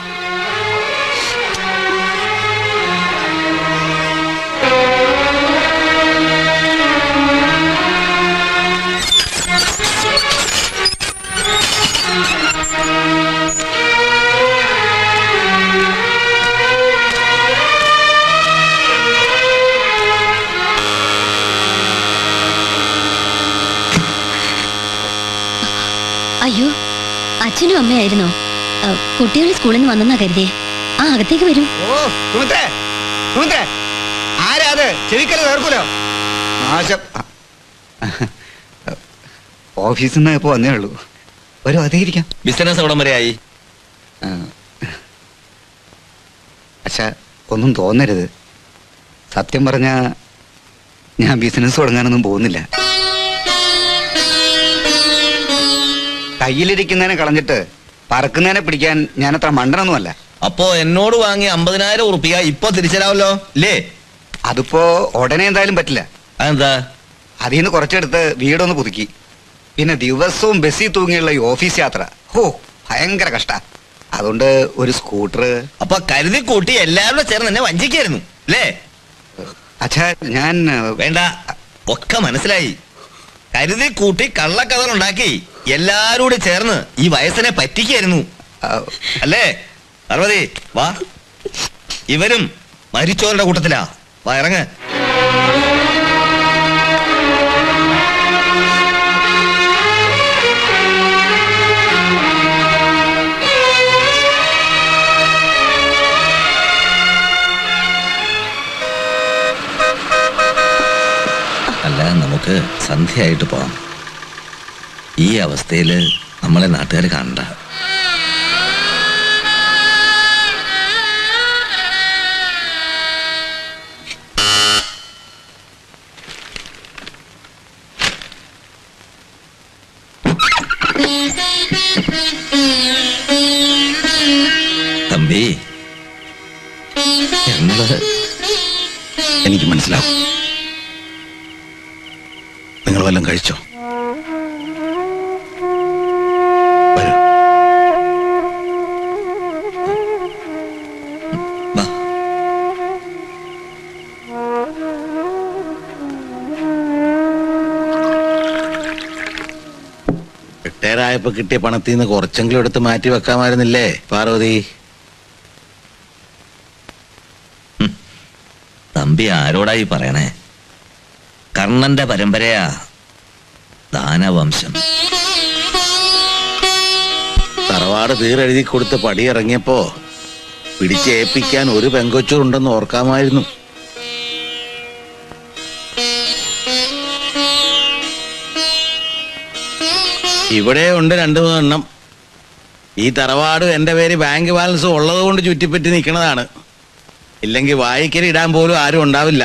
അയ്യോ അച്ഛനും അമ്മയായിരുന്നോ ആ, കുട്ടികൾ സ്കൂളിൽ നിന്ന് വന്നെന്നാ കരുതിയേ ആ അകത്തേക്ക് വരൂ ഓ സുമിത്രേ സുമിത്രേ ആരാ അത് ചെവിക്കല് തീർക്കൂലോ നാശം ഓഫീസിൽ നിന്ന് ഇപ്പോൾ വന്നേ ഉള്ളൂ വരൂ അതേ ഇരിക്കാം ബിസിനസ് എവിടം വരെയായി അച്ഛാ ഒന്നും തോന്നരുത് സത്യം പറഞ്ഞ ഞാൻ ബിസിനസ് തുടങ്ങാനൊന്നും പോകുന്നില്ല കയ്യിലിരിക്കുന്നതിനെ കളഞ്ഞിട്ട് പറക്കുന്നതിനെ പിടിക്കാൻ ഞാനത്ര മണ്ടനൊന്നുമല്ല അപ്പോ എന്നോട് വാങ്ങിയ അമ്പതിനായിരം ഉറുപ്പിക ഇപ്പൊ തിരിച്ചരാമല്ലോ ഇല്ലേ അതിപ്പോ ഉടനെ എന്തായാലും പറ്റില്ല അതെന്താ അതിൽ നിന്ന് കുറച്ചെടുത്ത് വീടൊന്ന് പുതുക്കി പിന്നെ ദിവസവും ബസ്സിൽ തൂങ്ങിയുള്ള ഈ ഓഫീസ് യാത്ര ഹോ ഭയങ്കര കഷ്ട അതുകൊണ്ട് ഒരു സ്കൂട്ടർ അപ്പൊ കരുതി കൂട്ടി എല്ലാവരും ചേർന്ന് എന്നെ വഞ്ചിക്കായിരുന്നു അല്ലേ അച്ഛാ ഞാൻ വേണ്ട ഒക്കെ മനസ്സിലായി കരുതി കൂട്ടി കള്ളക്കഥകളുണ്ടാക്കി എല്ലാരും കൂടി ചേർന്ന് ഈ വയസ്സിനെ പറ്റിക്കായിരുന്നു അല്ലേ പാർവതി വാ ഇവരും മരിച്ചവരുടെ കൂട്ടത്തിലാ വാ ഇറങ്ങ് അല്ല നമുക്ക് സന്ധ്യയായിട്ട് പോവാം ഈ അവസ്ഥയില് നമ്മളെ നാട്ടുകാർ കാണണ്ട തമ്പി ഞങ്ങള് എനിക്ക് മനസ്സിലാവും നിങ്ങൾ വല്ലതും കഴിച്ചോ വരൂ റിട്ടയർ ആയപ്പോ കിട്ടിയ പണത്തിൽ നിന്ന് കുറച്ചെങ്കിലും എടുത്ത് മാറ്റി വെക്കാമായിരുന്നില്ലേ പാർവതി തമ്പി ആരോടായി പറയണേ കർണന്റെ പരമ്പരയാ ദാനവംശം തറവാട് തീരെഴുതി കൊടുത്ത് പടിയിറങ്ങിയപ്പോ പിടിച്ചേൽപ്പിക്കാൻ ഒരു പെങ്കൊച്ചുണ്ടെന്ന് ഓർക്കാമായിരുന്നു ഇവിടെ ഉണ്ട് രണ്ടു മൂന്നെണ്ണം ഈ തറവാട് എന്റെ പേര് ബാങ്ക് ബാലൻസ് ഉള്ളത് കൊണ്ട് ചുറ്റിപ്പറ്റി നിൽക്കുന്നതാണ് ഇല്ലെങ്കിൽ വായിക്കരി ഇടാൻ പോലും ആരും ഉണ്ടാവില്ല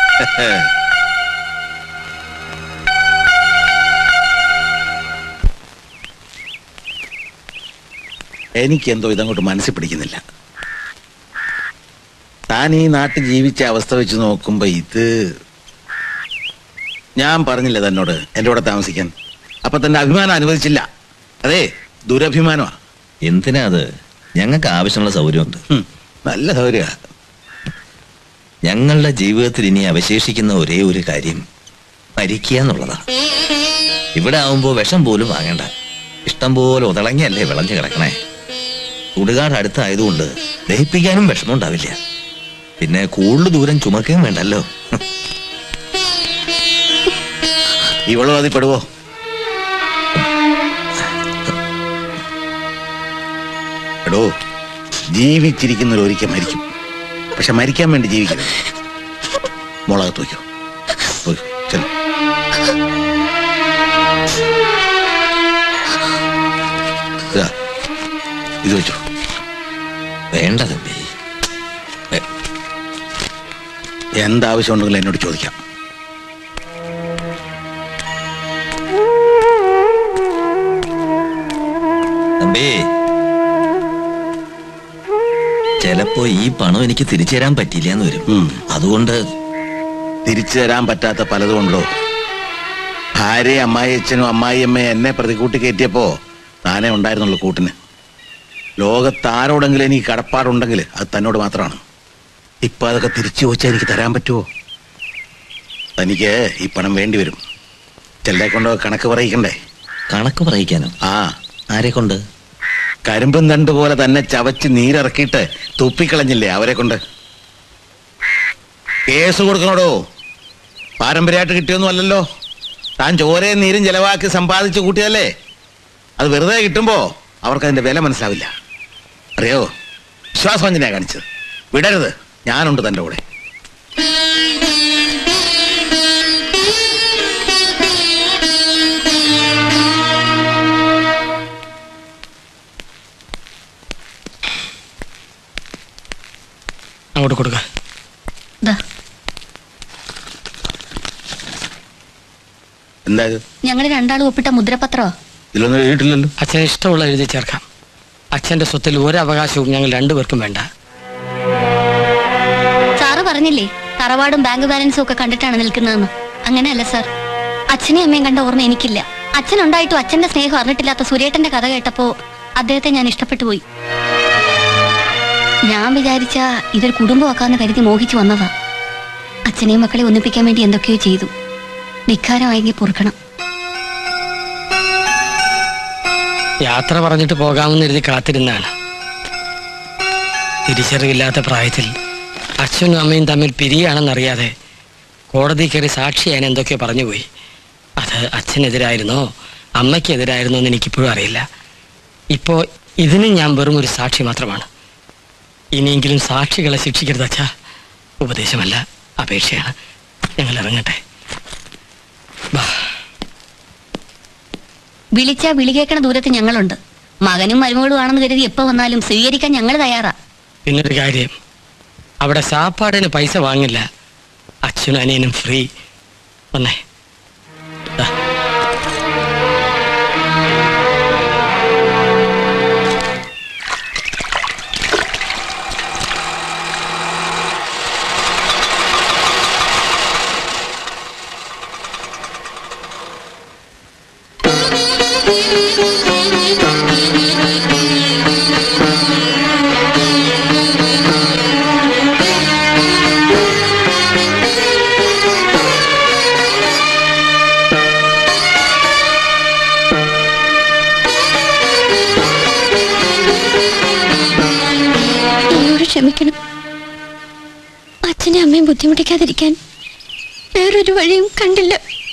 എനിക്കെന്തോ ഇതങ്ങോട്ട് മനസ്സിൽ പിടിക്കുന്നില്ല താൻ ഈ നാട്ടിൽ ജീവിച്ച അവസ്ഥ വെച്ച് നോക്കുമ്പോ ഇത് ഞാൻ പറഞ്ഞില്ല തന്നോട് എൻ്റെ കൂടെ താമസിക്കാൻ അപ്പൊ തന്റെ അഭിമാനം അനുവദിച്ചില്ല അതെ ദുരഭിമാനമാ എന്തിനാ അത് ഞങ്ങൾക്ക് ആവശ്യമുള്ള സൗകര്യമുണ്ട് നല്ല സൗകര്യ ഞങ്ങളുടെ ജീവിതത്തിൽ ഇനി അവശേഷിക്കുന്ന ഒരേ ഒരു കാര്യം മരിക്കുക എന്നുള്ളതാ ഇവിടെ ആവുമ്പോ വിഷം പോലും വാങ്ങണ്ട ഇഷ്ടം പോലെ ഉതളങ്ങിയല്ലേ വിളഞ്ഞു കിടക്കണേ ചുടുകാട് അടുത്തായതുകൊണ്ട് ദഹിപ്പിക്കാനും വിഷമം ഉണ്ടാവില്ല പിന്നെ കൂടുതൽ ദൂരം ചുമക്കുകയും വേണ്ടല്ലോ ഇവളും അതിൽ പെടുവോ എടോ ജീവിച്ചിരിക്കുന്നവർ ഒരിക്കൽ മരിക്കും പക്ഷെ മരിക്കാൻ വേണ്ടി ജീവിക്കരുത് മുളകത്ത് വയ്ക്കോ പോയി ചെല്ലു ഇത് വെച്ചോ വേണ്ട തമ്പി എന്താവശ്യം ഉണ്ടെങ്കിലും എന്നോട് ചോദിക്കാം തമ്പി ചിലപ്പോ ഈ പണം എനിക്ക് തിരിച്ചു തരാൻ പറ്റില്ല എന്ന് വരും അതുകൊണ്ട് തിരിച്ചു തരാൻ പറ്റാത്ത പലതും ഉണ്ടോ ഭാര്യ അമ്മായിയച്ഛനും അമ്മായിയമ്മയും എന്നെ പ്രതികൂട്ടി കയറ്റിയപ്പോ താനേ ഉണ്ടായിരുന്നുള്ളൂ കൂട്ടിന് ലോകത്താരോടെങ്കിലും എനിക്ക് കടപ്പാടുണ്ടെങ്കിൽ അത് തന്നോട് മാത്രമാണ് ഇപ്പൊ അതൊക്കെ തിരിച്ചു ചോദിച്ചാൽ എനിക്ക് തരാൻ പറ്റുമോ തനിക്ക് ഈ പണം വേണ്ടി വരും ചെല്ലെ കൊണ്ട് കണക്ക് പറയിക്കണ്ടേ കണക്ക് പറയിക്കാനോ ആ ആരെ കൊണ്ട് കരിമ്പും തണ്ട് പോലെ തന്നെ ചവച്ച് നീരിറക്കിയിട്ട് തുപ്പിക്കളഞ്ഞില്ലേ അവരെ കൊണ്ട് കേസ് കൊടുക്കണോടോ പാരമ്പര്യമായിട്ട് കിട്ടിയൊന്നും അല്ലല്ലോ താൻ ചോരയും നീരും ചെലവാക്കി സമ്പാദിച്ചു കൂട്ടിയതല്ലേ അത് വെറുതെ കിട്ടുമ്പോ അവർക്ക് അതിന്റെ വില മനസ്സിലാവില്ല അറിയോ വിശ്വാസവഞ്ചനയാ കാണിച്ചത് വിടരുത് ഞാനുണ്ട് തന്റെ കൂടെ അങ്ങോട്ട് കൊടുക്ക ദാ, എന്താ ഇത്? ഞങ്ങൾ രണ്ടാളും ഒപ്പിട്ട മുദ്രപത്രോ ഇതിലൊന്നും എഴുതിയിട്ടില്ലല്ലോ അച്ഛന് ഇഷ്ടമുള്ള എഴുതി ചേർക്കാം അച്ഛന്റെ സ്വത്തിൽ ഒരു അവകാശവും ഞങ്ങൾ രണ്ടുപേർക്കും വേണ്ട സാറ് പറഞ്ഞില്ലേ തറവാടും ബാങ്ക് ബാലൻസും ഒക്കെ കണ്ടിട്ടാണ് നിൽക്കുന്നതെന്ന് അങ്ങനെയല്ല സാർ അച്ഛനെയും അമ്മയും കണ്ട ഓർമ്മ എനിക്കില്ല അച്ഛനുണ്ടായിട്ടും അച്ഛന്റെ സ്നേഹം അറിഞ്ഞിട്ടില്ലാത്ത സുരേട്ടന്റെ കഥ കേട്ടപ്പോ അദ്ദേഹത്തെ ഞാൻ ഇഷ്ടപ്പെട്ടു പോയി ഞാൻ വിചാരിച്ച ഇതൊരു കുടുംബമാക്കാന്ന് കരുതി മോഹിച്ചു വന്നതാ അച്ഛനെയും മക്കളെ ഒന്നിപ്പിക്കാൻ വേണ്ടി എന്തൊക്കെയോ ചെയ്തു ധിക്കാരമായെങ്കിൽ പൊറുക്കണം യാത്ര പറഞ്ഞിട്ട് പോകാമെന്ന് എഴുതി കാത്തിരുന്നാണ് തിരിച്ചറിവില്ലാത്ത പ്രായത്തിൽ അച്ഛനും അമ്മയും തമ്മിൽ പിരിയാണെന്നറിയാതെ കോടതി കയറി സാക്ഷിയാൻ എന്തൊക്കെയോ പറഞ്ഞുപോയി അത് അച്ഛനെതിരായിരുന്നോ അമ്മയ്ക്കെതിരായിരുന്നോ എന്ന് എനിക്കിപ്പോഴും അറിയില്ല ഇപ്പോ ഇതിനും ഞാൻ വെറും ഒരു സാക്ഷി മാത്രമാണ് ഇനിയെങ്കിലും സാക്ഷികളെ ശിക്ഷിക്കരുത് അച്ഛാ ഉപദേശമല്ല അപേക്ഷയാണ് ഞങ്ങൾ ഇറങ്ങട്ടെ വിളിച്ചാ വിളി കേൾക്കണ ദൂരത്ത് ഞങ്ങളുണ്ട് മകനും മരുമകളും ആണെന്ന് കരുതി എപ്പോ വന്നാലും സ്വീകരിക്കാൻ ഞങ്ങൾ തയ്യാറാ പിന്നൊരു കാര്യം അവിടെ സാപ്പാടിന് പൈസ വാങ്ങില്ല അച്ഛനും അനിയനും ഫ്രീ വന്നേ ദാ. എന്നോട് ക്ഷമിക്കണം അച്ഛനെ അമ്മയും ബുദ്ധിമുട്ടിക്കാതിരിക്കാൻ വേറൊരു വഴിയും കണ്ടില്ല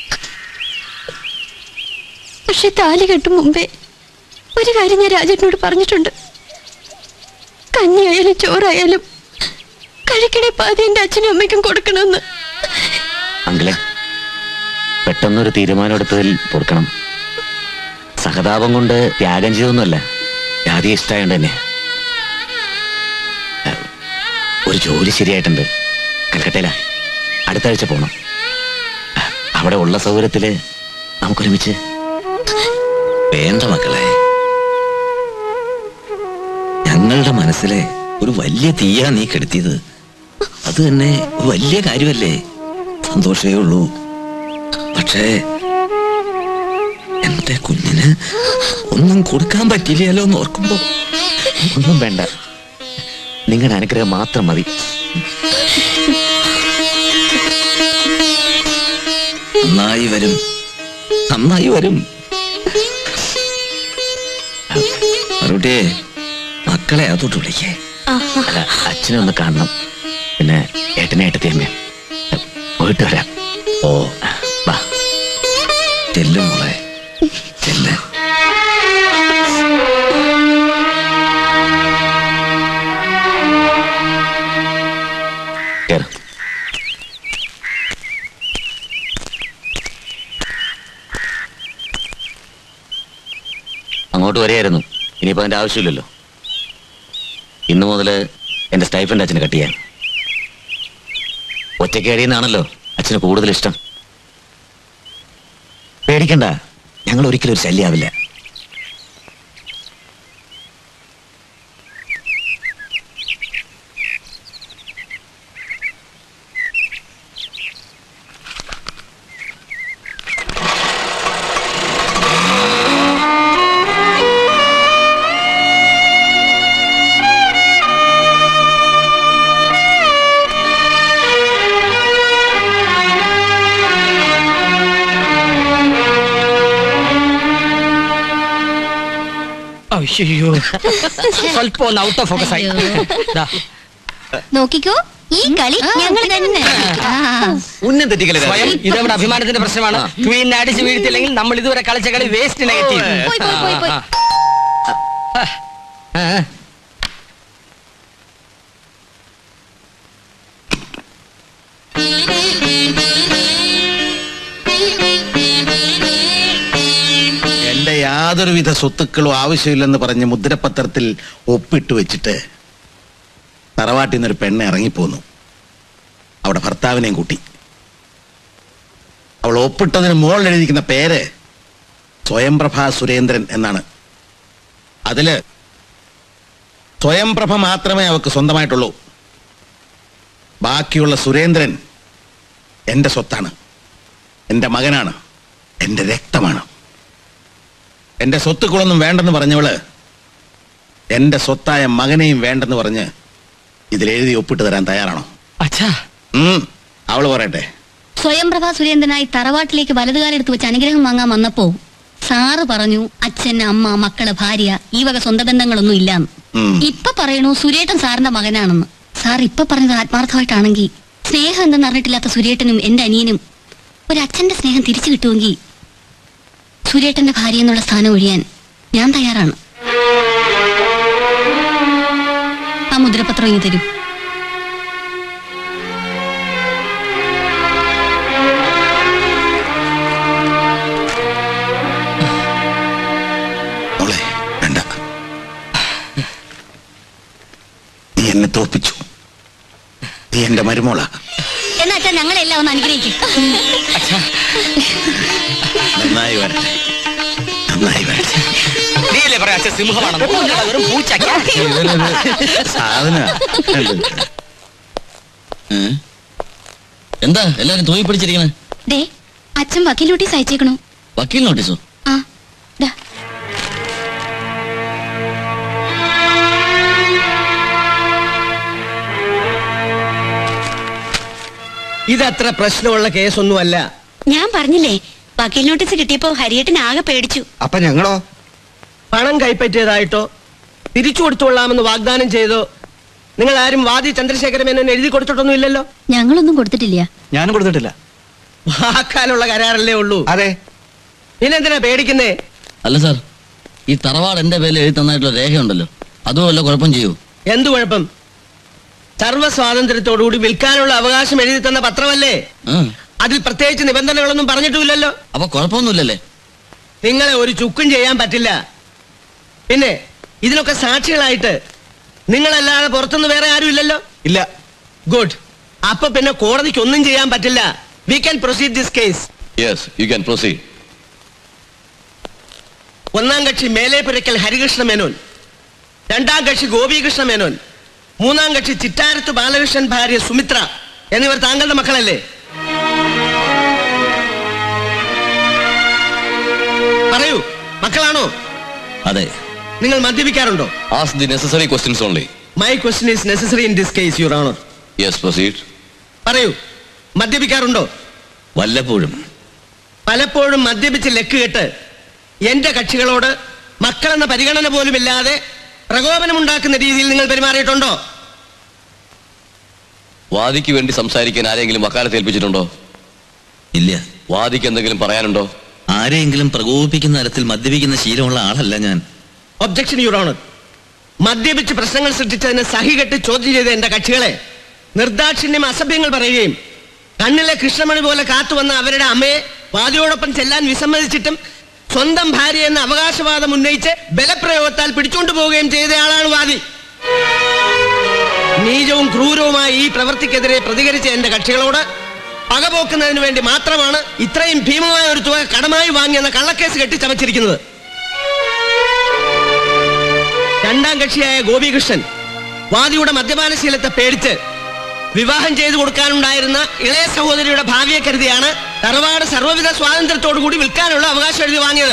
പക്ഷെ താലി കെട്ടും മുമ്പേ ഒരു കാര്യം ഞാൻ രാജേട്ടനോട് പറഞ്ഞിട്ടുണ്ട് കഞ്ഞിയായാലും ചോറായാലും കഴിക്കണേ പാതി എന്റെ അച്ഛനും അമ്മയ്ക്കും കൊടുക്കണമെന്ന് അങ്കിളെ പെട്ടെന്നൊരു തീരുമാനം എടുത്തതിൽ പൊറുക്കണം സഹതാപം കൊണ്ട് ത്യാഗം ചെയ്തൊന്നുമല്ല ജാതി ഇഷ്ടമായോണ്ട് തന്നെ ഏഹ്, ഒരു ജോലി ശരിയായിട്ടുണ്ട് കൽക്കട്ടയില അടുത്ത ആഴ്ച പോണം ഏഹ്, അവിടെ ഉള്ള സൗകര്യത്തില് നമുക്കൊരുമിച്ച് വേണ്ട മക്കളെ ഞങ്ങളുടെ മനസ്സിലെ ഒരു വലിയ തീയാ നീ കെടുത്തിയത് അത് തന്നെ ഒരു വലിയ കാര്യമല്ലേ സന്തോഷമേ ഉള്ളൂ പക്ഷേ എന്റെ കുഞ്ഞിന് ഒന്നും കൊടുക്കാൻ പറ്റില്ലല്ലോ എന്ന് ഓർക്കുമ്പോ ഒന്നും വേണ്ട നിങ്ങളുടെ അനുഗ്രഹം മാത്രം മതി നന്നായി വരും നന്നായി വരും മറുപടിയെ മക്കളെ അതോട്ട് വിളിക്കേ അല്ല അച്ഛനെ ഒന്ന് കാണണം പിന്നെ ഏട്ടനെ ഏട്ടത്തി അമ്മ പോയിട്ട് വരാം ഓ വാ ചെല്ലും മോളെ ചെല്ല കേറ് അങ്ങോട്ട് വരികയായിരുന്നു ഇനിയിപ്പോ അതിന്റെ ആവശ്യമില്ലല്ലോ ഇന്നു മുതല് എന്റെ സ്റ്റൈഫന്റെ അച്ഛന് കട്ട് ചെയ്യാൻ ഒറ്റയ്ക്ക് കഴിയുന്നതാണല്ലോ അച്ഛന് കൂടുതൽ ഇഷ്ടം പേടിക്കണ്ട ഞങ്ങൾ ഒരിക്കലും ഒരു ശല്യാവില്ല അയ്യോ സ്വല്പം ഒന്ന് ഔട്ട് ഓഫ് ഫോക്കസ് ആയി ദാ. നോക്കിക്കോ ഈ കളി ഞങ്ങൾ തന്നെ ആ. ഉന്നം തെറ്റിക്കല് സ്വയം ഇത് നമ്മുടെ അഭിമാനത്തിന്റെ പ്രശ്നമാണ് ക്വീനെ അടിച്ച് വീഴ്ത്തില്ലെങ്കിൽ നമ്മൾ ഇതുവരെ കളിച്ച കളി വേസ്റ്റ് നെഗറ്റീവ് പോയി, പോയി, പോയി, പോയി. എന്റെ യാതൊരുവിധ സ്വത്തുക്കളും ആവശ്യമില്ലെന്ന് പറഞ്ഞ് മുദ്രപത്രത്തിൽ ഒപ്പിട്ട് വെച്ചിട്ട് തറവാട്ടിൽ നിന്നൊരു പെണ്ണ് ഇറങ്ങിപ്പോന്നു അവിടെ ഭർത്താവിനെയും കൂട്ടി അവൾ ഒപ്പിട്ടതിന് മുകളിൽ എഴുതിയിരിക്കുന്ന പേര് സ്വയംപ്രഭ സുരേന്ദ്രൻ എന്നാണ് അതില് സ്വയംപ്രഭ മാത്രമേ അവൾക്ക് സ്വന്തമായിട്ടുള്ളൂ ബാക്കിയുള്ള സുരേന്ദ്രൻ എന്റെ സ്വത്താണ് എന്റെ മകനാണ് എന്റെ രക്തമാണ് എന്റെ സ്വത്തുക്കളൊന്നും വേണ്ടെന്ന് പറഞ്ഞവള് എന്റെ സ്വത്തായ മകനെയും വേണ്ടെന്ന് പറഞ്ഞ് ഇതിലെഴുതി ഒപ്പിട്ട് തരാൻ തയ്യാറാണോ അച്ഛാ ഉം, അവള് പറയട്ടെ സ്വയംപ്രഭ സുരേന്ദ്രനായി തറവാട്ടിലേക്ക് വലതുകാലെടുത്ത് വെച്ച് അനുഗ്രഹം വാങ്ങാൻ വന്നപ്പോ സാറ് പറഞ്ഞു അച്ഛൻ അമ്മ മക്കള് ഭാര്യ ഈ വക സ്വന്തം ബന്ധങ്ങളൊന്നും ഇല്ലാന്ന് ഉം. ഇപ്പൊ പറയണു സുരേട്ടൻ സാറിന്റെ മകനാണെന്ന് സാർ ഇപ്പൊ പറഞ്ഞത് ആത്മാർത്ഥമായിട്ടാണെങ്കിൽ സ്നേഹം എന്തെന്ന് അറിഞ്ഞിട്ടില്ലാത്ത സുരേട്ടനും എന്റെ അനിയനും ഒരു അച്ഛന്റെ സ്നേഹം തിരിച്ചു കിട്ടുമെങ്കിൽ സുരേട്ടന്റെ ഭാര്യ എന്നുള്ള സ്ഥാനം ഒഴിയാൻ ഞാൻ തയ്യാറാണ് ആ മുദ്രപത്രം ഇങ്ങ് തരൂ മോളെ വേണ്ട നീ എന്നെ തോപ്പിച്ചു നീ എന്റെ മരുമോളാ എന്നാ അച്ഛാ ഞങ്ങളെല്ലാം ഒന്ന് അനുഗ്രഹിക്കും നന്നായി വരട്ടെ നന്നായി വരട്ടെ നീയല്ലേ പറയാ അച്ഛൻ സിംഹമാണെന്ന് വെറും പൂച്ചക്ക സാധന എന്താ എല്ലാരും തൂങ്ങി പിടിച്ചിരിക്കണേ ദേ അച്ഛൻ വക്കീൽ നോട്ടീസ് അയച്ചേക്കണു വക്കീൽ നോട്ടീസോ ആ ദാ ഇതത്ര പ്രശ്നമുള്ള കേസൊന്നുമല്ല ഞാൻ പറഞ്ഞില്ലേ വക്കീൽ നോട്ടീസ് കിട്ടിയപ്പോ ഹരിയേട്ടൻ ആകെ പേടിച്ചു അപ്പൊ ഞങ്ങളോ പണം കൈപ്പറ്റിയതായിട്ടോ തിരിച്ചു കൊടുത്തുകൊള്ളാമെന്ന് വാഗ്ദാനം ചെയ്തോ നിങ്ങൾ ആരും വാദി ചന്ദ്രശേഖര മേനോൻ എഴുതി കൊടുത്തിട്ടൊന്നും ഇല്ലല്ലോ ഞങ്ങളൊന്നും കൊടുത്തിട്ടില്ല ഞാനും കൊടുത്തിട്ടില്ല വാക്കാലുള്ള കരാറല്ലേ ഉള്ളൂ അതെ പിന്നെന്തിനാ പേടിക്കുന്നേ അല്ല സാർ ഈ തറവാട് എന്റെ പേരിൽ എഴുതി തന്നായിട്ടുള്ള രേഖയുണ്ടല്ലോ അതും വല്ല കുഴപ്പം ചെയ്യൂ എന്തു കുഴപ്പം സർവ്വ സ്വാതന്ത്ര്യത്തോടുകൂടി വിൽക്കാനുള്ള അവകാശം എഴുതി തന്ന പത്രമല്ലേ ആ, അതിൽ പ്രത്യേകിച്ച് നിബന്ധനകളൊന്നും പറഞ്ഞിട്ടുമില്ലല്ലോ അപ്പൊ കുഴപ്പമൊന്നുമില്ലല്ലേ നിങ്ങളെ ഒരു ചുക്കും ചെയ്യാൻ പറ്റില്ല പിന്നെ ഇതിനൊക്കെ സാക്ഷികളായിട്ട് നിങ്ങളല്ലാതെ പുറത്തുനിന്ന് വേറെ ആരും ഇല്ലല്ലോ ഇല്ല ഗുഡ് അപ്പൊ പിന്നെ കോടതിക്ക് ഒന്നും ചെയ്യാൻ പറ്റില്ല we can proceed this case yes you can proceed ഒന്നാം കക്ഷി മേലേപുരയ്ക്കൽ ഹരികൃഷ്ണ മേനോൻ രണ്ടാം കക്ഷി ഗോപികൃഷ്ണ മേനോൻ മൂന്നാം കക്ഷി ചിറ്റാരത്ത് ബാലകൃഷ്ണൻ ഭാര്യ സുമിത്ര എന്നിവർ താങ്കളുടെ മക്കളല്ലേ പറയൂ മക്കളാണോ അതെ നിങ്ങൾ മദ്യപിക്കാറുണ്ടോ ask the necessary questions only my question is necessary in this case your honour yes proceed പറയൂ മദ്യപിക്കാറുണ്ടോ വല്ലപ്പോഴും പലപ്പോഴും മദ്യപിച്ച് ലക്ക് കെട്ട് എന്റെ കക്ഷികളോട് മക്കളെന്ന പരിഗണന പോലും ഇല്ലാതെ പ്രകോപനമുണ്ടാക്കുന്ന രീതിയിൽ നിങ്ങൾ പെരുമാറിയിട്ടുണ്ടോ വാദിക്ക് വേണ്ടി സംസാരിക്കാൻ ആരെങ്കിലും വക്കാലത്ത് ഏൽപ്പിച്ചിട്ടുണ്ടോ ഇല്ല വാദിക്ക് എന്തെങ്കിലും പറയാനുണ്ടോ ആരെയെങ്കിലും പ്രകോപിപ്പിക്കുന്ന തരത്തിൽ മദ്യപിക്കുന്ന ശീലമുള്ള ആളല്ല ഞാൻ ഒബ്ജക്ഷൻ യുവർ ഓണർ മദ്യപിച്ച് പ്രശ്നങ്ങൾ സൃഷ്ടിച്ചതിന് സഹികെട്ട് ചോദ്യം ചെയ്ത എന്റെ കക്ഷികളെ നിർദാക്ഷിണ്യം അസഭ്യങ്ങൾ പറയുകയും കണ്ണിലെ കൃഷ്ണമണി പോലെ കാത്തുവന്ന അവരുടെ അമ്മയെ വാദിയോടൊപ്പം ചെല്ലാൻ വിസമ്മതിച്ചിട്ടും സ്വന്തം ഭാര്യ എന്ന അവകാശവാദം ഉന്നയിച്ച് ബലപ്രയോഗത്താൽ പിടിച്ചുകൊണ്ടു പോവുകയും ചെയ്തയാളാണ് വാദി നീചവും ക്രൂരവുമായ ഈ പ്രവൃത്തിക്കെതിരെ പ്രതികരിച്ച എന്റെ കക്ഷികളോട് പകപോക്കുന്നതിന് വേണ്ടി മാത്രമാണ് ഇത്രയും ഭീമമായ ഒരു തുക കടമായി വാങ്ങിയെന്ന കള്ളക്കേസ് കെട്ടിച്ചമച്ചിരിക്കുന്നത് രണ്ടാം കക്ഷിയായ ഗോപികൃഷ്ണൻ വാദിയുടെ മദ്യപാനശീലത്തെ പേടിച്ച് വിവാഹം ചെയ്തു കൊടുക്കാനുണ്ടായിരുന്ന ഇളയ സഹോദരിയുടെ ഭാവിയെ കരുതിയാണ് തറവാട് സർവ്വവിധ സ്വാതന്ത്ര്യത്തോടു കൂടി വിൽക്കാനുള്ള അവകാശം എഴുതി വാങ്ങിയത്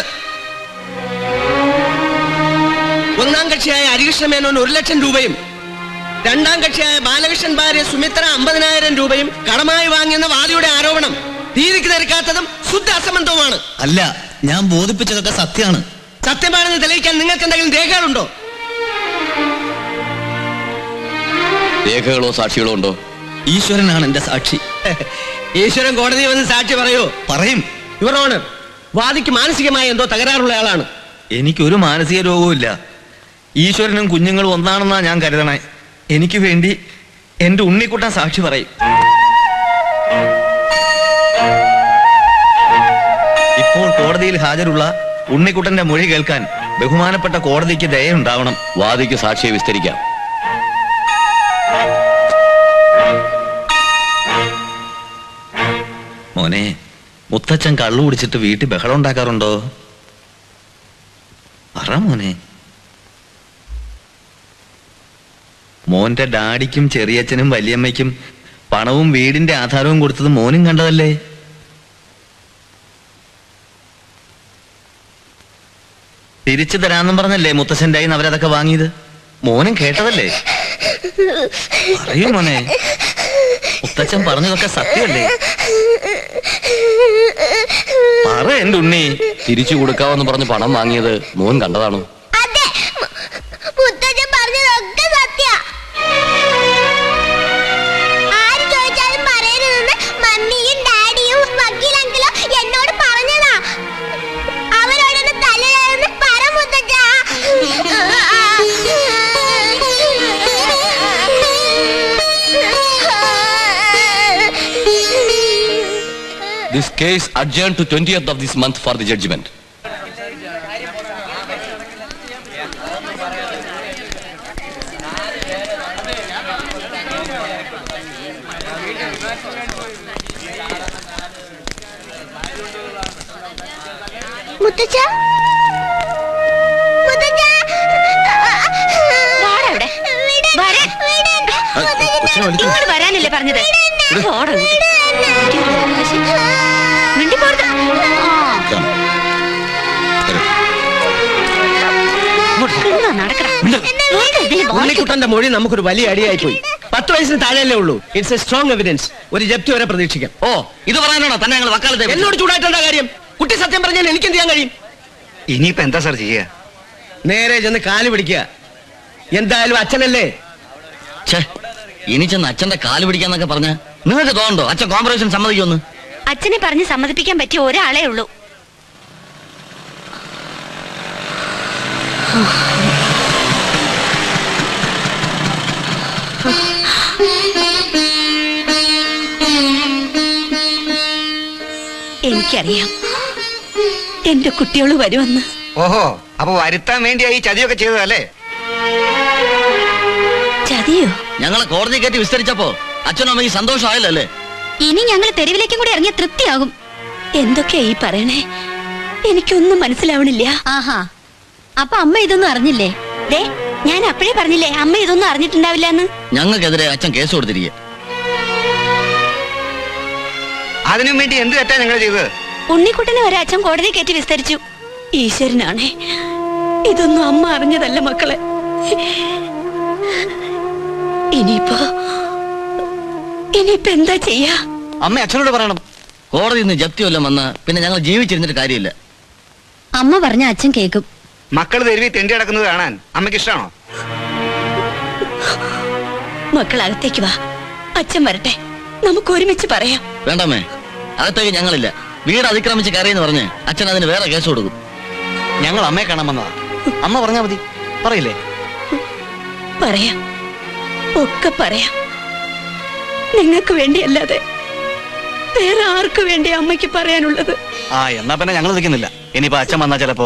ഒന്നാം കക്ഷിയായ ഹരികൃഷ്ണ മേനോൻ ഒരു ലക്ഷം രൂപയും രണ്ടാം കക്ഷിയായ ബാലകൃഷ്ണൻ ഭാര്യ സുമിത്ര അമ്പതിനായിരം രൂപയും കടമായി വാങ്ങിയെന്ന വാദിയുടെ ആരോപണം നീതിക്ക് നിരക്കാത്തതും ശുദ്ധ അസംബന്ധവുമാണ് അല്ല ഞാൻ ബോധിപ്പിച്ചതൊക്കെ സത്യമാണ് സത്യമാണെന്ന് തെളിയിക്കാൻ നിങ്ങൾക്ക് എന്തെങ്കിലും രേഖകളുണ്ടോ രേഖകളോ സാക്ഷികളോ ഉണ്ടോ ഈശ്വരനാണ് എന്റെ സാക്ഷി ഈശ്വരൻ കോടതി വന്ന് സാക്ഷി പറയൂ പറയും യുവർ ഓണർ വാദിക്ക് മാനസികമായ എന്തോ തകരാറുള്ള ആളാണ് എനിക്കൊരു മാനസിക രോഗവുമില്ല ഈശ്വരനും കുഞ്ഞുങ്ങളും ഒന്നാണെന്നാ ഞാൻ കരുതണേ എനിക്ക് വേണ്ടി എന്റെ ഉണ്ണിക്കുട്ടൻ സാക്ഷി പറയും ഇപ്പോൾ കോടതിയിൽ ഹാജരുള്ള ഉണ്ണിക്കുട്ടന്റെ മൊഴി കേൾക്കാൻ ബഹുമാനപ്പെട്ട കോടതിക്ക് ദയുണ്ടാവണം വാദിക്ക് സാക്ഷിയെ വിസ്തരിക്കാം മുത്തച്ഛൻ കള്ളു കുടിച്ചിട്ട് വീട്ടിൽ ബഹളം ഉണ്ടാക്കാറുണ്ടോ പറ മോനെ മോന്റെ ഡാഡിക്കും ചെറിയച്ഛനും വലിയമ്മയ്ക്കും പണവും വീടിന്റെ ആധാരവും കൊടുത്തത് മോനും കണ്ടതല്ലേ തിരിച്ചു തരാന്നും പറഞ്ഞല്ലേ മുത്തച്ഛൻ്റെ കയ്യിൽ നിന്ന് അവരതൊക്കെ വാങ്ങിയത് മോനും കേട്ടതല്ലേ പറയൂ മോനെ മുത്തച്ഛൻ പറഞ്ഞതൊക്കെ സത്യമല്ലേ പറ എന്റെ ഉണ്ണി തിരിച്ചു കൊടുക്കാവെന്ന് പറഞ്ഞ് പണം വാങ്ങിയത് മോൻ കണ്ടതാണോ മുത്തച്ഛൻ പറഞ്ഞതൊക്കെ സത്യ ആര് ചോദിച്ചാലും പറയരുതെന്ന് മമ്മിയും ഡാഡിയും വക്കീൽ അങ്കിളും എന്നോട് പറഞ്ഞതാ അവരോടൊന്ന് തലയാണെന്ന് പറ മുത്തച്ഛ This case adjourned to 20th of this month for the judgment. മുത്തച്ഛ മുത്തച്ഛ വാടവിടെ. വരാൻ. ഇങ്ങോട്ട് വരാനല്ലേ പറഞ്ഞത് പോടാ ഇങ്ങോട്ട്. മിണ്ടി പോരുത്. എന്നാ നടക്കടാ. വെറുതെ ഇതില് വാ- ഉണ്ണിക്കുട്ടന്റെ മൊഴി നമുക്കൊരു വലിയ അടിയായി പോയി പത്ത് വയസ്സിന് താഴെയല്ലേ ഉള്ളൂ ഇറ്റ്സ് എ സ്ട്രോങ് എവിഡൻസ് ഒരു ജപ്തി വരെ പ്രതീക്ഷിക്കാം ഓ ഇത് പറയാനാണോ തന്നെ ഞങ്ങൾ വക്കാലത്തെ എന്നോട് ചൂടായിട്ടെന്താ കാര്യം കുട്ടി സത്യം പറഞ്ഞാൽ എനിക്ക് എന്ത് ചെയ്യാൻ കഴിയും ഇനിയിപ്പോ എന്താ സാർ ചെയ്യുക നേരെ ചെന്ന് കാല് പിടിക്കുക എന്തായാലും അച്ഛനല്ലേ ഛേ ഇനി ചെന്ന് അച്ഛന്റെ കാല് പിടിക്കാന്നൊക്കെ പറഞ്ഞ നിങ്ങൾക്ക് തോന്നുന്നുണ്ടോ അച്ഛൻ കോമ്പറേഷൻ സമ്മതിക്കുമെന്ന് അച്ഛനെ പറഞ്ഞ് സമ്മതിപ്പിക്കാൻ പറ്റിയ ഒരാളേ ഉള്ളൂ എനിക്കറിയാം എന്റെ കുട്ടികൾ വരുമെന്ന് ഓഹോ അപ്പൊ വരുത്താൻ വേണ്ടിയാ ഈ ചതിയൊക്കെ ചെയ്തതല്ലേ ചതിയോ ഞങ്ങളെ കോടതി കയറ്റി വിസ്തരിച്ചപ്പോ അച്ഛനും അമ്മയ്ക്ക് സന്തോഷമായല്ലോ അല്ലേ ഇനി ഞങ്ങൾ തെരുവിലേക്കും കൂടി ഇറങ്ങിയ തൃപ്തിയാകും എന്തൊക്കെയാ ഈ പറയണേ എനിക്കൊന്നും മനസ്സിലാവണില്ല ആഹാ അപ്പൊ അമ്മ ഇതൊന്നും അറിഞ്ഞില്ലേ ദേ ഞാൻ അപ്പോഴേ പറഞ്ഞില്ലേ അമ്മ ഇതൊന്നും അറിഞ്ഞിട്ടുണ്ടാവില്ല എന്ന് ഞങ്ങൾക്കെതിരെ അച്ഛൻ കേസ് കൊടുത്തിരിക്കുക അതിനും വേണ്ടി എന്ത് തെറ്റാ നിങ്ങൾ ചെയ്തത് ഉണ്ണിക്കുട്ടനെ വരെ അച്ഛൻ കോടതി കയറ്റി വിസ്തരിച്ചു ഈശ്വരനാണേ ഇതൊന്നും അമ്മ അറിഞ്ഞതല്ല മക്കളെ ഇനിയിപ്പോ ഇനിയിപ്പോ എന്താ ചെയ്യാ അമ്മ അച്ഛനോട് പറയണം കോടതി നിന്ന് ജപ്തി വല്ലതും വന്ന പിന്നെ ഞങ്ങൾ ജീവിച്ചിരുന്നിട്ട് കാര്യമില്ല അമ്മ പറഞ്ഞ അച്ഛൻ കേക്കും മക്കൾ തെരുവി തെണ്ടി കിടക്കുന്നത് കാണാൻ അമ്മയ്ക്ക് ഇഷ്ടമാണോ മക്കൾ അകത്തേക്ക് വാ അച്ഛൻ വരട്ടെ നമുക്ക് ഒരുമിച്ച് പറയാം വേണ്ടമ്മേ അകത്തേക്ക് ഞങ്ങളില്ല വീട് അതിക്രമിച്ച് കയറിയെന്ന് പറഞ്ഞ് അച്ഛൻ അതിന് വേറെ കേസ് കൊടുക്കും ഞങ്ങൾ അമ്മയെ കാണാൻ വന്നതാ അമ്മ പറഞ്ഞാ മതി പറയില്ലേ പറയാം ഒക്കെ പറയാം നിങ്ങൾക്ക് വേണ്ടിയല്ലാതെ വേറെ ആർക്കു വേണ്ടി അമ്മയ്ക്ക് പറയാനുള്ളത് ആ എന്നാ പിന്നെ ഞങ്ങൾ നിൽക്കുന്നില്ല ഇനിയിപ്പോ അച്ഛൻ വന്നാ ചിലപ്പോ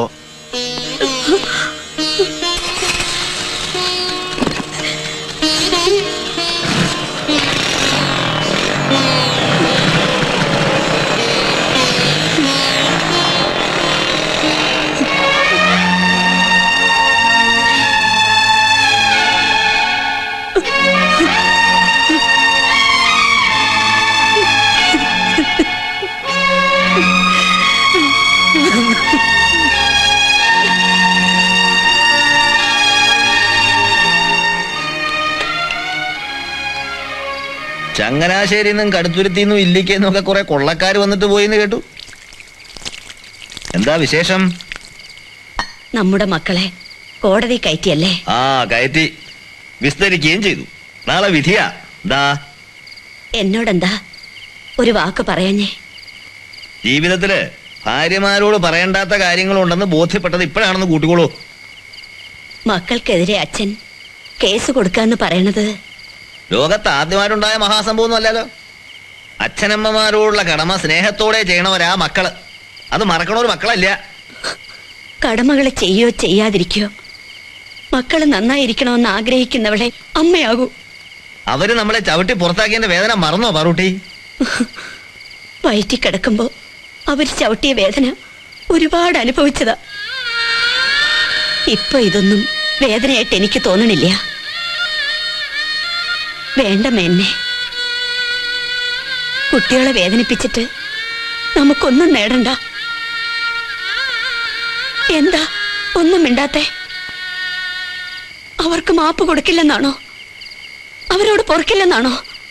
ചങ്ങനാശ്ശേരി നിന്നും കടുത്തുരുത്തിന്നും ഇല്ലിക്കെന്നും ഒക്കെ കുറെ കൊള്ളക്കാർ വന്നിട്ട് പോയിന്ന് കേട്ടു എന്താ വിശേഷം നമ്മുടെ മക്കളെ കോടതി കയറ്റിയല്ലേ ആ കയറ്റി വിസ്തരിക്കുകയും ചെയ്തു നാളെ വിധിയാ ദാ എന്നോടെന്താ ഒരു വാക്ക് പറയാഞ്ഞേ ജീവിതത്തില് ഭാര്യമാരോട് പറയേണ്ടാത്ത കാര്യങ്ങളുണ്ടെന്ന് ബോധ്യപ്പെട്ടത് ഇപ്പോഴാണെന്ന് കൂട്ടിക്കോളൂ മക്കൾക്കെതിരെ അച്ഛൻ കേസ് കൊടുക്കാന്ന് പറയണത് ലോകത്ത് ആദ്യമായിട്ടുണ്ടായ മഹാസംഭവം ഒന്നും അല്ലല്ലോ അച്ഛനമ്മമാരോടുള്ള കടമ സ്നേഹത്തോടെ ചെയ്യണവരാ മക്കള് അത് മറക്കണ മക്കളല്ല കടമകൾ ചെയ്യോ ചെയ്യാതിരിക്കോ മക്കള് നന്നായിരിക്കണമെന്ന് ആഗ്രഹിക്കുന്നവളെ അമ്മയാകൂ അവര് നമ്മളെ ചവിട്ടി പുറത്താക്കിയതിന്റെ വേദന മറന്നോ പാറൂട്ടി വയറ്റി കിടക്കുമ്പോ അവർ ചവിട്ടിയ വേദന ഒരുപാട് അനുഭവിച്ചതാ ഇപ്പൊ ഇതൊന്നും വേദനയായിട്ട് എനിക്ക് തോന്നണില്ല വേണ്ട മേന്നെ കുട്ടികളെ വേദനിപ്പിച്ചിട്ട് നമുക്കൊന്നും നേടണ്ട എന്താ ഒന്നും മിണ്ടാത്തെ അവർക്ക് മാപ്പ് കൊടുക്കില്ലെന്നാണോ അവരോട് പൊറുക്കില്ലെന്നാണോ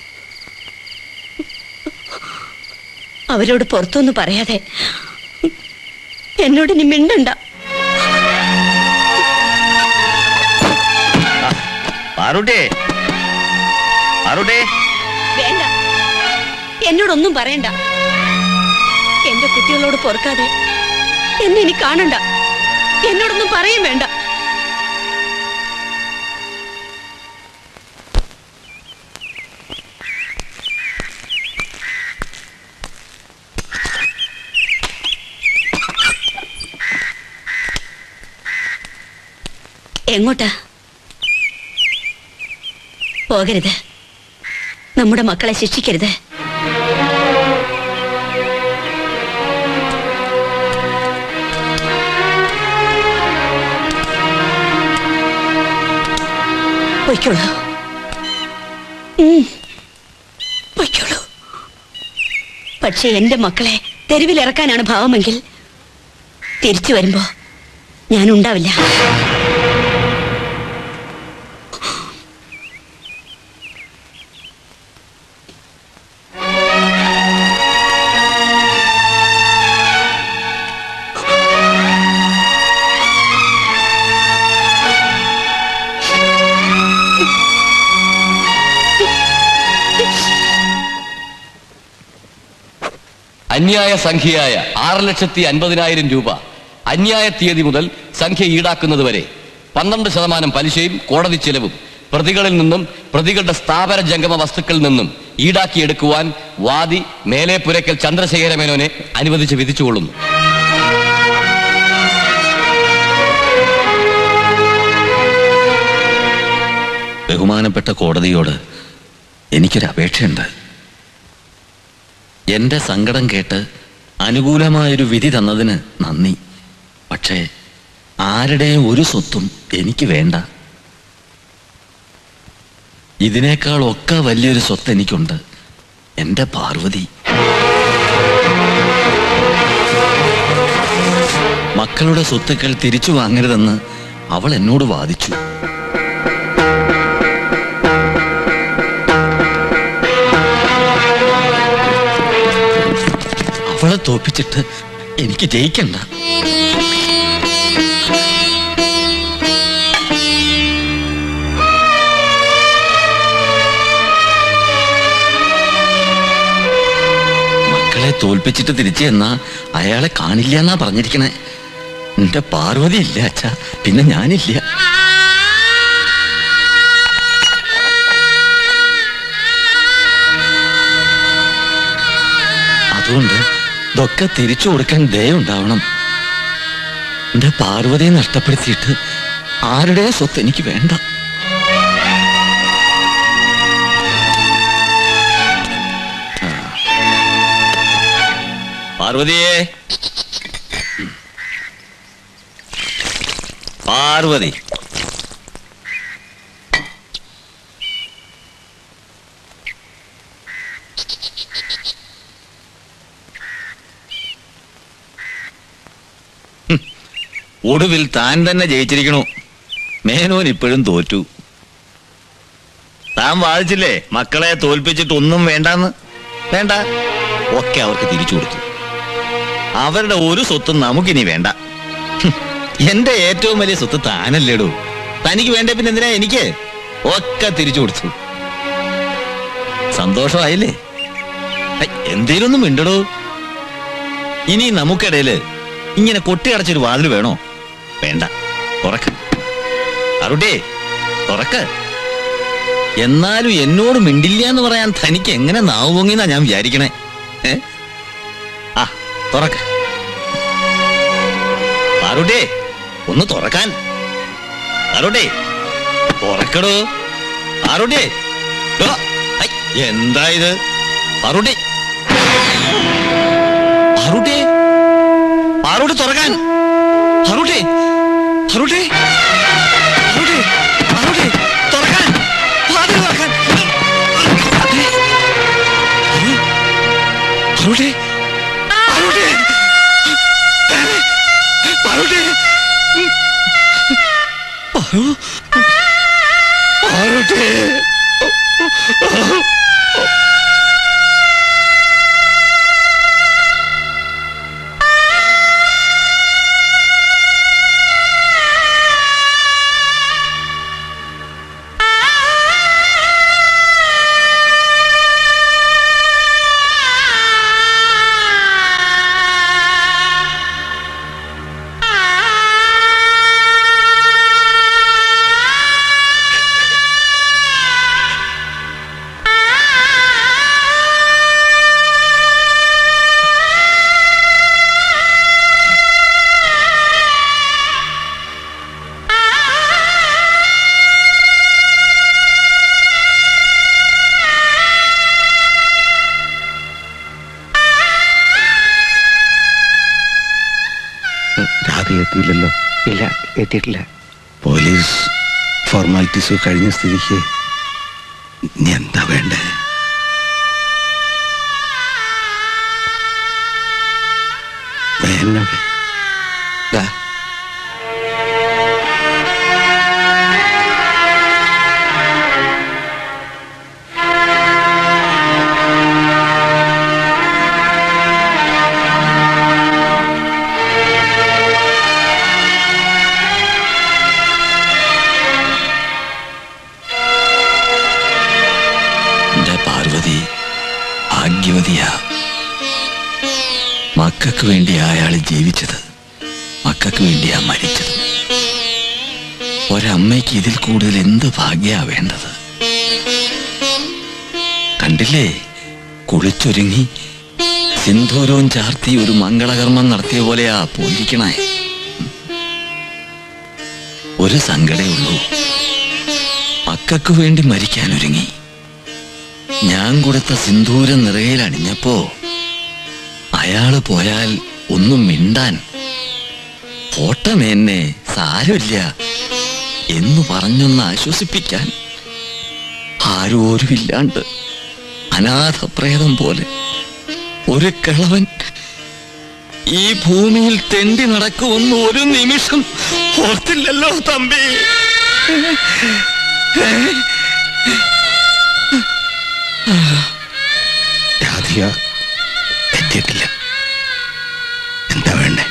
അവരോട് പുറത്തൊന്നും പറയാതെ എന്നോട് ഇനി മിണ്ടണ്ട പാറുട്ടേ പാറുട്ടേ വേണ്ട എന്നോടൊന്നും പറയണ്ട എന്റെ കുട്ടികളോട് പൊറുക്കാതെ എന്നെ ഇനി കാണണ്ട എന്നോടൊന്നും പറയും വേണ്ട എങ്ങോട്ടാ പോകരുത് നമ്മുടെ മക്കളെ ശിക്ഷിക്കരുത് പൊയ്ക്കോളൂ ഉം. പൊയ്ക്കോളൂ പക്ഷെ എന്റെ മക്കളെ തെരുവിലിറക്കാനാണ് ഭാവമെങ്കിൽ തിരിച്ചു വരുമ്പോ ഞാൻ ഉണ്ടാവില്ല അന്യായ സംഖ്യയായ ആറ് ലക്ഷത്തി അൻപതിനായിരം രൂപ അന്യായ തീയതി മുതൽ സംഖ്യ ഈടാക്കുന്നത് വരെ പന്ത്രണ്ട് ശതമാനം പലിശയും കോടതി ചെലവും പ്രതികളിൽ നിന്നും പ്രതികളുടെ സ്ഥാപന ജംഗമ വസ്തുക്കളിൽ നിന്നും ഈടാക്കിയെടുക്കുവാൻ വാദി മേലെ പുരയ്ക്കൽ ചന്ദ്രശേഖര മേനോനെ അനുവദിച്ച് വിധിച്ചുകൊള്ളുന്നു ബഹുമാനപ്പെട്ട കോടതിയോട് എനിക്കൊരു അപേക്ഷയുണ്ട് എന്റെ സങ്കടം കേട്ട് അനുകൂലമായൊരു വിധി തന്നതിന് നന്ദി പക്ഷേ ആരുടെയും ഒരു സ്വത്തും എനിക്ക് വേണ്ട ഇതിനേക്കാൾ ഒക്കെ വലിയൊരു സ്വത്ത് എനിക്കുണ്ട് എന്റെ പാർവതി മക്കളുടെ സ്വത്തുക്കൾ തിരിച്ചു വാങ്ങരുതെന്ന് അവൾ എന്നോട് വാദിച്ചു അവളെ തോപ്പിച്ചിട്ട് എനിക്ക് ജയിക്കണ്ട മക്കളെ തോൽപ്പിച്ചിട്ട് തിരിച്ചു എന്നാ അയാളെ കാണില്ല എന്നാ പറഞ്ഞിരിക്കണേ എന്റെ പാർവതി ഇല്ല അച്ഛാ പിന്നെ ഞാനില്ല അതുകൊണ്ട് ഇതൊക്കെ തിരിച്ചു കൊടുക്കാൻ ദയുണ്ടാവണം എന്റെ പാർവതിയെ നഷ്ടപ്പെടുത്തിയിട്ട് ആരുടെ സ്വത്ത് എനിക്ക് വേണ്ട ആ. പാർവതിയെ പാർവതി ഒടുവിൽ താൻ തന്നെ ജയിച്ചിരിക്കണു മേനോൻ ഇപ്പോഴും തോറ്റു താൻ വാദിച്ചില്ലേ മക്കളെ തോൽപ്പിച്ചിട്ട് ഒന്നും വേണ്ടാന്ന് വേണ്ട ഒക്കെ അവർക്ക് തിരിച്ചു കൊടുത്തു അവരുടെ ഒരു സ്വത്തും നമുക്കിനി വേണ്ട ഹും, എന്റെ ഏറ്റവും വലിയ സ്വത്ത് താനല്ലേടൂ തനിക്ക് വേണ്ട പിന്നെ എന്തിനാ എനിക്ക് ഒക്കെ തിരിച്ചു കൊടുത്തു സന്തോഷമായില്ലേ ഹൈ, എന്തേലും ഒന്നും മിണ്ടടോ ഇനി നമുക്കിടയില് ഇങ്ങനെ കൊട്ടിയടച്ചൊരു വാതിൽ വേണോ വേണ്ട തുറക്ക് അറുട്ടേ തുറക്ക് എന്നാലും എന്നോട് മിണ്ടില്ല എന്ന് പറയാൻ തനിക്ക് എങ്ങനെ നാവ് പൊങ്ങിന്നാ ഞാൻ വിചാരിക്കണേ ഏ ആ തുറക്ക് ആറുട്ടേ ഒന്ന് തുറക്കാൻ ആറുട്ടേ തുറക്കടോ ആറുട്ടേ ഡോ, ഐ, എന്താ ഇത് ആറുട്ടേ ആറുട്ടേ പാറൂട്ടി പാറൂട്ടി തുറക്കാൻ പാറൂട്ടി പാറൂട്ടി പാറൂട്ടി പാറൂട്ടി തുറക്കാൻ വാതിൽ തുറക്കാൻ പാറൂട്ടി പാറൂട്ടി പാറൂട്ടി പാറു പാറൂട്ടി രാധ എത്തിയില്ലല്ലോ ഇല്ല എത്തിയിട്ടില്ല പോലീസ് ഫോർമാലിറ്റീസ് കഴിഞ്ഞ സ്ഥിതിക്ക് ഇനി എന്താ വേണ്ടേ വേനവേ ദാ എന്റെ പാർവതി ഭാഗ്യവതിയാ മക്കൾക്ക് വേണ്ടിയാ അയാൾ ജീവിച്ചത് മക്കൾക്ക് വേണ്ടിയാ മരിച്ചത് ഒരമ്മയ്ക്ക് ഇതിൽ കൂടുതൽ എന്ത് ഭാഗ്യാ വേണ്ടത് കണ്ടില്ലേ കുളിച്ചൊരുങ്ങി സിന്ധൂരവും ചാർത്തി ഒരു മംഗളകർമ്മം നടത്തിയ പോലെയാ പോയിരിക്കണേ ഒരു സങ്കടേ ഉള്ളൂ മക്കൾക്ക് വേണ്ടി മരിക്കാൻ ഒരുങ്ങി ഞാൻ കൊടുത്ത സിന്ദൂരം നിറയിൽ അണിഞ്ഞപ്പോ അയാള് പോയാൽ ഒന്നും മിണ്ടാൻ ഓട്ടമേന്നെ സാരമില്ല എന്ന് പറഞ്ഞൊന്ന് ആശ്വസിപ്പിക്കാൻ ആരോരുമില്ലാണ്ട് അനാഥപ്രേതം പോലെ ഒരു കിളവൻ ഈ ഭൂമിയിൽ തെണ്ടി നടക്കുമെന്ന് ഒരു നിമിഷം ഓർത്തില്ലല്ലോ തമ്പി രാധിക എത്തിയിട്ടില്ല എന്താ വേണ്ടേ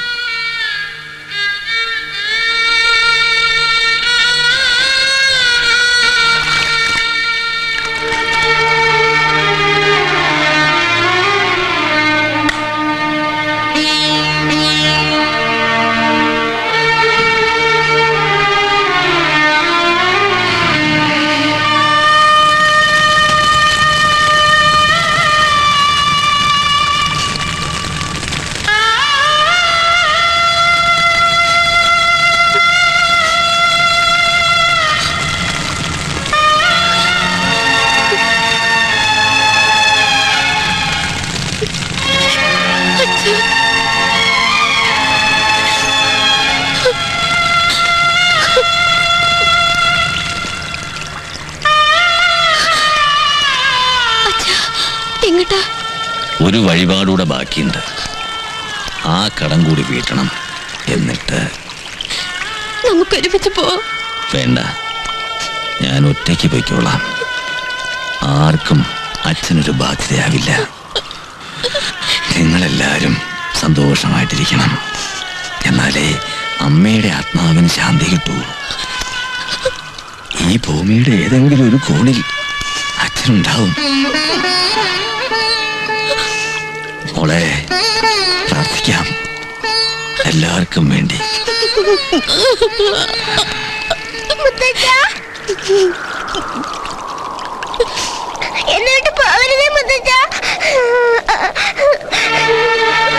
എങ്ങട്ടാ ഒരു വഴിപാടൂടെ ബാക്കിയുണ്ട് ആ കടം കൂടി വീട്ടണം എന്നിട്ട് നമുക്ക് ഒരുമിച്ച് പോവാം വേണ്ട ഞാൻ ഒറ്റയ്ക്ക് പൊയ്ക്കോളാം ആർക്കും അച്ഛനൊരു ബാധ്യതയാവില്ല നിങ്ങളെല്ലാവരും സന്തോഷമായിട്ടിരിക്കണം എന്നാലേ അമ്മയുടെ ആത്മാവിന് ശാന്തി കിട്ടൂ ഈ ഭൂമിയുടെ ഏതെങ്കിലും ഒരു കോണിൽ അച്ഛനുണ്ടാവും മോളെ പ്രാർത്ഥിക്കാം എല്ലാവർക്കും വേണ്ടി എന്നിട്ട് പോകരുതേ മുത്തച്ഛ